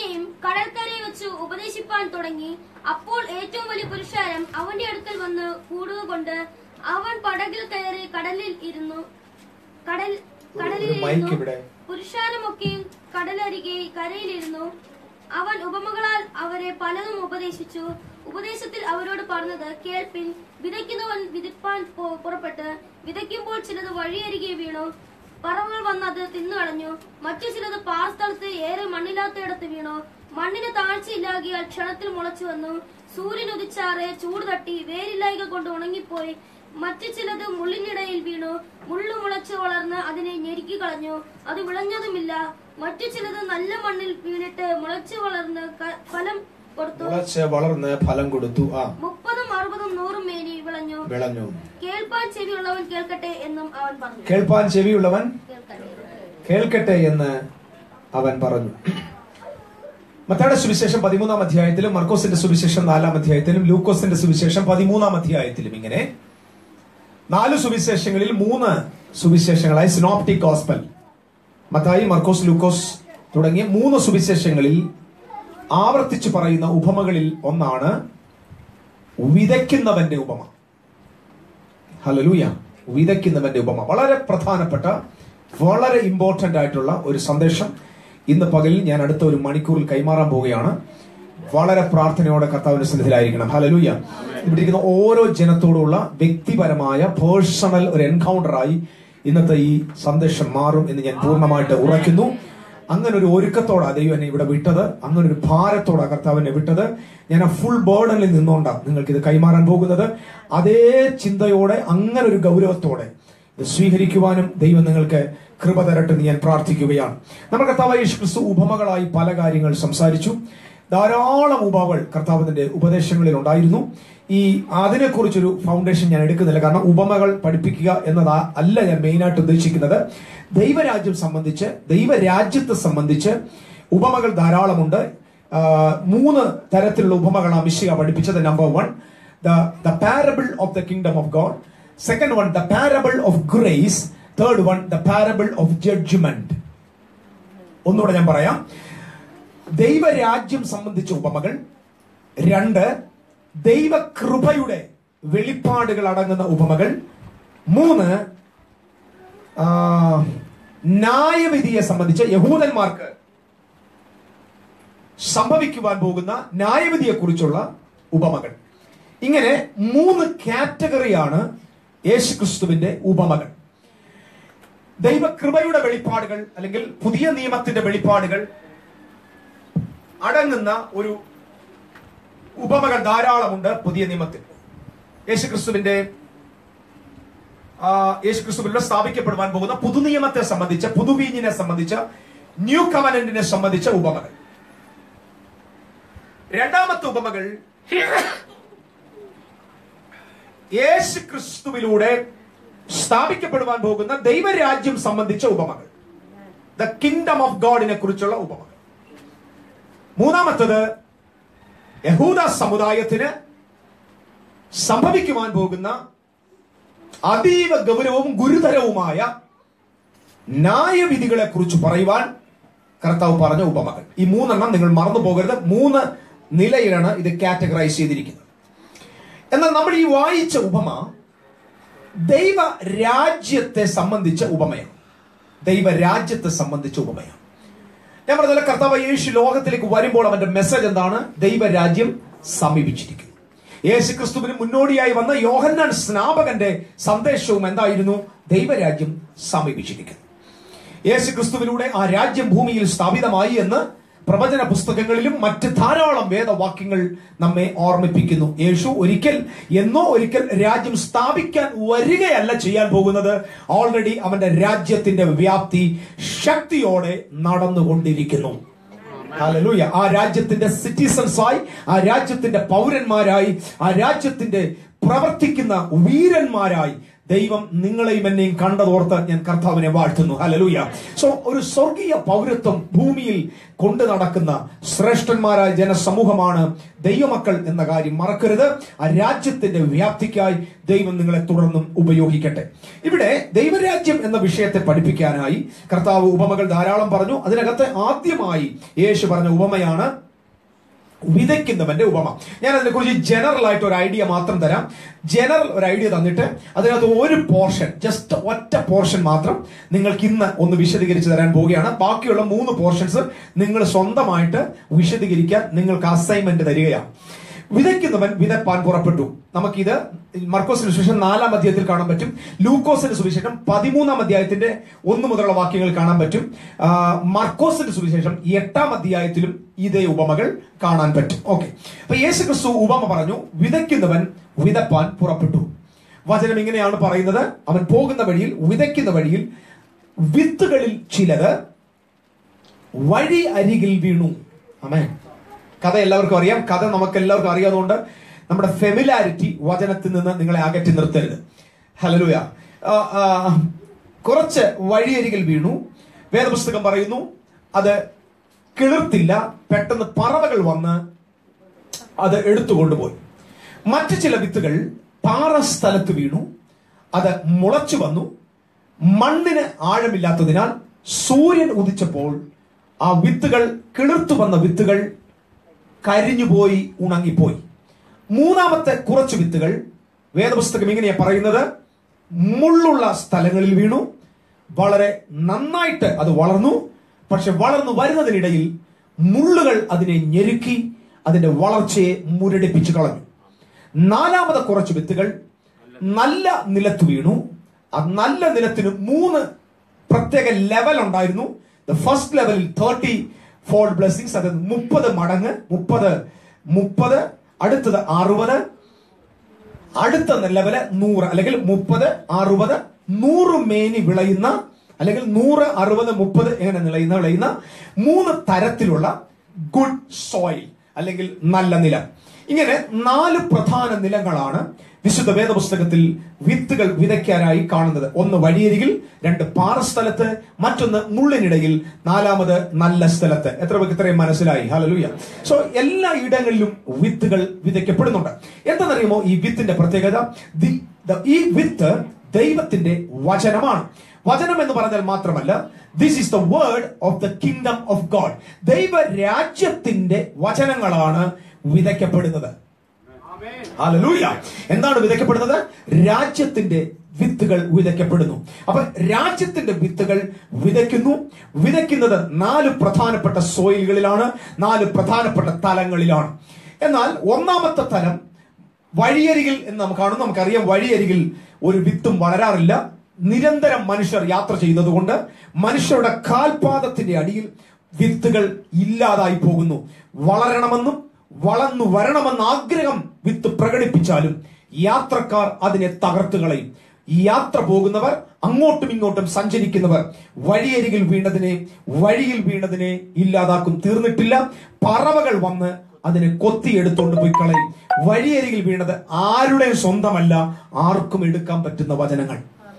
പിന്നെയും കടൽക്കരയിൽ വെച്ച് ഉപദേശിപ്പാൻ തുടങ്ങി അപ്പോൾ ഏറ്റവും വലിയ പുരുഷാരം അവന്റെ അടുക്കൽ വന്ന് കൂടുക കൊണ്ട് അവൻ പടകിൽ കയറി കടലിൽ ഇരുന്നു കടൽ കടലിൽ ഒരു മൈക്ക് ഇരുന്നു ഇവിടെ. പുരുഷാരമൊക്കെയും കടലരികെ കരയിലിരുന്നു അവൻ ഉപമകളാൽ അവരെ പലതും ഉപദേശിച്ചു ഉപദേശത്തിൽ അവരോട് പറഞ്ഞത് കേൾപ്പിൻ വിതയ്ക്കുന്നവൻ വിതിപ്പാൻ പോ- പുറപ്പെട്ട് വിതയ്ക്കുമ്പോൾ ചിലത് വഴിയരികെ വീണു പറവകൾ വന്ന് അത് തിന്നുകളഞ്ഞു മറ്റു ചിലത് പാർസ്ഥലത്ത് ഏറെ മണ്ണില്ലാത്തയിടത്ത് വീണു മണ്ണിന് താഴ്ചയില്ലാകിയാൽ ക്ഷണത്തിൽ മുളച്ചു വന്നു സൂര്യൻ ഉദിച്ചാറെ ചൂട് തട്ടി വേരില്ലായ്ക കൊണ്ട് ഉണങ്ങിപ്പോയി മറ്റു ചിലത് മുള്ളിനിടയിൽ വീണു മുള്ളു മുളച്ചു വളർന്ന് അതിനെ ഞെരുക്കി കളഞ്ഞു അത് വിളഞ്ഞതുമില്ല മറ്റു ചിലത് നല്ല മണ്ണിൽ വീണിട്ട് മുളച്ചു വളർന്ന് ക- ഫലം കൊടുത്തു മുളച്ച് വളർന്ന് ഫലം കൊടുത്തു ആ മുപ്പതും അറുപതും നൂറും മേനി വിളഞ്ഞു വിളഞ്ഞു കേൾപ്പാൻ ചെവിയുള്ളവൻ കേൾക്കട്ടെ എന്നും അവൻ പറഞ്ഞു കേൾപ്പാൻ ചെവിയുള്ളവൻ കേൾക്കട്ടെ കേൾക്കട്ടെ എന്ന് അവൻ പറഞ്ഞു മത്തായുടെ സുവിശേഷം പതിമൂന്നാം അധ്യായത്തിലും മർക്കോസിന്റെ സുവിശേഷം നാലാം അധ്യായത്തിലും ലൂക്കോസിന്റെ സുവിശേഷം പതിമൂന്നാം അധ്യായത്തിലും ഇങ്ങനെ നാല് സുവിശേഷങ്ങളിൽ മൂന്ന് സുവിശേഷങ്ങളായി സിനോപ്റ്റിക് ഗോസ്പൽ മത്തായി മർക്കോസ് ലൂക്കോസ് തുടങ്ങിയ മൂന്ന് സുവിശേഷങ്ങളിൽ ആവർത്തിച്ചു പറയുന്ന ഉപമകളിൽ ഒന്നാണ് വിതയ്ക്കുന്നവന്റെ ഉപമ ഹലലൂയ വിതയ്ക്കുന്നവന്റെ ഉപമ വളരെ പ്രധാനപ്പെട്ട വളരെ ഇമ്പോർട്ടന്റ് ആയിട്ടുള്ള ഒരു സന്ദേശം ഇന്ന് പകലിൽ ഞാൻ അടുത്ത ഒരു മണിക്കൂറിൽ കൈമാറാൻ പോവുകയാണ് വളരെ പ്രാർത്ഥനയോടെ കർത്താവിന്റെ സന്നിധിയിലായിരിക്കണം ഹലലൂയ ഇവിടെ ഇരിക്കുന്ന ഓരോ ജനത്തോടുള്ള വ്യക്തിപരമായ പേഴ്സണൽ ഒരു എൻകൗണ്ടറായി ഇന്നത്തെ ഈ സന്ദേശം മാറും എന്ന് ഞാൻ പൂർണ്ണമായിട്ട് ഉറയ്ക്കുന്നു അങ്ങനെ ഒരു ഒരുക്കത്തോടാ ദൈവം എന്നെ ഇവിടെ വിട്ടത് അങ്ങനെ ഒരു ഭാരത്തോടാ കർത്താവ് എന്നെ വിട്ടത് ഞാൻ ആ ഫുൾ ബേർഡനിൽ നിന്നുകൊണ്ടാണ് നിങ്ങൾക്ക് ഇത് കൈമാറാൻ പോകുന്നത് അതേ ചിന്തയോടെ അങ്ങനെ ഒരു ഗൗരവത്തോടെ ഇത് സ്വീകരിക്കുവാനും ദൈവം നിങ്ങൾക്ക് കൃപ തരട്ടെ എന്ന് ഞാൻ പ്രാർത്ഥിക്കുകയാണ് നമ്മുടെ കർത്താവ് യേശു ക്രിസ്തു ഉപമകളായി പല കാര്യങ്ങൾ സംസാരിച്ചു ധാരാളം ഉപമകൾ കർത്താവിന്റെ ഉപദേശങ്ങളിൽ ഉണ്ടായിരുന്നു ഈ അതിനെക്കുറിച്ചൊരു ഫൗണ്ടേഷൻ ഞാൻ എടുക്കുന്നില്ല കാരണം ഉപമകൾ പഠിപ്പിക്കുക എന്നതാ അല്ല ഞാൻ മെയിനായിട്ട് ഉദ്ദേശിക്കുന്നത് ദൈവരാജ്യം സംബന്ധിച്ച് ദൈവരാജ്യത്തെ സംബന്ധിച്ച് ഉപമകൾ ധാരാളമുണ്ട് ആ, മൂന്ന് തരത്തിലുള്ള ഉപമകളാണ് മിശിക പഠിപ്പിച്ചത് number one the the parable of the kingdom of God second one the parable of grace third one the parable of judgment ഒന്നുകൂടെ ഞാൻ പറയാം ദൈവരാജ്യം സംബന്ധിച്ച ഉപമകൾ രണ്ട് ദൈവകൃപയുടെ വെളിപ്പാടുകൾ അടങ്ങുന്ന ഉപമകൾ മൂന്ന് ആ, ന്യായവിധിയെ സംബന്ധിച്ച് യഹൂദന്മാർക്ക് സംഭവിക്കുവാൻ പോകുന്ന ന്യായവിധിയെ കുറിച്ചുള്ള ഉപമകൾ ഇങ്ങനെ മൂന്ന് കാറ്റഗറിയാണ് യേശുക്രിസ്തുവിന്റെ ഉപമകൾ ദൈവകൃപയുടെ വെളിപ്പാടുകൾ അല്ലെങ്കിൽ പുതിയ നിയമത്തിന്റെ വെളിപ്പാടുകൾ അടങ്ങുന്ന ഒരു ഉപമകൾ ധാരാളമുണ്ട് പുതിയ നിയമത്തിൽ യേശുക്രിസ്തുവിന്റെ ആ, യേശുക്രിസ്തുവിലൂടെ സ്ഥാപിക്കപ്പെടുവാൻ പോകുന്ന പുതുനിയമത്തെ സംബന്ധിച്ച പുതുവീഞ്ഞിനെ സംബന്ധിച്ച ന്യൂ കവനന്റിനെ സംബന്ധിച്ച ഉപമകൾ രണ്ടാമത്തെ ഉപമകൾ യേശു ക്രിസ്തുവിലൂടെ സ്ഥാപിക്കപ്പെടുവാൻ പോകുന്ന ദൈവരാജ്യം സംബന്ധിച്ച ഉപമകൾ ദ കിങ്ഡം ഓഫ് ഗോഡിനെ കുറിച്ചുള്ള ഉപമകൾ മൂന്നാമത്തത് യഹൂദ സമുദായത്തിന് സംഭവിക്കുവാൻ പോകുന്ന അതീവ ഗൗരവവും ഗുരുതരവുമായ ന്യായവിധികളെ കുറിച്ച് പറയുവാൻ കർത്താവ് പറഞ്ഞ ഉപമകൾ ഈ മൂന്നെണ്ണം നിങ്ങൾ മറന്നു പോകരുത് മൂന്ന് നിലയിലാണ് ഇത് കാറ്റഗറൈസ് ചെയ്തിരിക്കുന്നത് എന്നാൽ നമ്മൾ ഈ വായിച്ച ഉപമ ദൈവ രാജ്യത്തെ സംബന്ധിച്ച ഉപമയാണ് ദൈവരാജ്യത്തെ സംബന്ധിച്ച ഉപമയാണ് ഞാൻ പറഞ്ഞ കർത്താവ് യേശു ലോകത്തിലേക്ക് വരുമ്പോൾ അവന്റെ മെസ്സേജ് എന്താണ് ദൈവരാജ്യം സമീപിച്ചിരിക്കുന്നു യേശു ക്രിസ്തുവിന് മുന്നോടിയായി വന്ന യോഹന്നാൻ സ്നാപകന്റെ സന്ദേശവും എന്തായിരുന്നു ദൈവരാജ്യം സമീപിച്ചിരിക്കുന്നു യേശു ക്രിസ്തുവിലൂടെ ആ രാജ്യം ഭൂമിയിൽ സ്ഥാപിതമായി എന്ന് പ്രവചന പുസ്തകങ്ങളിലും മറ്റ് ധാരാളം വേദവാക്യങ്ങൾ നമ്മെ ഓർമ്മിപ്പിക്കുന്നു യേശു ഒരിക്കൽ എന്നോ ഒരിക്കൽ രാജ്യം സ്ഥാപിക്കാൻ വരികയല്ല ചെയ്യാൻ പോകുന്നത് ഓൾറെഡി അവന്റെ രാജ്യത്തിന്റെ വ്യാപ്തി ശക്തിയോടെ നടന്നുകൊണ്ടിരിക്കുന്നു ഹല്ലേലൂയ ആ രാജ്യത്തിന്റെ സിറ്റിസൺസായി ആ രാജ്യത്തിന്റെ പൗരന്മാരായി ആ രാജ്യത്തിന്റെ പ്രവർത്തിക്കുന്ന വീരന്മാരായി ദൈവം നിങ്ങളെയും എന്നെയും കണ്ടതോർത്ത് ഞാൻ കർത്താവിനെ വാഴ്ത്തുന്നു ഹലലൂയ സോ ഒരു സ്വർഗീയ പൗരത്വം ഭൂമിയിൽ കൊണ്ടു നടക്കുന്ന ശ്രേഷ്ഠന്മാരായ ജനസമൂഹമാണ് ദൈവമക്കൾ എന്ന കാര്യം മറക്കരുത് ആ രാജ്യത്തിന്റെ വ്യാപ്തിക്കായി ദൈവം നിങ്ങളെ തുടർന്നും ഉപയോഗിക്കട്ടെ ഇവിടെ ദൈവരാജ്യം എന്ന വിഷയത്തെ പഠിപ്പിക്കാനായി കർത്താവ് ഉപമകൾ ധാരാളം പറഞ്ഞു അതിനകത്ത് ആദ്യമായി യേശു പറഞ്ഞ ഉപമയാണ് വിതയ്ക്കുന്നവന്റെ ഉപമ ഞാൻ അതിനെക്കുറിച്ച് ജനറൽ ആയിട്ട് ഒരു ഐഡിയ മാത്രം തരാം ജനറൽ ഒരു ഐഡിയ തന്നിട്ട് അതിനകത്ത് ഒരു പോർഷൻ ജസ്റ്റ് ഒറ്റ പോർഷൻ മാത്രം നിങ്ങൾക്ക് ഇന്ന് ഒന്ന് വിശദീകരിച്ച് തരാൻ പോവുകയാണ് ബാക്കിയുള്ള മൂന്ന് പോർഷൻസ് നിങ്ങൾ സ്വന്തമായിട്ട് വിശദീകരിക്കാൻ നിങ്ങൾക്ക് അസൈൻമെന്റ് തരികയാണ് വിതയ്ക്കുന്നവൻ വിതപ്പാൻ പുറപ്പെട്ടു നമുക്കിത് മർക്കോസിന് സുവിശേഷം നാലാം അധ്യായത്തിൽ കാണാൻ പറ്റും ലൂക്കോസിന്റെ സുവിശേഷം പതിമൂന്നാം അധ്യായത്തിന്റെ ഒന്ന് മുതലുള്ള വാക്യങ്ങൾ കാണാൻ പറ്റും ആ, മർക്കോസിന്റെ സുവിശേഷം എട്ടാം അധ്യായത്തിലും ഇതേ ഉപമകൾ കാണാൻ പറ്റും ഓക്കെ അപ്പൊ യേശു ക്രിസ്തു ഉപമ പറഞ്ഞു വിതയ്ക്കുന്നവൻ വിതപ്പാൻ പുറപ്പെട്ടു വചനം ഇങ്ങനെയാണ് പറയുന്നത് അവൻ പോകുന്ന വഴിയിൽ വിതയ്ക്കുന്ന വഴിയിൽ വിത്തുകളിൽ ചിലത് വഴി അരികിൽ വീണു അമേ കഥ എല്ലാവർക്കും അറിയാം കഥ നമുക്ക് എല്ലാവർക്കും അറിയാവുന്നതുകൊണ്ട് നമ്മുടെ ഫെമിലാരിറ്റി വചനത്തിൽ നിന്ന് നിങ്ങളെ അകറ്റി നിർത്തരുത് ഹലലുയ കുറച്ച് വഴിയരികിൽ വീണു വേദപുസ്തകം പറയുന്നു അത് കിളിർത്തില്ല പെട്ടെന്ന് പറവകൾ വന്ന് അത് എടുത്തുകൊണ്ടുപോയി മറ്റു ചില വിത്തുകൾ പാറ സ്ഥലത്ത് വീണു അത് മുളച്ചു വന്നു മണ്ണിന് ആഴമില്ലാത്തതിനാൽ സൂര്യൻ ഉദിച്ചപ്പോൾ ആ വിത്തുകൾ കിളിർത്തു വന്ന വിത്തുകൾ കരിഞ്ഞുപോയി ഉണങ്ങിപ്പോയി മൂന്നാമത്തെ കുറച്ച് വിത്തുകൾ വേദപുസ്തകം ഇങ്ങനെയാ പറയുന്നത് മുള്ളുള്ള സ്ഥലങ്ങളിൽ വീണു വളരെ നന്നായിട്ട് അത് വളർന്നു പക്ഷെ വളർന്നു വരുന്നതിനിടയിൽ മുള്ളുകൾ അതിനെ ഞെരുക്കി അതിന്റെ വളർച്ചയെ മുരടിപ്പിച്ചു കളഞ്ഞു നാലാമത് കുറച്ച് വിത്തുകൾ നല്ല നിലത്ത് വീണു ആ നല്ല നിലത്തിന് മൂന്ന് പ്രത്യേക ലെവൽ ഉണ്ടായിരുന്നു ഫസ്റ്റ് ലെവലിൽ തേർട്ടി ഫോൾ ബ്ലെസ്സിങ്സ് അത് മുപ്പത് മടങ്ങ് മുപ്പത് മുപ്പത് അടുത്തത് അറുപത് അടുത്ത ലെവല് നൂറ് അല്ലെങ്കിൽ മുപ്പത് അറുപത് നൂറ് മേനി വിളയുന്ന അല്ലെങ്കിൽ നൂറ് അറുപത് മുപ്പത് എങ്ങനെ വിളയുന്ന വിളയുന്ന മൂന്ന് തരത്തിലുള്ള ഗുഡ് സോയിൽ അല്ലെങ്കിൽ നല്ല നിലം ഇങ്ങനെ നാല് പ്രധാന നിലങ്ങളാണ് വിശുദ്ധ വേദപുസ്തകത്തിൽ വിത്തുകൾ വിതയ്ക്കാനായി കാണുന്നത് ഒന്ന് വഴിയരികിൽ രണ്ട് പാറസ്ഥലത്ത് മറ്റൊന്ന് മുള്ളിനിടയിൽ നാലാമത് നല്ല സ്ഥലത്ത് എത്ര പേർക്ക് ഇത്രയും മനസ്സിലായി ഹലലൂയ സോ എല്ലാ ഇടങ്ങളിലും വിത്തുകൾ വിതയ്ക്കപ്പെടുന്നുണ്ട് എന്താണെന്നറിയുമോ ഈ വിത്തിന്റെ പ്രത്യേകത ദി- ദ- ഈ വിത്ത് ദൈവത്തിന്റെ വചനമാണ് വചനം എന്ന് പറഞ്ഞാൽ മാത്രമല്ല this is the word of the kingdom of God ദൈവ രാജ്യത്തിന്റെ വചനങ്ങളാണ് വിതയ്ക്കപ്പെടുന്നത് ഹല്ലേലൂയ എന്താണ് വിതയ്ക്കപ്പെടുന്നത് രാജ്യത്തിന്റെ വിത്തുകൾ വിതയ്ക്കപ്പെടുന്നു അപ്പൊ രാജ്യത്തിന്റെ വിത്തുകൾ വിതയ്ക്കുന്നു വിതയ്ക്കുന്നത് നാല് പ്രധാനപ്പെട്ട സോയിലുകളിലാണ് നാല് പ്രധാനപ്പെട്ട തലങ്ങളിലാണ് എന്നാൽ ഒന്നാമത്തെ തലം വഴിയരികിൽ എന്ന് നമുക്ക് കാണും നമുക്കറിയാം വഴിയരികിൽ ഒരു വിത്തും വളരാറില്ല നിരന്തരം മനുഷ്യർ യാത്ര ചെയ്യുന്നത് കൊണ്ട് മനുഷ്യരുടെ കാൽപാദത്തിന്റെ അടിയിൽ വിത്തുകൾ ഇല്ലാതായി പോകുന്നു വളരണമെന്നും വളർന്നു വരണമെന്ന ആഗ്രഹം വിത്ത് പ്രകടിപ്പിച്ചാലും യാത്രക്കാർ അതിനെ തകർത്ത് കളയും ഈ യാത്ര പോകുന്നവർ അങ്ങോട്ടും ഇങ്ങോട്ടും സഞ്ചരിക്കുന്നവർ വഴിയരികിൽ വീണതിനെ വഴിയിൽ വീണതിനെ ഇല്ലാതാക്കും തീർന്നിട്ടില്ല പറവകൾ വന്ന് അതിനെ കൊത്തിയെടുത്തോണ്ട് പോയി കളയും വഴിയരികിൽ വീണത് ആരുടെയും സ്വന്തമല്ല ആർക്കും എടുക്കാൻ പറ്റുന്ന വചനങ്ങൾ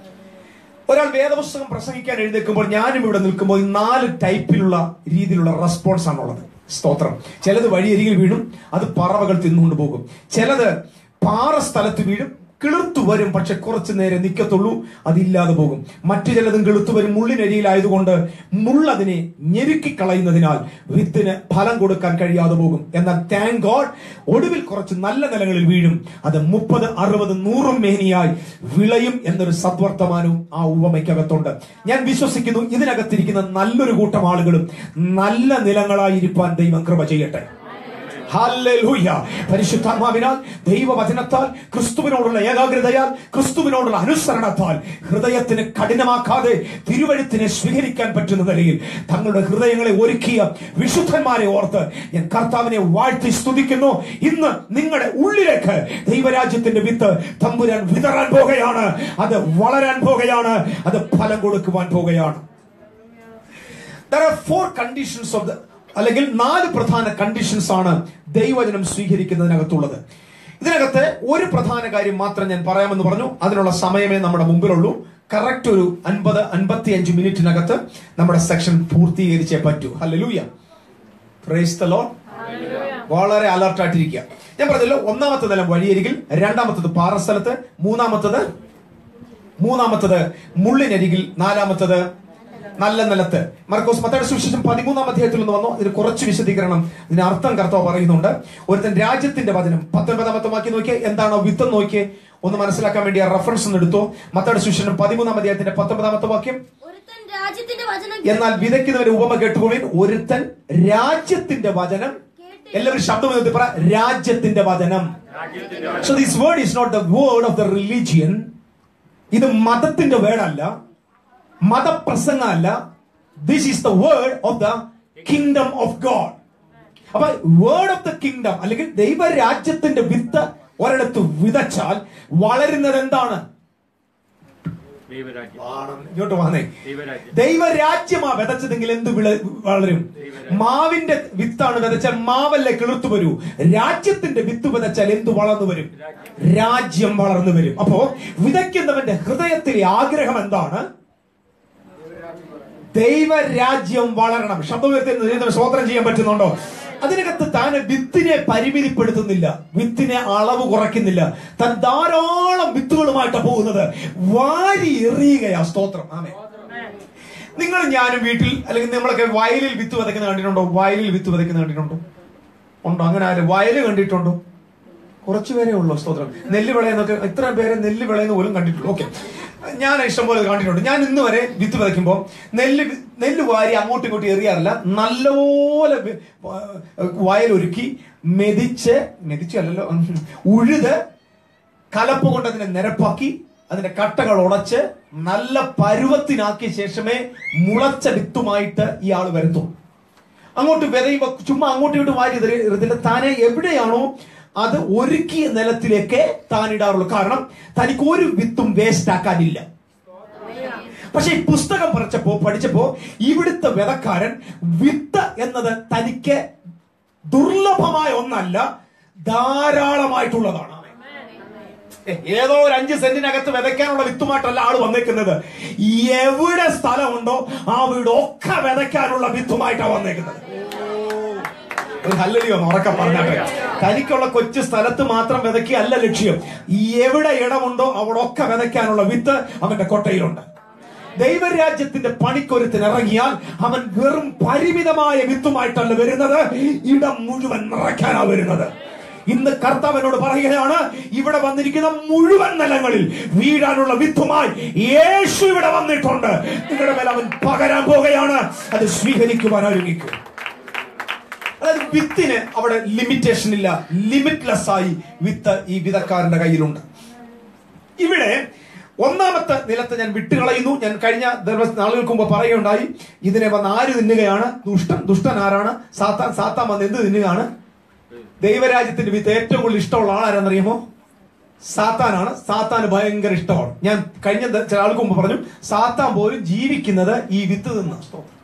ഒരാൾ വേദപുസ്തകം പ്രസംഗിക്കാൻ എഴുന്നേൽക്കുമ്പോൾ ഞാനും ഇവിടെ നിൽക്കുമ്പോൾ ഈ നാല് ടൈപ്പിലുള്ള രീതിയിലുള്ള റെസ്പോൺസ് ആണുള്ളത് സ്തോത്രം ചിലത് വഴിയരികിൽ വീഴും അത് പറവകൾ തിന്നുകൊണ്ട് പോകും ചിലത് പാറ സ്ഥലത്ത് വീഴും കിളിർത്തു വരും പക്ഷെ കുറച്ചു നേരം നിൽക്കത്തുള്ളൂ അതില്ലാതെ പോകും മറ്റു ചിലതും കിളുത്തു വരും മുള്ളിനടിയിലായതുകൊണ്ട് മുള്ളതിനെ ഞെരുക്കി കളയുന്നതിനാൽ വിത്തിന് ഫലം കൊടുക്കാൻ കഴിയാതെ പോകും എന്നാൽ താങ്ക് ഗോഡ് ഒടുവിൽ കുറച്ച് നല്ല നിലങ്ങളിൽ വീഴും അത് മുപ്പത് അറുപത് നൂറും മേനിയായി വിളയും എന്നൊരു സദ്വർത്തമാനവും ആ ഉപമയ്ക്കകത്തുണ്ട് ഞാൻ വിശ്വസിക്കുന്നു ഇതിനകത്തിരിക്കുന്ന നല്ലൊരു കൂട്ടം ആളുകളും നല്ല നിലങ്ങളായിരിക്കാൻ ദൈവം കൃപ ചെയ്യട്ടെ ഹല്ലേലൂയ പരിശുദ്ധാത്മാവിനാൽ ദൈവവചനത്താൽ ക്രിസ്തുവിനോടുള്ള ഏകാഗ്രതയാൽ ക്രിസ്തുവിനോടുള്ള അനുസരണത്താൽ ഹൃദയത്തിന് കഠിനമാക്കാതെ തിരുവഴുത്തിനെ സ്വീകരിക്കാൻ പറ്റുന്ന നിലയിൽ തങ്ങളുടെ ഹൃദയങ്ങളെ ഒരുക്കിയ വിശുദ്ധന്മാരെ ഓർത്ത് ഞാൻ കർത്താവിനെ വാഴ്ത്തി സ്തുതിക്കുന്നു ഇന്ന് നിങ്ങളുടെ ഉള്ളിലേക്ക് ദൈവരാജ്യത്തിന്റെ വിത്ത് തമ്പുരാൻ വിതറാൻ പോകുകയാണ് അത് വളരാൻ പോകുകയാണ് അത് ഫലം കൊടുക്കുവാൻ പോകുകയാണ് There are four conditions of the അല്ലെങ്കിൽ നാല് പ്രധാന കണ്ടീഷൻസ് ആണ് ദൈവവചനം സ്വീകരിക്കുന്നതിനകത്തുള്ളത് ഇതിനകത്ത് ഒരു പ്രധാന കാര്യം മാത്രം ഞാൻ പറയാമെന്ന് പറഞ്ഞു അതിനുള്ള സമയമേ നമ്മുടെ മുമ്പിലുള്ളൂ കറക്റ്റ് ഒരു അൻപത് അൻപത്തി അഞ്ച് മിനിറ്റിനകത്ത് നമ്മുടെ സെക്ഷൻ പൂർത്തീകരിച്ചേ പറ്റൂ ഹല്ലേലൂയ പ്രൈസ് ദ ലോർഡ് വളരെ അലർട്ട് ആയിട്ടിരിക്കുക ഞാൻ പറഞ്ഞല്ലോ ഒന്നാമത്തെ നിലം വഴിയരികിൽ രണ്ടാമത്തത് പാറസ്ഥലത്ത് മൂന്നാമത്തത് മൂന്നാമത്തത് മുള്ളിനരികിൽ നാലാമത്തത് നല്ല നിലത്ത് മർക്കോസ് മത്തയുടെ സുവിശേഷം പതിമൂന്നാം അധ്യായത്തിൽ നിന്ന് വന്നു ഇതിന് കുറച്ച് വിശദീകരണം ഇതിന് അർത്ഥം കർത്താവ് പറയുന്നുണ്ട് ഒരുത്തൻ രാജ്യത്തിന്റെ വചനം പത്തൊൻപതാമത്തെ വാക്യം നോക്കിയേ എന്താണോ വിത്തം നോക്കിയേ ഒന്ന് മനസ്സിലാക്കാൻ വേണ്ടി ആ റെഫറൻസ് ഒന്ന് എടുത്തോ മത്തയുടെ സുവിശേഷം പതിമൂന്നാം അധ്യായത്തിന്റെ പത്തൊമ്പതാമത്തെ വാക്യം ഒരുത്തൻ രാജ്യത്തിന്റെ വചനം എന്നാൽ വിതയ്ക്കുന്നവന് ഉപമ കേട്ടുകൊള്ളുവിൻ ഒരുത്തൻ രാജ്യത്തിന്റെ വചനം എല്ലാവരും ശബ്ദം ഉയർത്തി പറ രാജ്യത്തിന്റെ വചനം so this word is not the word of the religion ഇത് മതത്തിന്റെ വേർഡല്ല മതപ്രസംഗമല്ല this is the word of the kingdom of God അപ്പൊ വേർഡ് ഓഫ് ദ കിങ്ഡം അല്ലെങ്കിൽ ദൈവരാജ്യത്തിന്റെ വിത്ത് ഒരിടത്ത് വിതച്ചാൽ വളരുന്നത് എന്താണ് ദൈവരാജ്യം വാണം. ഇങ്ങോട്ട് വന്നേ ദൈവരാജ്യം ദൈവരാജ്യമാ വിതച്ചതെങ്കിൽ എന്ത് വിള വളരും മാവിന്റെ വിത്താണ് വിതച്ചാൽ മാവല്ലേ കിളിർത്തു വരൂ രാജ്യത്തിന്റെ വിത്ത് വിതച്ചാൽ എന്ത് വളർന്നു വരും രാജ്യം വളർന്നു വരും അപ്പോ വിതയ്ക്കുന്നവന്റെ ഹൃദയത്തിലെ ആഗ്രഹം എന്താണ് ദൈവരാജ്യം വളരണം ശബ്ദം സ്വോത്രം ചെയ്യാൻ പറ്റുന്നുണ്ടോ അതിനകത്ത് താൻ വിത്തിനെ പരിമിതിപ്പെടുത്തുന്നില്ല വിത്തിനെ അളവ് കുറയ്ക്കുന്നില്ല താൻ ധാരാളം വിത്തുകളുമായിട്ടാണ് പോകുന്നത് വാരി എറിയുകയാ സ്തോത്രം ആമേ നിങ്ങൾ ഞാനും വീട്ടിൽ അല്ലെങ്കിൽ നമ്മളൊക്കെ വയലിൽ വിത്ത് വിതയ്ക്കുന്ന കണ്ടിട്ടുണ്ടോ വയലിൽ വിത്ത് വിതയ്ക്കുന്ന കണ്ടിട്ടുണ്ടോ ഉണ്ടോ അങ്ങനെ ആരും വയല് കണ്ടിട്ടുണ്ടോ കുറച്ചു പേരേ ഉള്ളൂ സ്തോത്രം നെല്ല് വിളയെന്നൊക്കെ ഇത്ര പേരെ നെല്ല് വിളയെന്ന് പോലും കണ്ടിട്ടുള്ളൂ ഓക്കെ ഞാൻ ഇഷ്ടം പോലെ കണ്ടിട്ടുണ്ട് ഞാൻ ഇന്ന് വരെ വിത്ത് വിതയ്ക്കുമ്പോൾ നെല്ല് വി- നെല്ല് വാരി അങ്ങോട്ടും ഇങ്ങോട്ടും എറിയാറില്ല നല്ലപോലെ വി- വയലൊരുക്കി മെതിച്ച് മെതിച്ചല്ലോ ഉഴുത് കലപ്പ് കൊണ്ട് അതിനെ നിരപ്പാക്കി അതിന്റെ കട്ടകൾ ഉടച്ച് നല്ല പരുവത്തിനാക്കിയ ശേഷമേ മുളച്ച വിത്തുമായിട്ട് ഇയാൾ വരുത്തുള്ളൂ അങ്ങോട്ട് വിതയുമ്പോ ചുമ്മാ അങ്ങോട്ടും ഇങ്ങോട്ടും വാരി എറി- എറിയത്തില്ല താനെ എവിടെയാണോ അത് ഒരുക്കിയ നിലത്തിലേക്ക് താൻ ഇടാറുള്ളൂ കാരണം തനിക്ക് ഒരു വിത്തും വേസ്റ്റ് ആക്കാനില്ല പക്ഷെ ഈ പുസ്തകം പഠിച്ചപ്പോ പഠിച്ചപ്പോ ഇവിടുത്തെ വിതക്കാരൻ വിത്ത് എന്നത് തനിക്ക് ദുർലഭമായ ഒന്നല്ല ധാരാളമായിട്ടുള്ളതാണ് ഏ, ഏതോ ഒരു അഞ്ച് സെന്റിനകത്ത് വിതയ്ക്കാനുള്ള വിത്തുമായിട്ടല്ല ആള് വന്നേക്കുന്നത് എവിടെ സ്ഥലമുണ്ടോ ആ വീടൊക്കെ വിതയ്ക്കാനുള്ള വിത്തുമായിട്ടാണ് വന്നേക്കുന്നത് ഒരു ഹല്ലലിയോ ഉറക്കം പറഞ്ഞാട്ടെ തനിക്കുള്ള കൊച്ചു സ്ഥലത്ത് മാത്രം വിതയ്ക്കുക അല്ല ലക്ഷ്യം എവിടെ ഇടമുണ്ടോ അവിടെ ഒക്കെ വിതയ്ക്കാനുള്ള വിത്ത് അവന്റെ കൊട്ടയിലുണ്ട് ദൈവരാജ്യത്തിന്റെ പണിക്കൊരുത്തിന് ഇറങ്ങിയാൽ അവൻ വെറും പരിമിതമായ വിത്തുമായിട്ടല്ല വരുന്നത് ഇടം മുഴുവൻ നിറയ്ക്കാനാ വരുന്നത് ഇന്ന് കർത്താവിനോട് പറയുകയാണ് ഇവിടെ വന്നിരിക്കുന്ന മുഴുവൻ നിലങ്ങളിൽ വീഴാനുള്ള വിത്തുമായി യേശു ഇവിടെ വന്നിട്ടുണ്ട് നിങ്ങളുടെ മേൽ അവൻ പകരാൻ പോകുകയാണ് അത് സ്വീകരിക്കുവാൻ ഒരുങ്ങിക്കും അതായത് വിത്തിന് അവിടെ ലിമിറ്റേഷൻ ഇല്ല ലിമിറ്റ്ലെസ് ആയി വിത്ത് ഈ വിതക്കാരന്റെ കയ്യിലുണ്ട് ഇവിടെ ഒന്നാമത്തെ നിലത്ത് ഞാൻ വിട്ടുകളയുന്നു ഞാൻ കഴിഞ്ഞ ദിവസ- നാളുകൾക്ക് മുമ്പ് പറയുകയുണ്ടായി ഇതിനെ വന്ന് ആര് തിന്നുകയാണ് ദുഷ്ടൻ ദുഷ്ടൻ ആരാണ് സാത്താൻ സാത്താൻ വന്ന് എന്ത് തിന്നുകയാണ് ദൈവരാജ്യത്തിന്റെ വിത്ത് ഏറ്റവും കൂടുതൽ ഇഷ്ടമുള്ള ആളാരെന്നറിയുമോ സാത്താനാണ് സാത്താന് ഭയങ്കര ഇഷ്ടമാണ് ഞാൻ കഴിഞ്ഞ ദ- ചില ആൾക്ക് മുമ്പ് പറഞ്ഞു സാത്താൻ പോലും ജീവിക്കുന്നത് ഈ വിത്ത് തിന്ന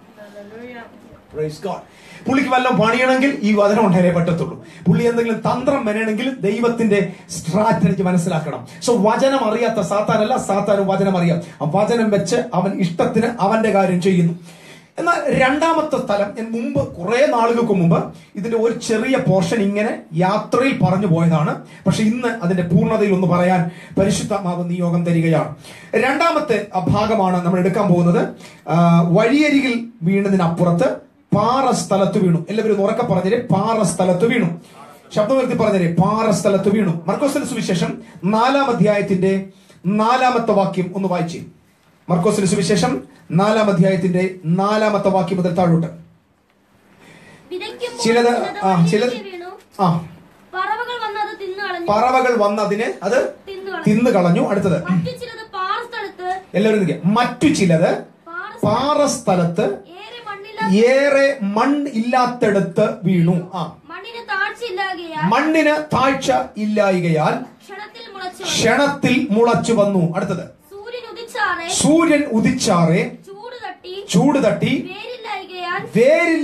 Praise God. പുള്ളിക്ക് വല്ലതും പണിയണമെങ്കിൽ ഈ വചനം ഉണ്ടായാലേ പറ്റത്തുള്ളൂ പുള്ളി എന്തെങ്കിലും തന്ത്രം വരണമെങ്കിൽ ദൈവത്തിന്റെ സ്ട്രാറ്റജി മനസ്സിലാക്കണം സോ വചനം അറിയാത്ത സാത്താനല്ല സാത്താന് വചനം അറിയാം ആ വചനം വെച്ച് അവൻ ഇഷ്ടത്തിന് അവന്റെ കാര്യം ചെയ്യുന്നു എന്നാൽ രണ്ടാമത്തെ സ്ഥലം ഞാൻ മുമ്പ് കുറെ നാളുകൾക്ക് മുമ്പ് ഇതിന്റെ ഒരു ചെറിയ പോർഷൻ ഇങ്ങനെ യാത്രയിൽ പറഞ്ഞു പോയതാണ് പക്ഷെ ഇന്ന് അതിന്റെ പൂർണ്ണതയിൽ ഒന്ന് പറയാൻ പരിശുദ്ധാത്മാവ് നിയോഗം തരികയാണ് രണ്ടാമത്തെ ആ ഭാഗമാണ് നമ്മൾ എടുക്കാൻ പോകുന്നത് ആ, വഴിയരികിൽ വീണതിനപ്പുറത്ത് പാറ സ്ഥലത്ത് വീണു എല്ലാവരും ഉറക്കെ പറഞ്ഞേരെ പാറ സ്ഥലത്ത് വീണു ശബ്ദം ഉയർത്തി പറഞ്ഞേരെ പാറ സ്ഥലത്ത് വീണു മർക്കോസിന്റെ സുവിശേഷം നാലാം അധ്യായത്തിന്റെ നാലാമത്തെ വാക്യം ഒന്ന് വായിച്ചേ മർക്കോസിന്റെ സുവിശേഷം നാലാം അധ്യായത്തിന്റെ നാലാമത്തെ വാക്യം മുതൽ താഴോട്ട് വിതയ്ക്കുമ്പോൾ ചിലത് ചിലത് ആ വഴിയിൽ ചിലത് വീണു ആ പറവകൾ വന്ന് അത് തിന്നു കളഞ്ഞു പറവകൾ വന്ന് അതിനെ അത് തിന്നു കളഞ്ഞു തിന്നു കളഞ്ഞു അടുത്തത് മറ്റു ചിലത് പാറസ്ഥലത്ത് എല്ലാവരും നിൽക്കുക. മറ്റു ചിലത് പാറ പാറ സ്ഥലത്ത് ഏറെ മണ്ണില്ല ഏറെ മൺ ഇല്ലാത്തടത്ത് വീണു ആ മണ്ണിന് താഴ്ചയില്ലാകയാൽ മണ്ണിന് താഴ്ച ഇല്ലായികയാൽ ക്ഷണത്തിൽ മുളച്ചു വന്നു. ക്ഷണത്തിൽ മുളച്ചു വന്നു അടുത്തത് സൂര്യൻ ഉദിച്ചാറെ സൂര്യൻ ഉദിച്ചാറെ ചൂട് തട്ടി ചൂട് തട്ടി വേരില്ലായികയാൽ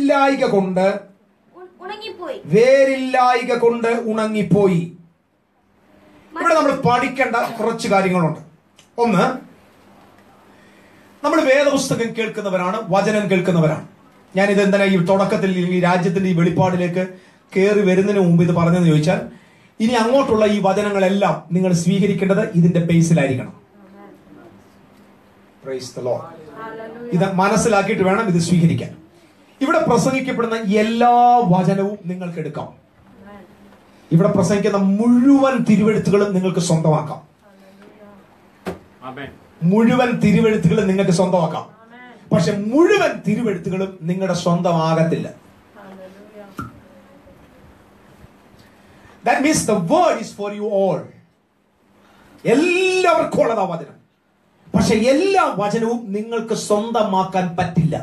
വേരില്ലായിക കൊണ്ട് ഉ- ഉണങ്ങിപ്പോയി വേരില്ലായിക കൊണ്ട് ഉണങ്ങിപ്പോയി ഇവിടെ നമ്മൾ പഠിക്കേണ്ട കുറച്ച് കാര്യങ്ങളുണ്ട് ഒന്ന് നമ്മൾ വേദപുസ്തകം കേൾക്കുന്നവരാണ് വചനം കേൾക്കുന്നവരാണ് ഞാനിത് എന്തിനാ ഈ തുടക്കത്തിൽ ഈ രാജ്യത്തിന്റെ ഈ വെളിപ്പാടിലേക്ക് കയറി വരുന്നതിന് മുമ്പ് ഇത് പറഞ്ഞെന്ന് ചോദിച്ചാൽ ഇനി അങ്ങോട്ടുള്ള ഈ വചനങ്ങളെല്ലാം നിങ്ങൾ സ്വീകരിക്കേണ്ടത് ഇതിന്റെ ബേസിലായിരിക്കണം Praise the Lord. ഇത് മനസ്സിലാക്കിയിട്ട് വേണം ഇത് സ്വീകരിക്കാൻ ഇവിടെ പ്രസംഗിക്കപ്പെടുന്ന എല്ലാ വചനവും നിങ്ങൾക്ക് എടുക്കാം ഇവിടെ പ്രസംഗിക്കുന്ന മുഴുവൻ തിരുവെഴുത്തുകളും നിങ്ങൾക്ക് സ്വന്തമാക്കാം Amen. മുഴുവൻ തിരുവെഴുത്തുകളും നിങ്ങൾക്ക് സ്വന്തമാക്കാം പക്ഷെ മുഴുവൻ തിരുവെഴുത്തുകളും നിങ്ങളുടെ സ്വന്തമാകത്തില്ല that means the word is for you all എല്ലാവർക്കും ഉള്ളതാ വചനം പക്ഷെ എല്ലാ വചനവും നിങ്ങൾക്ക് സ്വന്തമാക്കാൻ പറ്റില്ല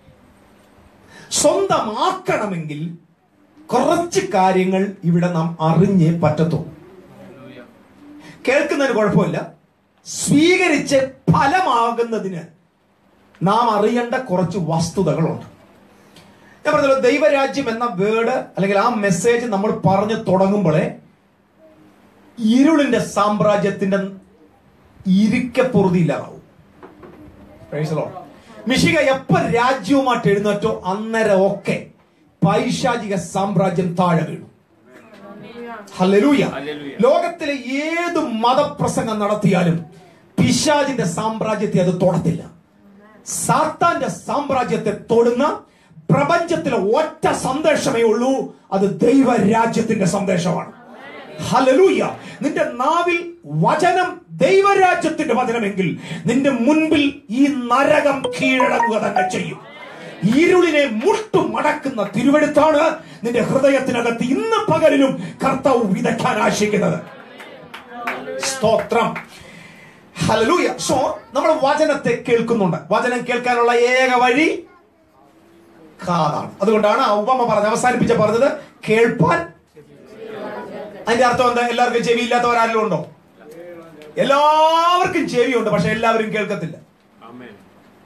സ്വന്തമാക്കണമെങ്കിൽ കുറച്ച് കാര്യങ്ങൾ ഇവിടെ നാം അറിഞ്ഞേ പറ്റത്തുള്ളൂ Hallelujah. കേൾക്കുന്നതിന് കുഴപ്പമില്ല സ്വീകരിച്ച് ഫലമാകുന്നതിന് നാം അറിയേണ്ട കുറച്ച് വസ്തുതകളുണ്ട് ഞാൻ പറഞ്ഞല്ലോ ദൈവരാജ്യം എന്ന വേർഡ് അല്ലെങ്കിൽ ആ മെസ്സേജ് നമ്മൾ പറഞ്ഞു തുടങ്ങുമ്പോഴേ ഇരുളിന്റെ സാമ്രാജ്യത്തിന്റെ ഇരിക്കപ്പുറതി ഇല്ലാതാവും Praise the Lord. മിഷിക എപ്പോ രാജ്യവുമായിട്ട് എഴുന്നേറ്റോ അന്നേരം ഒക്കെ പൈശാചിക സാമ്രാജ്യം താഴെ വീണു ഹല്ലേലൂയ ഹല്ലേലൂയ. ലോകത്തിലെ ഏത് മതപ്രസംഗം നടത്തിയാലും പിശാജിന്റെ സാമ്രാജ്യത്തെ അത് തൊടത്തില്ല സാത്താന്റെ സാമ്രാജ്യത്തെ തൊടുന്ന പ്രപഞ്ചത്തിലെ ഒറ്റ സന്ദേശമേ ഉള്ളൂ അത് ദൈവരാജ്യത്തിന്റെ സന്ദേശമാണ് ഹലലൂയ നിന്റെ നാവിൽ വചനം ദൈവരാജ്യത്തിന്റെ വചനമെങ്കിൽ നിന്റെ മുൻപിൽ ഈ നരകം കീഴടങ്ങുക തന്നെ ചെയ്യും ഇരുളിനെ മുട്ടുമടക്കുന്ന തിരുവെടുത്താണ് നിന്റെ ഹൃദയത്തിനകത്ത് ഇന്ന് പകലിലും കർത്താവ് വിതയ്ക്കാൻ ആശിക്കുന്നത് സ്തോത്രം ഹലലൂയ സോ നമ്മൾ വചനത്തെ കേൾക്കുന്നുണ്ട് വചനം കേൾക്കാനുള്ള ഏക വഴി കാതാണ് അതുകൊണ്ടാണ് ആ ഉപമ പറഞ്ഞ് അവസാനിപ്പിച്ച പറഞ്ഞത് കേൾപ്പാൻ അതിന്റെ അർത്ഥം എന്താ എല്ലാവർക്കും ചെവി ഇല്ലാത്തവരാരെങ്കിലും ഉണ്ടോ എല്ലാവർക്കും ചെവിയുണ്ട് പക്ഷെ എല്ലാവരും കേൾക്കത്തില്ല Amen.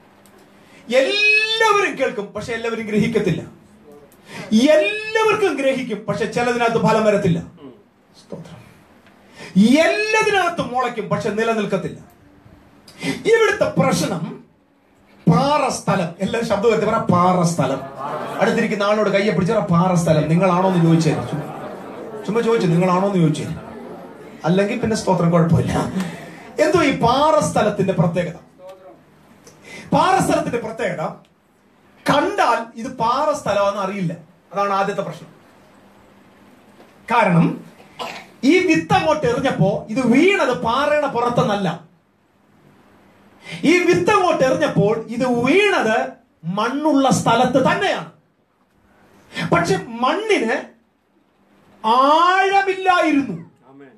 എല്ലാവരും കേൾക്കും പക്ഷെ എല്ലാവരും ഗ്രഹിക്കത്തില്ല എല്ലാവർക്കും ഗ്രഹിക്കും പക്ഷെ ചിലതിനകത്ത് ഫലം വരത്തില്ല സ്തോത്രം എല്ലാത്തിനകത്തും മുളയ്ക്കും പക്ഷെ നിലനിൽക്കത്തില്ല ഇവിടുത്തെ പ്രശ്നം പാറ സ്ഥലം എല്ലാം ശബ്ദം എത്തി പറ പാറ സ്ഥലം അടുത്തിരിക്കുന്ന ആളോട് കയ്യെ പിടിച്ച പാറ സ്ഥലം നിങ്ങളാണോ എന്ന് ചോദിച്ചേരും ചുമ്മാ- ചുമ്മാ ചോദിച്ചു നിങ്ങളാണോ എന്ന് ചോദിച്ചേരും അല്ലെങ്കിൽ പിന്നെ സ്തോത്രം കുഴപ്പമില്ല എന്തോ ഈ പാറ സ്ഥലത്തിന്റെ പ്രത്യേകത പാറസ്ഥലത്തിന്റെ പ്രത്യേകത കണ്ടാൽ ഇത് പാറ സ്ഥലമാണെന്ന് അറിയില്ല അതാണ് ആദ്യത്തെ പ്രശ്നം കാരണം ഈ വിത്ത് അങ്ങോട്ട് എറിഞ്ഞപ്പോ ഇത് വീണത് പാറയുടെ പുറത്തെന്നല്ല ഈ വിത്ത് അങ്ങോട്ട് എറിഞ്ഞപ്പോൾ ഇത് വീണത് മണ്ണുള്ള സ്ഥലത്ത് തന്നെയാണ് പക്ഷെ മണ്ണിന് ആഴമില്ലായിരുന്നു Amen.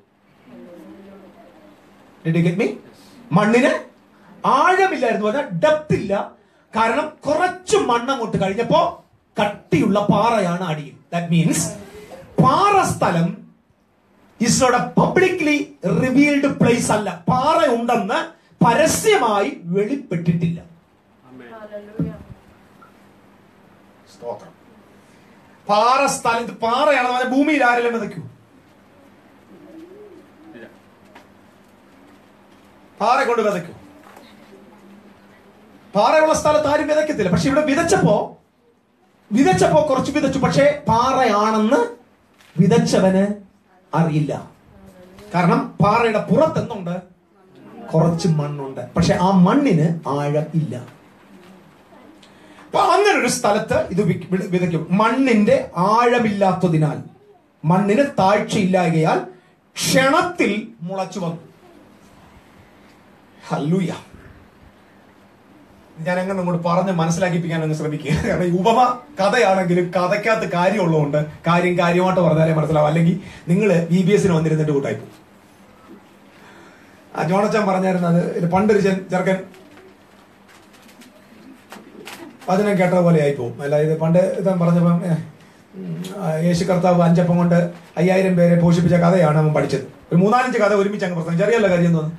Did you get me? മണ്ണിന് ആഴമില്ലായിരുന്നു പറഞ്ഞാൽ ഡെപ്ത് ഇല്ല കാരണം കുറച്ച് മണ്ണ് അങ്ങോട്ട് കഴിഞ്ഞപ്പോ കട്ടിയുള്ള പാറയാണ് അടിയിൽ ദാറ്റ് മീൻസ് പാറ സ്ഥലം is not a publicly revealed place അല്ല പാറ ഉണ്ടെന്ന് പരസ്യമായി വെളിപ്പെട്ടിട്ടില്ല Amen. സ്തോത്രം പാറ സ്ഥലം ഇത് പാറയാണെന്ന് പറഞ്ഞാൽ ഭൂമിയിൽ ആരെല്ലാം വിതയ്ക്കൂ ഇല്ല. പാറ കൊണ്ട് വിതയ്ക്കും പാറയുള്ള സ്ഥലത്ത് ആരും വിതയ്ക്കത്തില്ല പക്ഷെ ഇവിടെ വിതച്ചപ്പോ വിതച്ചപ്പോ കുറച്ച് വിതച്ചു പക്ഷേ പാറയാണെന്ന് വിതച്ചവന് അറിയില്ല കാരണം പാറയുടെ പുറത്ത് എന്തുണ്ട് കുറച്ച് മണ്ണുണ്ട് പക്ഷെ ആ മണ്ണിന് ആഴം ഇല്ല അപ്പൊ അങ്ങനെ ഒരു സ്ഥലത്ത് ഇത് വി- വി- വിതയ്ക്കും മണ്ണിന്റെ ആഴമില്ലാത്തതിനാൽ മണ്ണിന് താഴ്ചയില്ലായകയാൽ ക്ഷണത്തിൽ മുളച്ചു വന്നു ഹല്ലൂയ ഞാൻ എങ്ങനെ അങ്ങോട്ട് പറഞ്ഞ് മനസ്സിലാക്കിപ്പിക്കാൻ അങ്ങ് ശ്രമിക്കുക കാരണം ഈ ഉപമ കഥയാണെങ്കിലും കഥയ്ക്കകത്ത് കാര്യമുള്ളതുകൊണ്ട് കാര്യം കാര്യമായിട്ട് പറഞ്ഞാലേ മനസ്സിലാവും അല്ലെങ്കിൽ നിങ്ങൾ ബി ബി എസിന് വന്നിരുന്നിട്ട് കൂട്ടായി പോകും ആ ജോണച്ചൻ പറഞ്ഞായിരുന്നത് ഇത് പണ്ടൊരു ചെ- ചെറുക്കൻ വചനം കേട്ടതുപോലെ ആയി പോകും അല്ല ഇത് പണ്ട് ഇതാ പറഞ്ഞപ്പം ഏ, ഉം, ആ, യേശു കർത്താവ് അഞ്ചപ്പം കൊണ്ട് അയ്യായിരം പേരെ പോഷിപ്പിച്ച കഥയാണ് അവൻ പഠിച്ചത് ഒരു മൂന്നാലഞ്ച് കഥ ഒരുമിച്ച് അങ്ങ് പ്രസംഗിച്ചു അറിയാലോ കാര്യം തോന്നുന്നു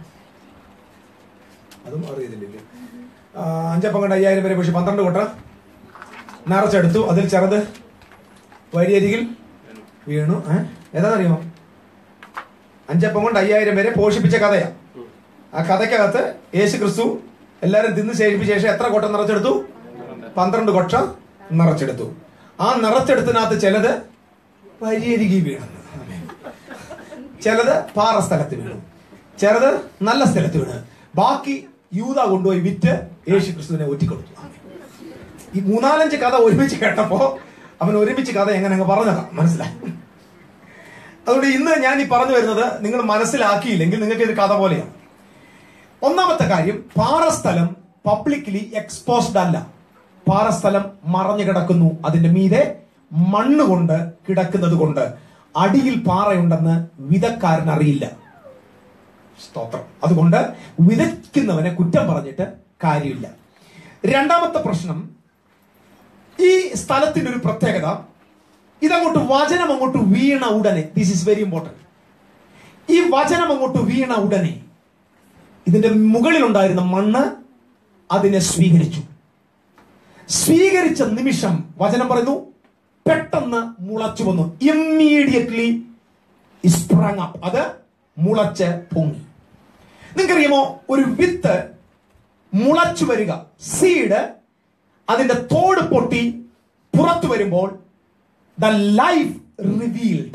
അതും അറിയത്തില്ലേ ആ, അഞ്ചപ്പം കൊണ്ട് അയ്യായിരം പേരെ പോഷി പന്ത്രണ്ട് കൊട്ട നിറച്ചെടുത്തു അതിൽ ചെറുത് വഴിയരികിൽ വീണു ഏ ഏതാണെന്നറിയുമോ അഞ്ചപ്പം കൊണ്ട് അയ്യായിരം പേരെ പോഷിപ്പിച്ച കഥയാ ആ കഥയ്ക്കകത്ത് യേശു ക്രിസ്തു എല്ലാരും തിന്ന് ശേഷിപ്പിച്ച ശേഷം എത്ര കൊട്ട നിറച്ചെടുത്തു പന്ത്രണ്ട് കൊട്ട നിറച്ചെടുത്തു ആ നിറച്ചെടുത്തിനകത്ത് ചിലത് വരിയരികി വീണെന്ന് ആമേൻ. ചിലത് പാറ സ്ഥലത്ത് വീണു ചിലത് നല്ല സ്ഥലത്ത് വീണ് ബാക്കി യൂത കൊണ്ടുപോയി വിറ്റ് യേശു ക്രിസ്തുവിനെ ഒറ്റിക്കൊടുത്തു ആമേൻ. ഈ മൂന്നാലഞ്ച് കഥ ഒരുമിച്ച് കേട്ടപ്പോ അവൻ ഒരുമിച്ച് കഥ എങ്ങനെ അങ്ങ് പറഞ്ഞതാ മനസ്സിലായി അതുകൊണ്ട് ഇന്ന് ഞാൻ ഈ പറഞ്ഞു വരുന്നത് നിങ്ങൾ മനസ്സിലാക്കിയില്ലെങ്കിൽ നിങ്ങൾക്ക് ഇത് കഥ പോലെയാണ് ഒന്നാമത്തെ കാര്യം പാറസ്ഥലം പബ്ലിക്കലി എക്സ്പോസ്ഡ് അല്ല പാറസ്ഥലം മറഞ്ഞു കിടക്കുന്നു അതിന്റെ മീതെ മണ്ണ് കൊണ്ട് കിടക്കുന്നത് കൊണ്ട് അടിയിൽ പാറയുണ്ടെന്ന് വിധക്കാരൻ അറിയില്ല സ്തോത്രം അതുകൊണ്ട് വിതയ്ക്കുന്നവനെ കുറ്റം പറഞ്ഞിട്ട് കാര്യമില്ല രണ്ടാമത്തെ പ്രശ്നം ഈ സ്ഥലത്തിന്റെ ഒരു പ്രത്യേകത ഇതങ്ങോട്ട് വചനം അങ്ങോട്ട് വീണ ഉടനെ ദിസ് ഇസ് വെരി ഇമ്പോർട്ടന്റ് ഈ വചനം അങ്ങോട്ട് വീണ ഉടനെ ഇതിന്റെ മുകളിലുണ്ടായിരുന്ന മണ്ണ് അതിനെ സ്വീകരിച്ചു സ്വീകരിച്ച നിമിഷം വചനം പറയുന്നു പെട്ടെന്ന് മുളച്ചു വന്നു ഇമ്മീഡിയറ്റ്ലി സ്പ്രങ് അപ്പ് അത് മുളച്ച് പൊങ്ങി നിങ്ങൾക്കറിയാമോ ഒരു വിത്ത് മുളച്ചു വരിക സീഡ് അതിന്റെ തോട് പൊട്ടി പുറത്തു വരുമ്പോൾ ദ ലൈഫ് റിവീൽഡ്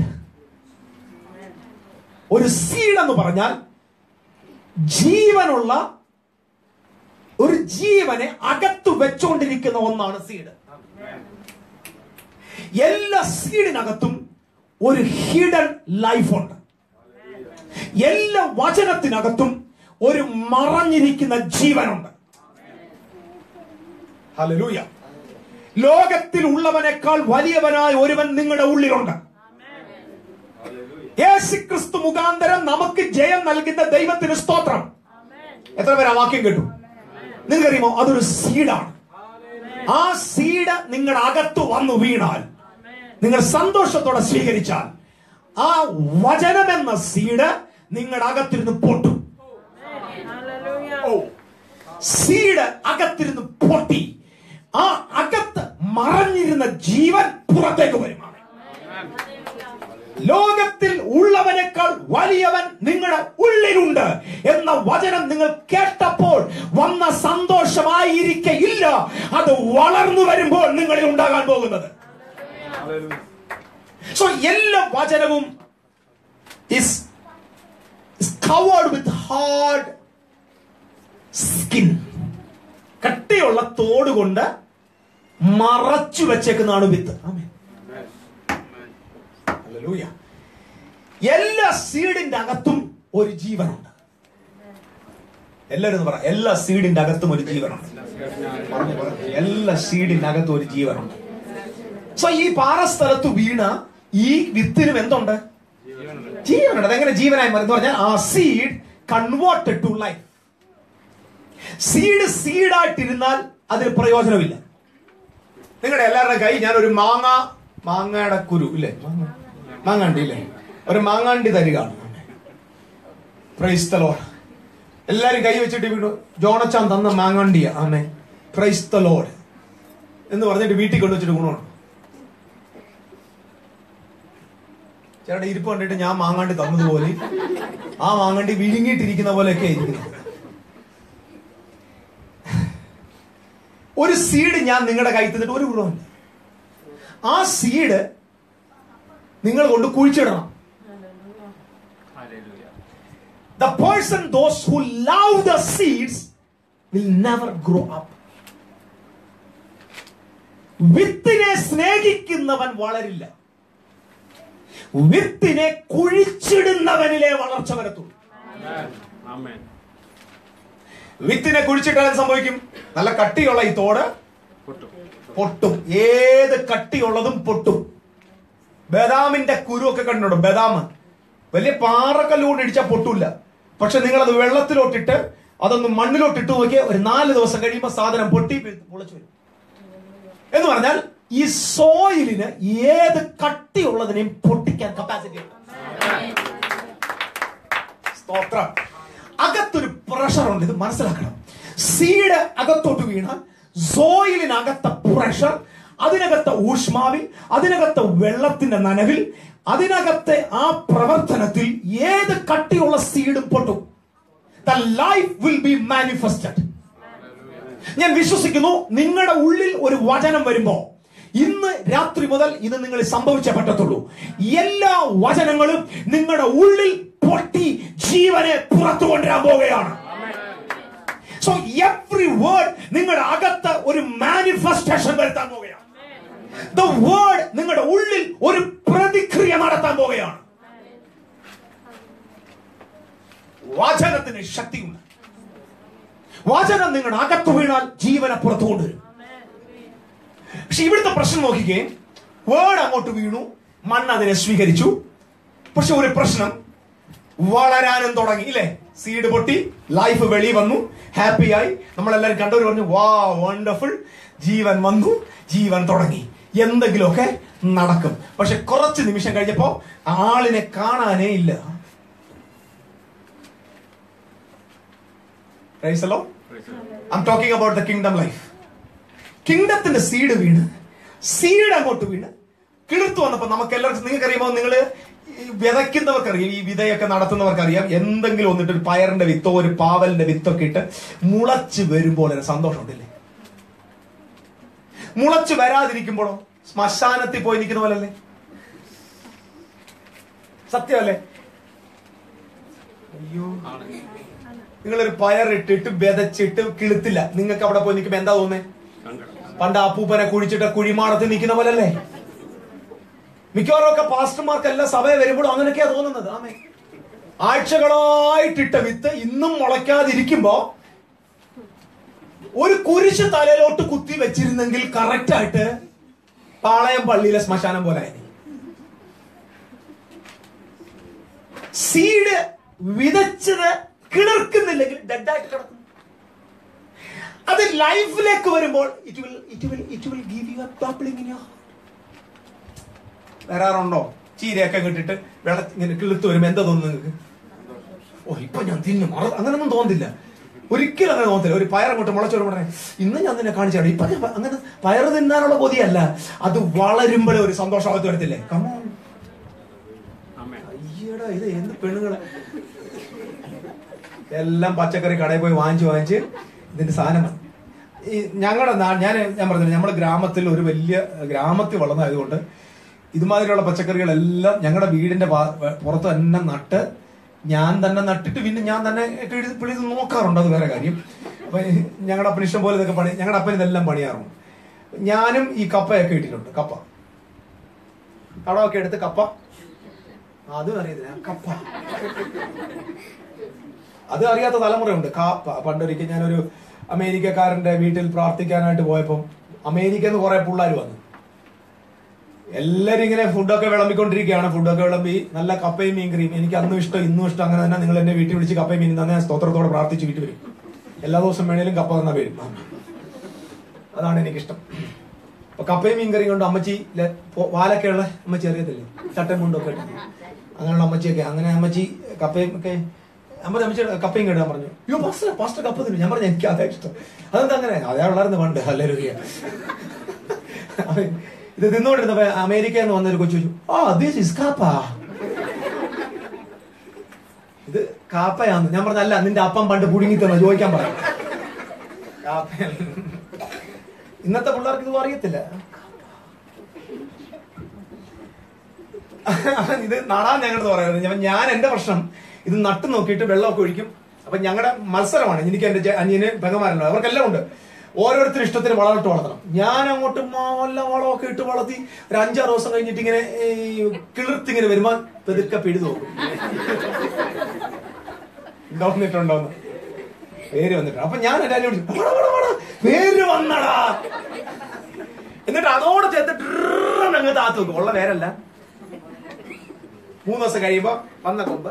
ഒരു സീഡ് എന്ന് പറഞ്ഞാൽ ജീവനുള്ള ഒരു ജീവനെ അകത്തു വെച്ചുകൊണ്ടിരിക്കുന്ന ഒന്നാണ് സീഡ് എല്ലാ സീഡിനകത്തും ഒരു ഹിഡൻ ലൈഫ് ഉണ്ട് എല്ലാ വചനത്തിനകത്തും ഒരു മറഞ്ഞിരിക്കുന്ന ജീവനുണ്ട് ഹല്ലേലൂയ ലോകത്തിൽ ഉള്ളവനേക്കാൾ വലിയവനായ ഒരുവൻ നിങ്ങളുടെ ഉള്ളിലുണ്ട് യേശുക്രിസ്തു മുഖാന്തരം നമുക്ക് ജയം നൽകുന്ന ദൈവത്തിന് സ്തോത്രം എത്ര പേര് ആ വാക്യം കേട്ടു നിങ്ങൾക്കറിയുമോ അതൊരു സീഡാണ് ആ സീഡ് നിങ്ങളുടെ അകത്ത് വന്നു വീണാൽ നിങ്ങൾ സന്തോഷത്തോടെ സ്വീകരിച്ചാൽ ആ വചനം എന്ന സീഡ് നിങ്ങളുടെ അകത്തിരുന്ന് പൊട്ടും ഓ സീഡ് അകത്തിരുന്ന് പൊട്ടി ആ അകത്ത് മറഞ്ഞിരുന്ന ജീവൻ പുറത്തേക്ക് വരും ലോകത്തിൽ ഉള്ളവനേക്കാൾ വലിയവൻ നിങ്ങളുടെ ഉള്ളിലുണ്ട് എന്ന വചനം നിങ്ങൾ കേട്ടപ്പോൾ വന്ന സന്തോഷമായിരിക്കയില്ല അത് വളർന്നു വരുമ്പോൾ നിങ്ങളിൽ ഉണ്ടാകാൻ പോകുന്നത് സോ എല്ലാ വചനവും is covered with hard skin കട്ടിയുള്ള തോട് കൊണ്ട് മറച്ചു വെച്ചേക്കുന്നതാണ് വിത്ത് ആമേൻ ഹല്ലേലൂയ. എല്ലാ സീഡിന്റെ അകത്തും ഒരു ജീവനുണ്ട് എല്ലാവരും ഒന്ന് പറ എല്ലാ സീഡിന്റെ അകത്തും ഒരു ജീവനുണ്ട് പറഞ്ഞു, പറഞ്ഞു. എല്ലാ സീഡിന്റെ അകത്തും ഒരു ജീവനുണ്ട് സോ ഈ പാറസ്ഥലത്ത് വീണ ഈ വിത്തിനും എന്തുണ്ട് ജീവനുണ്ട് അതെങ്ങനെ ജീവനായി മാറി എന്ന് പറഞ്ഞാൽ ആ seed converted to life seed സീഡായിട്ടിരുന്നാൽ അതിന് പ്രയോജനമില്ല നിങ്ങളുടെ എല്ലാവരുടെ കൈ ഞാൻ ഒരു മാങ്ങ മാങ്ങയുടെ കുരു ഇല്ലേ മാങ്ങ- മാങ്ങാണ്ടി ഇല്ലേ ഒരു മാങ്ങാണ്ടി തരികയാണ് പ്രൈസ്തലോ എല്ലാരും കൈ വെച്ചിട്ട് വീണു ജോണച്ചാൻ തന്ന മാങ്ങാണ്ടിയ ആമേ ക്രൈസ്തലോഡ് എന്ന് പറഞ്ഞിട്ട് വീട്ടിൽ കൊണ്ടുവച്ചിട്ട് ഗുണമുണ്ട് ചേട്ടാ ഇരിപ്പ് കണ്ടിട്ട് ഞാൻ മാങ്ങാണ്ടി തന്നതുപോലെ ആ മാങ്ങാണ്ടി വിഴുങ്ങിയിട്ടിരിക്കുന്ന പോലെയൊക്കെ ഇരിക്കുന്നത് ഒരു സീഡ് ഞാൻ നിങ്ങളുടെ കയ്യിൽ തന്നിട്ട് ഒരു ഗുണമില്ല ആ സീഡ് നിങ്ങൾ കൊണ്ട് കുഴിച്ചിടണം Hallelujah. The person, those who love the seeds, will never grow up. വിത്തിനെ സ്നേഹിക്കുന്നവൻ വളരില്ല വിത്തിനെ കുഴിച്ചിടുന്നവനിലെ വളർച്ച വരത്തുള്ളൂ Amen. Amen. വിത്തിനെ കുഴിച്ചിട്ടാൽ എന്ത് സംഭവിക്കും നല്ല കട്ടിയുള്ള ഈ തോട് പൊട്ടും. പൊട്ടും ഏത് കട്ടിയുള്ളതും പൊട്ടും ബദാമിന്റെ കുരു ഒക്കെ കണ്ടിട്ടുണ്ടോ ബദാം വലിയ പാറക്കല്ലുകൊണ്ട് ഇടിച്ചാൽ പൊട്ടൂല പക്ഷെ നിങ്ങൾ അത് വെള്ളത്തിലോട്ടിട്ട് അതൊന്ന് മണ്ണിലോട്ടിട്ട് നോക്കിയാൽ ഒരു നാല് ദിവസം കഴിയുമ്പോൾ സാധനം പൊട്ടി മുളച്ചു വരും എന്ന് പറഞ്ഞാൽ ഈ സോയിലിന് ഏത് കട്ടിയുള്ളതിനെയും പൊട്ടിക്കാൻ കപ്പാസിറ്റി ഉണ്ട് സ്തോത്രം അകത്തൊരു പ്രഷർ ഉണ്ട് ഇത് മനസ്സിലാക്കണം സീഡ് അകത്തോട്ട് വീണാൽ സോയിലിനകത്ത പ്രഷർ അതിനകത്തെ ഊഷ്മാവിൽ അതിനകത്തെ വെള്ളത്തിന്റെ നനവിൽ അതിനകത്തെ ആ പ്രവർത്തനത്തിൽ ഏത് കട്ടിയുള്ള സീഡും പൊട്ടും the life will be manifested ഞാൻ വിശ്വസിക്കുന്നു നിങ്ങളുടെ ഉള്ളിൽ ഒരു വചനം വരുമ്പോ ഇന്ന് രാത്രി മുതൽ ഇത് നിങ്ങൾ സംഭവിച്ചേ പറ്റത്തുള്ളൂ എല്ലാ വചനങ്ങളും നിങ്ങളുടെ ഉള്ളിൽ പൊട്ടി ജീവനെ പുറത്തു കൊണ്ടുവരാൻ പോവുകയാണ് സോ എവ്രി വേർഡ് നിങ്ങളുടെ അകത്ത് ഒരു മാനിഫെസ്റ്റേഷൻ വരുത്താൻ പോവുകയാണ് ദ വേർഡ് നിങ്ങളുടെ ഉള്ളിൽ ഒരു പ്രതിക്രിയ നടത്താൻ പോവുകയാണ് വചനത്തിന് ശക്തിയുണ്ട് വചനം നിങ്ങളുടെ അകത്ത് വീണാൽ ജീവനെ പുറത്തു കൊണ്ടുവരും പക്ഷെ ഇവിടുത്തെ പ്രശ്നം നോക്കിക്കേ വേർഡ് അങ്ങോട്ട് വീണു മണ്ണ് അതിനെ സ്വീകരിച്ചു പക്ഷെ ഒരു പ്രശ്നം വളരാനും തുടങ്ങി ഇല്ലേ സീഡ് പൊട്ടി ലൈഫ് വെളി വന്നു ഹാപ്പിയായി നമ്മളെല്ലാവരും കണ്ടവർ പറഞ്ഞു വാ വണ്ടർഫുൾ ജീവൻ വന്നു ജീവൻ തുടങ്ങി എന്തെങ്കിലുമൊക്കെ നടക്കും പക്ഷെ കുറച്ച് നിമിഷം കഴിഞ്ഞപ്പോ ആളിനെ കാണാനേ ഇല്ല Praise the Lord. I'm talking about the kingdom life. കിങ്ഡത്തിന്റെ സീഡ് വീണ് സീഡ് അങ്ങോട്ട് വീണ് കിളിർത്തു വന്നപ്പോ നമുക്ക് എല്ലാവർക്കും നിങ്ങൾക്ക് അറിയുമോ നിങ്ങൾ വിതയ്ക്കുന്നവർക്കറിയാം ഈ വിതയൊക്കെ നടത്തുന്നവർക്കറിയാം എന്തെങ്കിലും ഒന്നിട്ട് ഒരു പയറിന്റെ വിത്തോ ഒരു പാവലിന്റെ വിത്തൊക്കെ ഇട്ട് മുളച്ച് വരുമ്പോൾ ഒരു സന്തോഷം ഉണ്ടല്ലേ മുളച്ച് വരാതിരിക്കുമ്പോഴോ ശ്മശാനത്തിൽ പോയി നിൽക്കുന്ന പോലല്ലേ സത്യമല്ലേ അയ്യോ നിങ്ങളൊരു പയറിട്ടിട്ട് വിതച്ചിട്ട് കിളുത്തില്ല നിങ്ങൾക്ക് അവിടെ പോയി നിൽക്കുമ്പോ എന്താ തോന്നേ പണ്ട് അപ്പൂപ്പനെ കുഴിച്ചിട്ട് കുഴിമാടത്തിൽ നിൽക്കുന്ന പോലല്ലേ മിക്കവാറും ഒക്കെ പാസ്റ്റർമാർക്കെല്ലാം സഭയെ വരുമ്പോഴും അങ്ങനെയൊക്കെയാ തോന്നുന്നത് ആമേ ആഴ്ചകളായിട്ടിട്ട വിത്ത് ഇന്നും മുളയ്ക്കാതിരിക്കുമ്പോ ഒരു കുരിശ് തലയിലോട്ട് കുത്തി വെച്ചിരുന്നെങ്കിൽ കറക്റ്റ് ആയിട്ട് പാളയം പള്ളിയിലെ ശ്മശാനം പോലെ ആയി സീഡ് വിതച്ചത് കിളിർക്കുന്നില്ലെങ്കിൽ ഡെഡായിട്ട് കിടക്കും അത് ലൈഫിലേക്ക് വരുമ്പോൾ it will it will it will give you bubbling in your വരാറുണ്ടോ ചീരയൊക്കെ കിട്ടിട്ട് വെള്ള ഇങ്ങനെ കിളുത്ത് വരുമ്പോ എന്താ തോന്നുന്നു നിങ്ങൾക്ക് ഓ ഇപ്പൊ ഞാൻ തിന്നും അത് അങ്ങനൊന്നും തോന്നുന്നില്ല ഒരിക്കലും അങ്ങനെ തോന്നത്തില്ല ഒരു പയർ അങ്ങോട്ട് മുളച്ചു വരുമ്പോൾ ഇന്ന് ഞാൻ നിന്നെ കാണിച്ചാണ് ഇപ്പൊ ഞാൻ പ- അങ്ങനെ പയർ തിന്നാനുള്ള കൊതിയല്ല അത് വളരുമ്പോഴേ ഒരു സന്തോഷം അകത്ത് വരത്തില്ലേ കമോ ആമേൻ അയ്യടാ ഇത് എന്ത് പെണ്ണുങ്ങളെ എല്ലാം പച്ചക്കറി കടയിൽ പോയി വാങ്ങിച്ച് വാങ്ങിച്ച് ഇതിന്റെ സാധനം ഈ ഞങ്ങളുടെ നാ- ഞാൻ ഞാൻ പറഞ്ഞില്ല നമ്മുടെ ഗ്രാമത്തിൽ ഒരു വലിയ ഗ്രാമത്തിൽ വളർന്നതായതുകൊണ്ട് ഇതുമാതിരിയുള്ള പച്ചക്കറികളെല്ലാം ഞങ്ങളുടെ വീടിന്റെ വാ- പുറത്ത് തന്നെ നട്ട് ഞാൻ തന്നെ നട്ടിട്ട് പിന്നെ ഞാൻ തന്നെ കിഴി- പിഴുത് നോക്കാറുണ്ട് അത് വേറെ കാര്യം അപ്പൊ ഞങ്ങളുടെ അപ്പൻ ഇഷ്ടം പോലെ ഇതൊക്കെ പണി ഞങ്ങളുടെ അപ്പൻ ഇതെല്ലാം പണിയാറുണ്ട് ഞാനും ഈ കപ്പയൊക്കെ ഇട്ടിട്ടുണ്ട് കപ്പ കടമൊക്കെ എടുത്ത് കപ്പ അതും അറിയത്തില്ല കപ്പ അത് അറിയാത്ത തലമുറയുണ്ട് കാപ്പ പണ്ടൊരിക്കൽ ഞാനൊരു അമേരിക്കക്കാരന്റെ വീട്ടിൽ പ്രാർത്ഥിക്കാനായിട്ട് പോയപ്പം അമേരിക്കയിൽ നിന്ന് കുറെ പിള്ളേർ വന്നു എല്ലാരും ഇങ്ങനെ ഫുഡൊക്കെ വിളമ്പിക്കൊണ്ടിരിക്കുകയാണ് ഫുഡൊക്കെ വിളമ്പി നല്ല കപ്പയും മീൻ കറിയും എനിക്ക് അന്നും ഇഷ്ടം ഇന്നും ഇഷ്ടം അങ്ങനെ തന്നെ നിങ്ങൾ എന്നെ വീട്ടിൽ വിളിച്ച് കപ്പയും മീൻ തന്നെ സ്തോത്രത്തോടെ പ്രാർത്ഥിച്ച് വീട്ടിൽ വരും എല്ലാ ദിവസവും വേണേലും കപ്പ തന്ന വരും അതാണ് എനിക്കിഷ്ടം അപ്പൊ കപ്പയും മീൻ കറിയും കൊണ്ട് അമ്മച്ചി ലെ- പോ- വാലൊക്കെ ഉള്ള അമ്മച്ചി അറിയത്തില്ലേ ചട്ടയും മുണ്ടൊക്കെ ഇട്ട് അങ്ങനെയുള്ള അമ്മച്ചിയൊക്കെ അങ്ങനെ അമ്മച്ചി കപ്പയും ഒക്കെ അമ്മ അമ്മച്ചി കപ്പയും കേട്ടാൻ പറഞ്ഞു അയ്യോ പാസ്റ്റർ പാസ്റ്റർ കപ്പ തിന്നു ഞാൻ പറഞ്ഞു എനിക്ക് അതാ ഇഷ്ടം അതെന്താ അങ്ങനെ അതേ ഉള്ളായിരുന്നു പണ്ട് ഹല്ലേലൂയ ഇത് തിന്നുകൊണ്ടിരുന്നപ്പോ അമേരിക്കയിൽ നിന്ന് വന്നൊരു കൊച്ചു ചോദിച്ചു ആ ദിസ് ഇസ് കാപ്പ ഇത് കാപ്പയാന്ന് ഞാൻ പറഞ്ഞ അല്ല നിന്റെ അപ്പം പണ്ട് പുഴുങ്ങി തന്ന ചോദിക്കാൻ പറഞ്ഞു കാപ്പയല്ല. ഇന്നത്തെ പിള്ളേർക്ക് ഇത് അറിയത്തില്ല ഇത് നടാൻ ഞങ്ങളുടെ പറയുന്നത് ഞാൻ- ഞാൻ എന്റെ പ്രശ്നം ഇത് നട്ടു നോക്കിയിട്ട് വെള്ളമൊക്കെ ഒഴിക്കും അപ്പൊ ഞങ്ങളുടെ മത്സരമാണ് എനിക്ക് എന്റെ ചേ- അനിയന് പെങ്ങന്മാരുണ്ട് അവർക്കെല്ലാം ഉണ്ട് ഓരോരുത്തരും ഇഷ്ടത്തിന് വളമിട്ട് വളർത്തണം ഞാൻ അങ്ങോട്ട് നല്ല വളമൊക്കെ ഇട്ട് വളർത്തി ഒരു അഞ്ചാറ് ദിവസം കഴിഞ്ഞിട്ട് ഇങ്ങനെ ഈ കിളിർത്തിങ്ങനെ വരുമ്പോ പെതുക്കെ പിഴുതു നോക്കും വന്നിട്ടുണ്ടോന്ന് പേര് വന്നിട്ടുണ്ട് അപ്പൊ ഞാൻ എന്റെ അനിയനോട് ചോദിച്ചു, "വാടാ, വാടാ, വാടാ, പേര് വന്നടാ എന്നിട്ട് അതോടെ ചേർത്ത് ഡ്രന്ന് അങ്ങ് താത്തു വെക്കും ഉള്ള പേരല്ല മൂന്ന് ദിവസം കഴിയുമ്പോ വന്ന കൊമ്പ്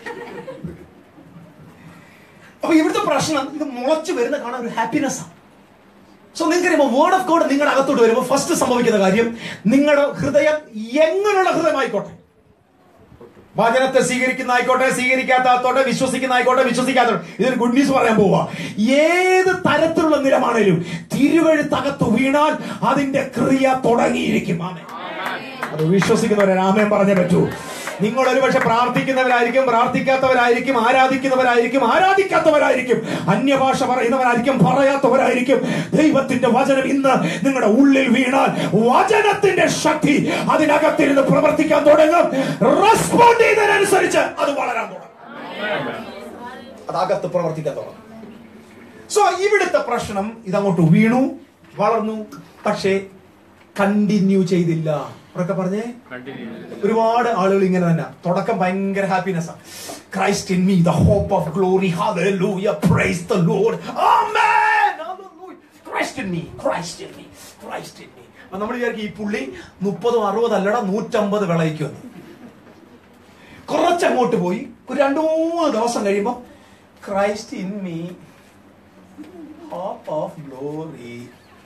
അപ്പൊ ഇവിടുത്തെ പ്രശ്നം ഇത് മുളച്ചു വരുന്ന കാണാൻ ഒരു ഹാപ്പിനെസ് ആണ് സോ നിങ്ങൾക്കറിയുമ്പോൾ വേർഡ് ഓഫ് ഗോഡ് നിങ്ങളുടെ അകത്തോട്ട് വരുമ്പോൾ ഫസ്റ്റ് സംഭവിക്കുന്ന കാര്യം നിങ്ങളുടെ ഹൃദയം എങ്ങനെയുള്ള ഹൃദയമായിക്കോട്ടെ വചനത്തെ സ്വീകരിക്കുന്ന ആയിക്കോട്ടെ സ്വീകരിക്കാത്ത ആയിക്കോട്ടെ വിശ്വസിക്കുന്ന ആയിക്കോട്ടെ വിശ്വസിക്കാത്ത ഇതൊരു ഗുഡ് ന്യൂസ് പറയാൻ പോവാ ഏത് തരത്തിലുള്ള നിലമാണേലും തിരുവഴുത്തകത്ത് വീണാൽ അതിന്റെ ക്രിയ തുടങ്ങിയിരിക്കും ആമേ അത് വിശ്വസിക്കുന്നവരെ ആമേൻ പറഞ്ഞേ പറ്റൂ നിങ്ങൾ ഒരുപക്ഷെ പ്രാർത്ഥിക്കുന്നവരായിരിക്കും പ്രാർത്ഥിക്കാത്തവരായിരിക്കും ആരാധിക്കുന്നവരായിരിക്കും ആരാധിക്കാത്തവരായിരിക്കും അന്യഭാഷ പറയുന്നവരായിരിക്കും പറയാത്തവരായിരിക്കും ദൈവത്തിന്റെ വചനം ഇന്ന് നിങ്ങളുടെ ഉള്ളിൽ വീണാൽ വചനത്തിന്റെ ശക്തി അതിനകത്തിരുന്ന് പ്രവർത്തിക്കാൻ തുടങ്ങും റെസ്പോണ്ട് ചെയ്തതിനനുസരിച്ച് അത് വളരാൻ തുടങ്ങും അതകത്ത് പ്രവർത്തിക്കാൻ തുടങ്ങും സോ ഇവിടുത്തെ പ്രശ്നം ഇതങ്ങോട്ട് വീണു വളർന്നു പക്ഷേ കണ്ടിന്യൂ ചെയ്തില്ല ഉറക്കെ പറഞ്ഞേ കണ്ടിന്യൂ ഒരുപാട് ആളുകൾ ഇങ്ങനെ തന്നെ തുടക്കം ഭയങ്കര happiness Christ in me the hope of glory hallelujah praise the Lord amen Christ in me Christ in me Christ in me അപ്പൊ നമ്മൾ വിചാരിക്കും ഈ പുള്ളി മുപ്പതും അറുപത് അല്ലട നൂറ്റമ്പത് വിളയിക്കുമെന്ന് കുറച്ചങ്ങോട്ട് പോയി ഒരു രണ്ടു മൂന്ന് ദിവസം കഴിയുമ്പോ Christ in me hope of glory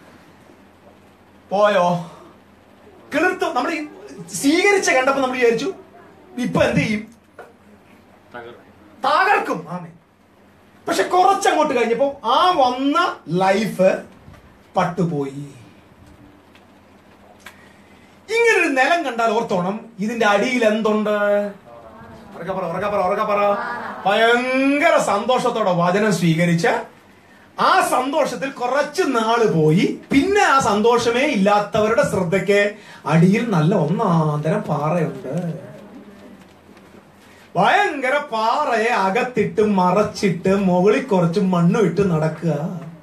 പോയോ കിളിർത്തു നമ്മൾ സ്വീകരിച്ച കണ്ടപ്പോ നമ്മൾ വിചാരിച്ചു ഇപ്പൊ എന്ത് ചെയ്യും തകർക്കും തകർക്കും ആമേ പക്ഷെ കുറച്ചങ്ങോട്ട് കഴിഞ്ഞപ്പോ ആ വന്ന ലൈഫ് പട്ടുപോയി ഇങ്ങനൊരു നിലം കണ്ടാൽ ഓർത്തോണം ഇതിന്റെ അടിയിൽ എന്തുണ്ട് ഉറക്കെ പറ ഉറക്കെ പറ ഉറക്കെ പറ ഭയങ്കര സന്തോഷത്തോടെ വചനം സ്വീകരിച്ച് ആ സന്തോഷത്തിൽ കുറച്ച് നാള് പോയി പിന്നെ ആ സന്തോഷമേ ഇല്ലാത്തവരുടെ ശ്രദ്ധയ്ക്ക് അടിയിൽ നല്ല ഒന്നാന്തരം പാറയുണ്ട് ഭയങ്കര പാറയെ അകത്തിട്ട് മറച്ചിട്ട് മുകളിൽ കുറച്ച് മണ്ണും ഇട്ട് നടക്കുക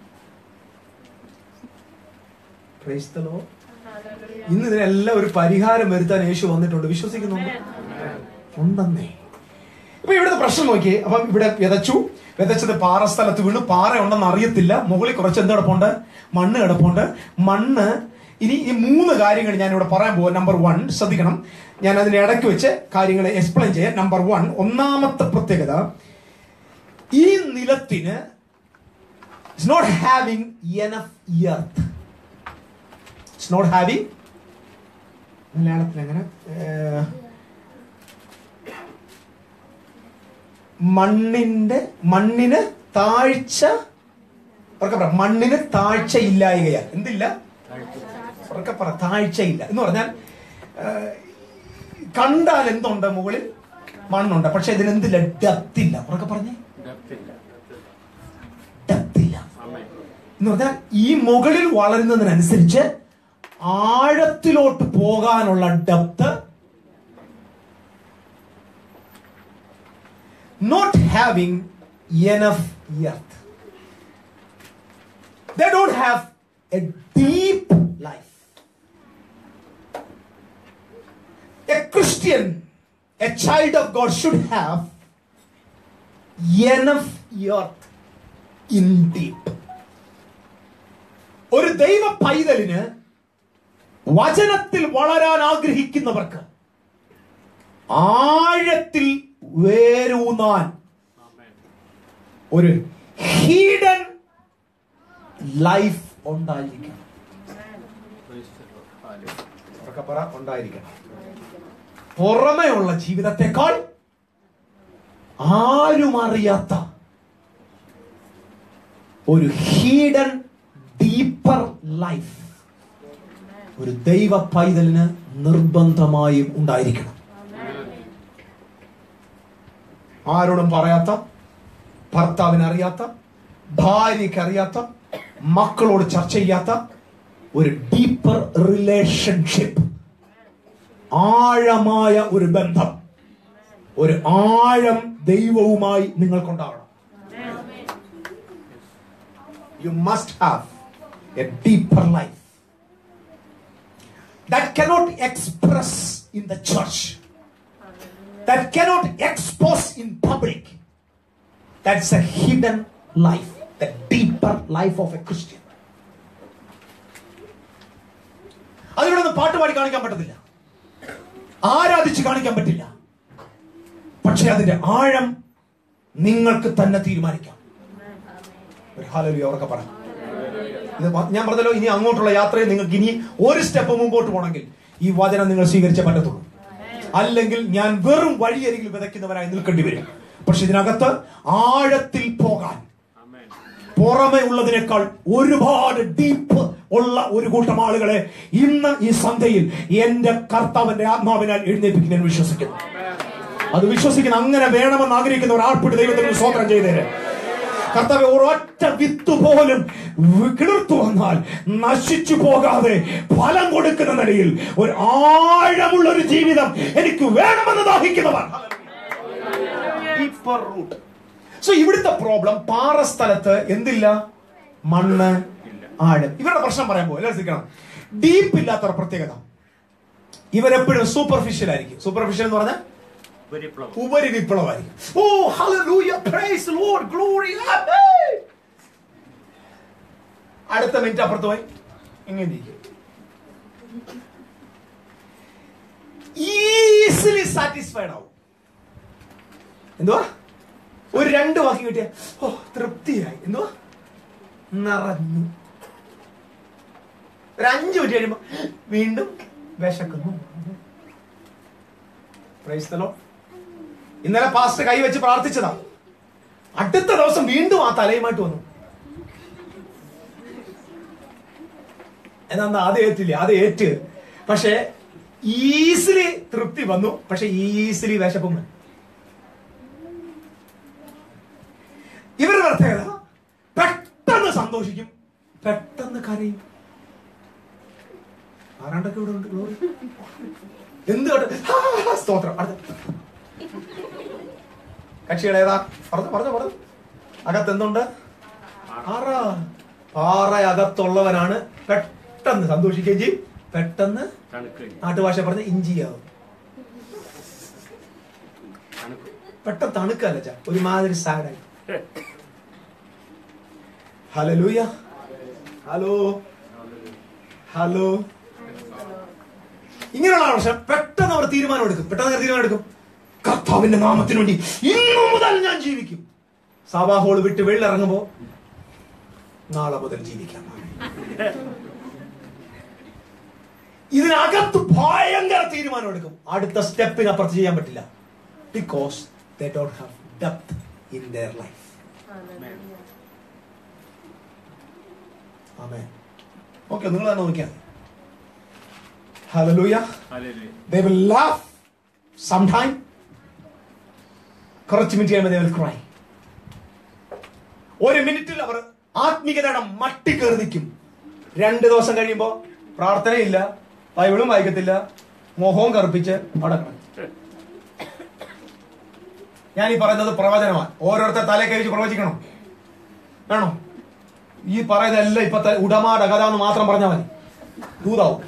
Praise the Lord. ഇന്ന് ഇതിനെല്ലാം ഒരു പരിഹാരം വരുത്താൻ യേശു വന്നിട്ടുണ്ട് വിശ്വസിക്കുന്നുണ്ട് ഉണ്ടെന്നേ ഇപ്പൊ ഇവിടുത്തെ പ്രശ്നം നോക്കിയേ അപ്പം ഇവിടെ വിതച്ചു വിതച്ചത് പാറ സ്ഥലത്ത് വീണു പാറ ഉണ്ടെന്ന് അറിയത്തില്ല മുകളിൽ കുറച്ച് എന്ത് കിടപ്പുണ്ട് മണ്ണ് കിടപ്പുണ്ട് മണ്ണ് ഇനി ഈ മൂന്ന് കാര്യങ്ങൾ ഞാൻ ഇവിടെ പറയാൻ പോവാം നമ്പർ വൺ ശ്രദ്ധിക്കണം ഞാൻ അതിന് ഇടയ്ക്ക് വെച്ച് കാര്യങ്ങൾ എക്സ്പ്ലെയിൻ ചെയ്യാം നമ്പർ വൺ ഒന്നാമത്തെ പ്രത്യേകത ഈ നിലത്തിന് it's not having enough earth it's not having മലയാളത്തിൽ എങ്ങനെ ഏഹ്, മണ്ണിന്റെ മണ്ണിന് താഴ്ച ഉറക്കെ പറ മണ്ണിന് താഴ്ച ഇല്ലായകയാ എന്തില്ല ഉറക്കെ പറ താഴ്ചയില്ല എന്ന് പറഞ്ഞാൽ ഏഹ്, കണ്ടാൽ എന്തുണ്ട് മുകളിൽ മണ്ണുണ്ട് പക്ഷെ ഇതിന് എന്തില്ല ഡെപ്ത് ഇല്ല ഉറക്കെ പറഞ്ഞേ ഡെപ്ത് ഇല്ല ഡെപ്ത് ഇല്ല ആമേൻ എന്ന് പറഞ്ഞാൽ ഈ മുകളിൽ വളരുന്നതിനനുസരിച്ച് ആഴത്തിലോട്ട് പോകാനുള്ള depth not having enough earth they don't have a deep life a Christian a child of God should have enough earth in deep ഒരു ദൈവ പൈതലിന് വചനത്തിൽ വളരാൻ ആഗ്രഹിക്കുന്നവർക്ക് ആഴത്തിൽ വേരൂന്നാൻ ആമേൻ ഒരു ഹീഡൻ ലൈഫ് ഉണ്ടായിരിക്കണം Praise the Lord. Hallelujah. ഉറക്കെ പറ ഉണ്ടായിരിക്കണം പുറമെയുള്ള ജീവിതത്തെക്കാൾ ആരും അറിയാത്ത ഒരു ഹീഡൻ ഡീപ്പർ ലൈഫ് ഒരു ദൈവ പൈതലിന് നിർബന്ധമായും ഉണ്ടായിരിക്കണം ആരോടും പറയാത്ത ഭർത്താവിന് അറിയാത്ത ഭാര്യയ്ക്ക് അറിയാത്ത മക്കളോട് ചർച്ച ചെയ്യാത്ത ഒരു ഡീപ്പർ റിലേഷൻഷിപ്പ് ആഴമായ ഒരു ബന്ധം ഒരു ആഴം ദൈവവുമായി നിങ്ങൾക്കുണ്ടാവണം you must have a deeper life that cannot express in the church, that cannot expose in public. That's a hidden life, the deeper life of a Christian. അതിവിടെ നിന്ന് പാട്ട് പാടി കാണിക്കാൻ പറ്റത്തില്ല ആരാധിച്ച് കാണിക്കാൻ പറ്റില്ല പക്ഷെ അതിന്റെ ആഴം നിങ്ങൾക്ക് തന്നെ തീരുമാനിക്കാം ഒരു ഹാലലി അവർക്ക് പറ ഇത് വ- ഞാൻ പറഞ്ഞല്ലോ ഇനി അങ്ങോട്ടുള്ള യാത്രയിൽ നിങ്ങൾക്ക് ഇനി ഒരു സ്റ്റെപ്പ് മുമ്പോട്ട് പോകണമെങ്കിൽ ഈ വചനം നിങ്ങൾ സ്വീകരിച്ചേ പറ്റത്തുള്ളൂ അല്ലെങ്കിൽ ഞാൻ വെറും വഴിയരികിൽ വിതയ്ക്കുന്നവനായി നിൽക്കേണ്ടി വരും പക്ഷെ ഇതിനകത്ത് ആഴത്തിൽ പോകാൻ ആമേൻ പുറമെ ഉള്ളതിനേക്കാൾ ഒരുപാട് ഡീപ്പ് ഉള്ള ഒരു കൂട്ടം ആളുകളെ ഇന്ന് ഈ സന്ധ്യയിൽ എന്റെ കർത്താവിന്റെ ആത്മാവിനാൽ എഴുന്നേൽപ്പിക്കുന്ന ഞാൻ വിശ്വസിക്കുന്നു അത് വിശ്വസിക്കുന്ന അങ്ങനെ വേണമെന്ന് ആഗ്രഹിക്കുന്ന ഒരു ആൾപ്പെട്ട് ദൈവത്തിന് സ്വോത്രം ചെയ്തേര് കർത്താവ് ഒരൊറ്റ വിത്ത് പോലും വി- കിളിർത്തു വന്നാൽ നശിച്ചു പോകാതെ ഫലം കൊടുക്കുന്ന നിലയിൽ ഒരു ആഴമുള്ള ഒരു ജീവിതം എനിക്ക് വേണമെന്ന് ദാഹിക്കുന്നവർ സോ ഇവിടുത്തെ പ്രോബ്ലം പാറ സ്ഥലത്ത് എന്തില്ല മണ്ണ് ആഴം ഇവരുടെ പ്രശ്നം പറയാൻ പോകും എല്ലാവരും ശ്രദ്ധിക്കണം ഡീപ്പ് ഇല്ലാത്ത ഒരു പ്രത്യേകത ഇവരെപ്പോഴും സൂപ്പർഫിഷ്യൽ ആയിരിക്കും സൂപ്പർഫിഷ്യൽ എന്ന് പറഞ്ഞാൽ ഉപരിപ്ലവം ഉപരി വിപ്ലവമായിരിക്കും oh hallelujah praise Lord glory അടുത്ത മിനിറ്റ് അപ്പുറത്ത് പോയി ഇങ്ങനെ ഇരിക്കും ഈസിലി സാറ്റിസ്ഫൈഡ് ആവും എന്തുവാ ഒരു രണ്ട് വാക്ക് കിട്ടിയ ഓ തൃപ്തിയായി എന്തുവാ നിറഞ്ഞു ഒരു അഞ്ച് മിനിറ്റ് കഴിയുമ്പോ വീണ്ടും വിശക്കുന്നു Praise the Lord. ഇന്നലെ പാസ്റ്റ് കൈവച്ച് പ്രാർത്ഥിച്ചതാ അടുത്ത ദിവസം വീണ്ടും ആ തലയുമായിട്ട് വന്നു എന്നാ അത് ഏറ്റില്ല അത് ഏറ്റ് പക്ഷെ ഈസിലി തൃപ്തി വന്നു പക്ഷെ ഈസിലി വിശപ്പും വന്നു. ഇവരുടെ പ്രത്യേകത പെട്ടെന്ന് സന്തോഷിക്കും പെട്ടെന്ന് കരയും ആരാണ്ടൊക്കെ ഇവിടെ ഉണ്ട് ഗ്ലോറി എന്ത് കേട്ടോ? ഹാ, സ്തോത്രം അടുത്ത കക്ഷിയുടെ ഏതാ പറഞ്ഞു പറഞ്ഞു പറഞ്ഞു അകത്ത് എന്തുണ്ട് പാറ പാറ അകത്തുള്ളവനാണ് പെട്ടെന്ന് സന്തോഷിക്കുകയും ചെയ്യും പെട്ടെന്ന് തണുക്കുകയും നാട്ടുഭാഷ പറഞ്ഞ ഇഞ്ചിയാവും തണുക്കും പെട്ടെന്ന് തണുക്കല്ല ചാ ഒരുമാതിരി സാഡായി ഹലലൂയ ഹലോ ഹലോ ഇങ്ങനെയുള്ള പ്രശ്നം പെട്ടെന്ന് അവർ തീരുമാനം എടുക്കും പെട്ടെന്ന് അവർ തീരുമാനം എടുക്കും കർത്താവിന്റെ നാമത്തിന് വേണ്ടി ഇന്നു മുതൽ ഞാൻ ജീവിക്കും സഭാ ഹോൾ വിട്ട് വെള്ളിറങ്ങുമ്പോ നാളെ മുതൽ ജീവിക്കാം ഇതിനകത്ത് ഭയങ്കര തീരുമാനം എടുക്കും അടുത്ത സ്റ്റെപ്പിന് അപ്പുറത്ത് ചെയ്യാൻ പറ്റില്ല because they don't have depth in their life amen okay നിങ്ങൾ തന്നെ നോക്കിയാൽ hallelujah hallelujah they will laugh sometime കുറച്ച് മിനിറ്റ് കഴിയുമ്പോൾ they will cry ഒരു മിനിറ്റിൽ അവർ ആത്മീയതയുടെ മട്ടി കയറി നിൽക്കും രണ്ട് ദിവസം കഴിയുമ്പോൾ പ്രാർത്ഥനയില്ല ബൈബിളും വായിക്കത്തില്ല മോഹവും കറുപ്പിച്ച് അവിടെ കിടക്കും. ഞാൻ ഈ പറയുന്നത് പ്രവചനമാണ് ഓരോരുത്തർ തലേ കഴിച്ച് പ്രവചിക്കണം വേണോ ഈ പറയുന്നതെല്ലാം ഇപ്പൊ ത- ഉടമാട് അകത എന്ന് മാത്രം പറഞ്ഞാൽ മതി ദൂതാവും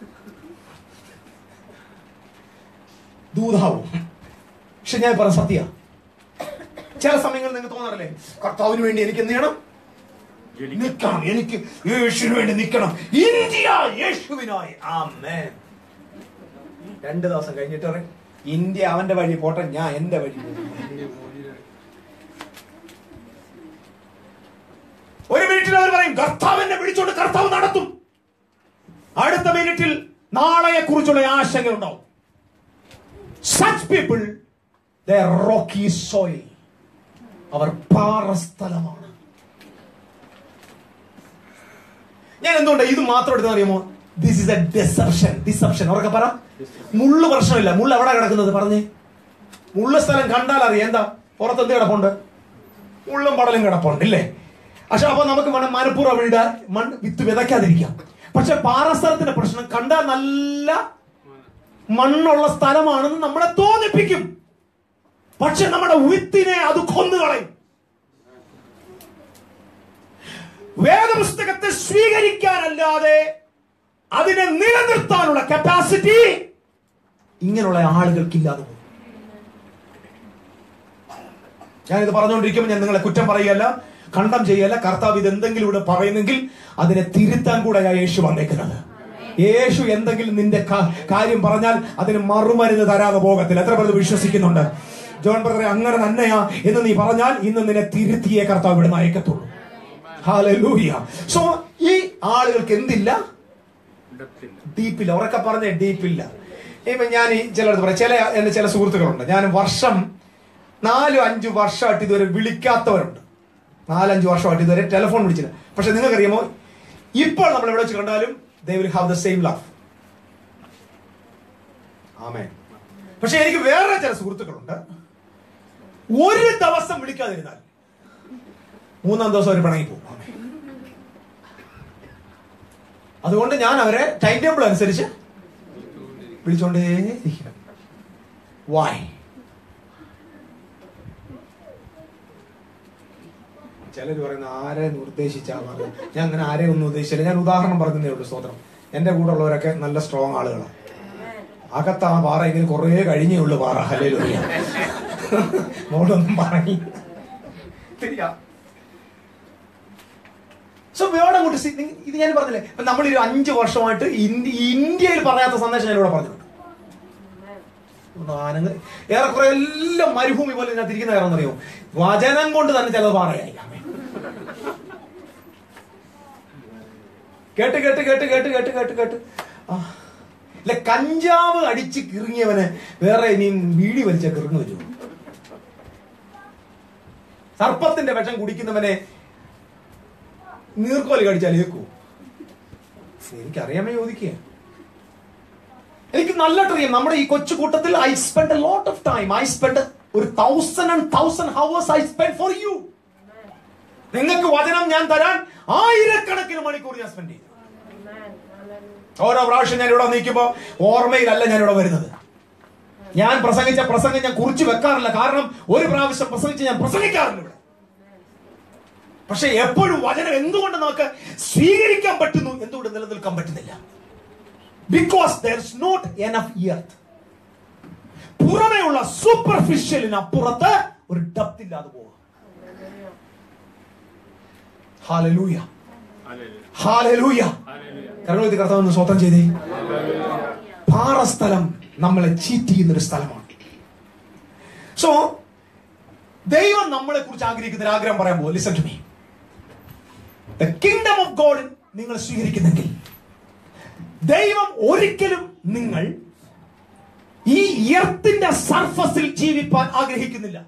ദൂതാവും പക്ഷെ ഞാൻ പറഞ്ഞ സത്യ ചില സമയങ്ങളിൽ നിങ്ങൾക്ക് തോന്നാറില്ലേ കർത്താവിന് വേണ്ടി എനിക്ക് എന്ത് ചെയ്യണം ജനിക്കും നിൽക്കണം എനിക്ക് യേശുവിന് വേണ്ടി നിൽക്കണം ഇന്ത്യ യേശുവിനായി ആമേൻ രണ്ട് ദിവസം കഴിഞ്ഞിട്ട് പറയും ഇന്ത്യ അവന്റെ വഴി പോട്ടെ ഞാൻ എന്റെ വഴി പോകും." ഒരു മിനിറ്റിൽ അവർ പറയും കർത്താവിനെ വിളിച്ചുകൊണ്ട് കർത്താവ് നടത്തും അടുത്ത മിനിറ്റിൽ നാളെയെ കുറിച്ചുള്ള ആശങ്ക ഉണ്ടാവും സച്ച് പീപ്പിൾ റോക്കി സോയിൽ അവർ പാറസ്ഥലമാണ് ഞാൻ എന്തുകൊണ്ട് ഇത് മാത്രം എടുത്തെന്ന് അറിയുമോ this is a deception deception ഉറക്കെ പറ മുള്ളു പ്രശ്നമില്ല മുള്ള എവിടെ കിടക്കുന്നത് പറഞ്ഞേ മുള്ള സ്ഥലം കണ്ടാൽ അറിയാം എന്താ പുറത്ത് എന്ത് കിടപ്പുണ്ട് മുള്ളും പടലും കിടപ്പുണ്ട് ഇല്ലേ പക്ഷെ അപ്പൊ നമുക്ക് വേണം മനഃപൂർവ്വം വീട് മൺ വിത്ത് വിതയ്ക്കാതിരിക്കാം പക്ഷെ പാറസ്ഥലത്തിന്റെ പ്രശ്നം കണ്ടാൽ നല്ല മണ്ണുള്ള സ്ഥലമാണെന്ന് നമ്മളെ തോന്നിപ്പിക്കും പക്ഷെ നമ്മുടെ വിത്തിനെ അത് കൊന്നുകളയും വേദപുസ്തകത്തെ സ്വീകരിക്കാനല്ലാതെ അതിനെ നിലനിർത്താനുള്ള കപ്പാസിറ്റി ഇങ്ങനെയുള്ള ആളുകൾക്കില്ലാതെ പോകും ഞാനിത് പറഞ്ഞുകൊണ്ടിരിക്കുമ്പോൾ ഞാൻ നിങ്ങളെ കുറ്റം പറയുകയല്ല കണ്ടം ചെയ്യല്ല കർത്താവ് ഇത് എന്തെങ്കിലും ഇവിടെ പറയുന്നെങ്കിൽ അതിനെ തിരുത്താൻ കൂടെ യേശു വന്നേക്കുന്നത് യേശു എന്തെങ്കിലും നിന്റെ കാ- കാര്യം പറഞ്ഞാൽ അതിന് മറുമരുന്ന് തരാതെ പോകത്തില്ല എത്ര പേർ ഇത് വിശ്വസിക്കുന്നുണ്ട് ജോൺ ബ്രദറെ അങ്ങനെ തന്നെയാ എന്ന് നീ പറഞ്ഞാൽ ഇന്ന് നിന്നെ തിരുത്തിയേ കർത്താവ് ഇവിടെ അയക്കത്തുള്ളൂ ഹാലൂയ സോ ഈ ആളുകൾക്ക് എന്തില്ല ഡെപ്തില്ല ഡീപ്പില്ല ഉറക്കെ പറഞ്ഞേ ഡീപ്പില്ല ഇപ്പൊ ഞാൻ ഈ ചിലടത്ത് പറയാം ചില എന്റെ ചില സുഹൃത്തുക്കളുണ്ട് ഞാൻ വർഷം നാലും അഞ്ചു വർഷമായിട്ട് ഇതുവരെ വിളിക്കാത്തവരുണ്ട് നാലഞ്ച് വർഷമായിട്ട് ഇതുവരെ ടെലിഫോൺ വിളിച്ചില്ല പക്ഷെ നിങ്ങൾക്കറിയാമോ ഇപ്പോൾ നമ്മൾ എവിടെ വെച്ച് കണ്ടാലും they will have the same love amen പക്ഷെ എനിക്ക് വേറെ ചില സുഹൃത്തുക്കളുണ്ട് ഒരു ദിവസം വിളിക്കാതിരുന്നാൽ മൂന്നാം ദിവസം അവർ പിണങ്ങി പോകും ആമേൻ. അതുകൊണ്ട് ഞാൻ അവരെ ടൈം ടേബിൾ അനുസരിച്ച് വിളിച്ചോണ്ടേ ഇരിക്കണം വായ് ചിലർ പറയുന്ന ആരെ നിർദ്ദേശിച്ചാ പറഞ്ഞത് ഞാൻ അങ്ങനെ ആരെ ഒന്നും ഉദ്ദേശിച്ചില്ല ഞാൻ ഉദാഹരണം പറഞ്ഞതേ ഉള്ളൂ സ്തോത്രം എന്റെ കൂടെ ഉള്ളവരൊക്കെ നല്ല സ്ട്രോങ് ആളുകളാണ് അകത്ത് ആ പാറ ഇങ്ങനെ കുറേ കഴിഞ്ഞേ ഉള്ളൂ പാറ ഹലേ മോളൊന്നും പറഞ്ഞു സോ വേർഡ് അങ്ങോട്ട് സി- നിങ്ങ- ഇത് ഞാൻ പറഞ്ഞില്ലേ ഇപ്പൊ നമ്മളൊരു അഞ്ച് വർഷമായിട്ട് ഇന്ത്യ ഇന്ത്യയിൽ പറയാത്ത സന്ദേശം ഞാൻ ഇവിടെ പറഞ്ഞിട്ടുണ്ട് ആനങ്ങൾ ഏറെക്കുറെ എല്ലാം മരുഭൂമി പോലെ ഇതിനകത്ത് ഇരിക്കുന്ന കാരണം അറിയോ വചനം കൊണ്ട് തന്നെ ചിലത് പാറയായി കേട്ട് കേട്ട് കേട്ട് കേട്ട് കേട്ട് കേട്ട് കേട്ട് ആ ഇല്ല കഞ്ചാവ് അടിച്ച് കിറങ്ങിയവന് വേറെ ഇനിയും വീടി വലിച്ച കിറങ്ങു വരുമോ സർപ്പത്തിന്റെ വിഷം കുടിക്കുന്നവനെ നീർക്കോലി കടിച്ചാൽ ഏക്കൂ എനിക്കറിയാമേ ചോദിക്കുക എനിക്ക് നല്ലതായിട്ട് അറിയാം നമ്മുടെ ഈ കൊച്ചു കൂട്ടത്തിൽ I spend a lot of time I spend ഒരു thousand and thousand hours I spend for you നിങ്ങൾക്ക് വചനം ഞാൻ തരാൻ ആയിരക്കണക്കിന് മണിക്കൂർ ഞാൻ സ്പെൻഡ് ചെയ്തു ഓരോ പ്രാവശ്യം ഞാൻ ഇവിടെ നീക്കുമ്പോ ഓർമ്മയിലല്ല ഞാൻ ഇവിടെ വരുന്നത് ഞാൻ പ്രസംഗിച്ച പ്രസംഗം ഞാൻ കുറിച്ച് വെക്കാറില്ല കാരണം ഒരു പ്രാവശ്യം പ്രസംഗിച്ച് ഞാൻ പ്രസംഗിക്കാറില്ല ഇവിടെ പക്ഷെ എപ്പോഴും വചനം എന്തുകൊണ്ട് നമുക്ക് സ്വീകരിക്കാൻ പറ്റുന്നു എന്തുകൊണ്ട് നിലനിൽക്കാൻ പറ്റുന്നില്ല because there is not enough earth പുറമേയുള്ള സൂപ്പർഫിഷ്യലിന് അപ്പുറത്ത് ഒരു ഡപ്ത് ഇല്ലാതെ പോവുക ഹാലലൂയ ഹല്ലേലൂയ. Hallelujah hallelujah. കർണോതി കർത്താവ് സ്വതം ചെയ്തേ പാറസ്ഥലം നമ്മളെ ചീറ്റ് ചെയ്യുന്ന ഒരു സ്ഥലമാണ് സോ ദൈവം നമ്മളെ കുറിച്ച് ആഗ്രഹിക്കുന്ന ഒരു ആഗ്രഹം പറയാൻ പോകും listen to me the kingdom of God നിങ്ങൾ സ്വീകരിക്കുന്നെങ്കിൽ ദൈവം ഒരിക്കലും നിങ്ങൾ ഈ എർത്തിന്റെ സർഫസിൽ ജീവിപ്പാൻ ആഗ്രഹിക്കുന്നില്ല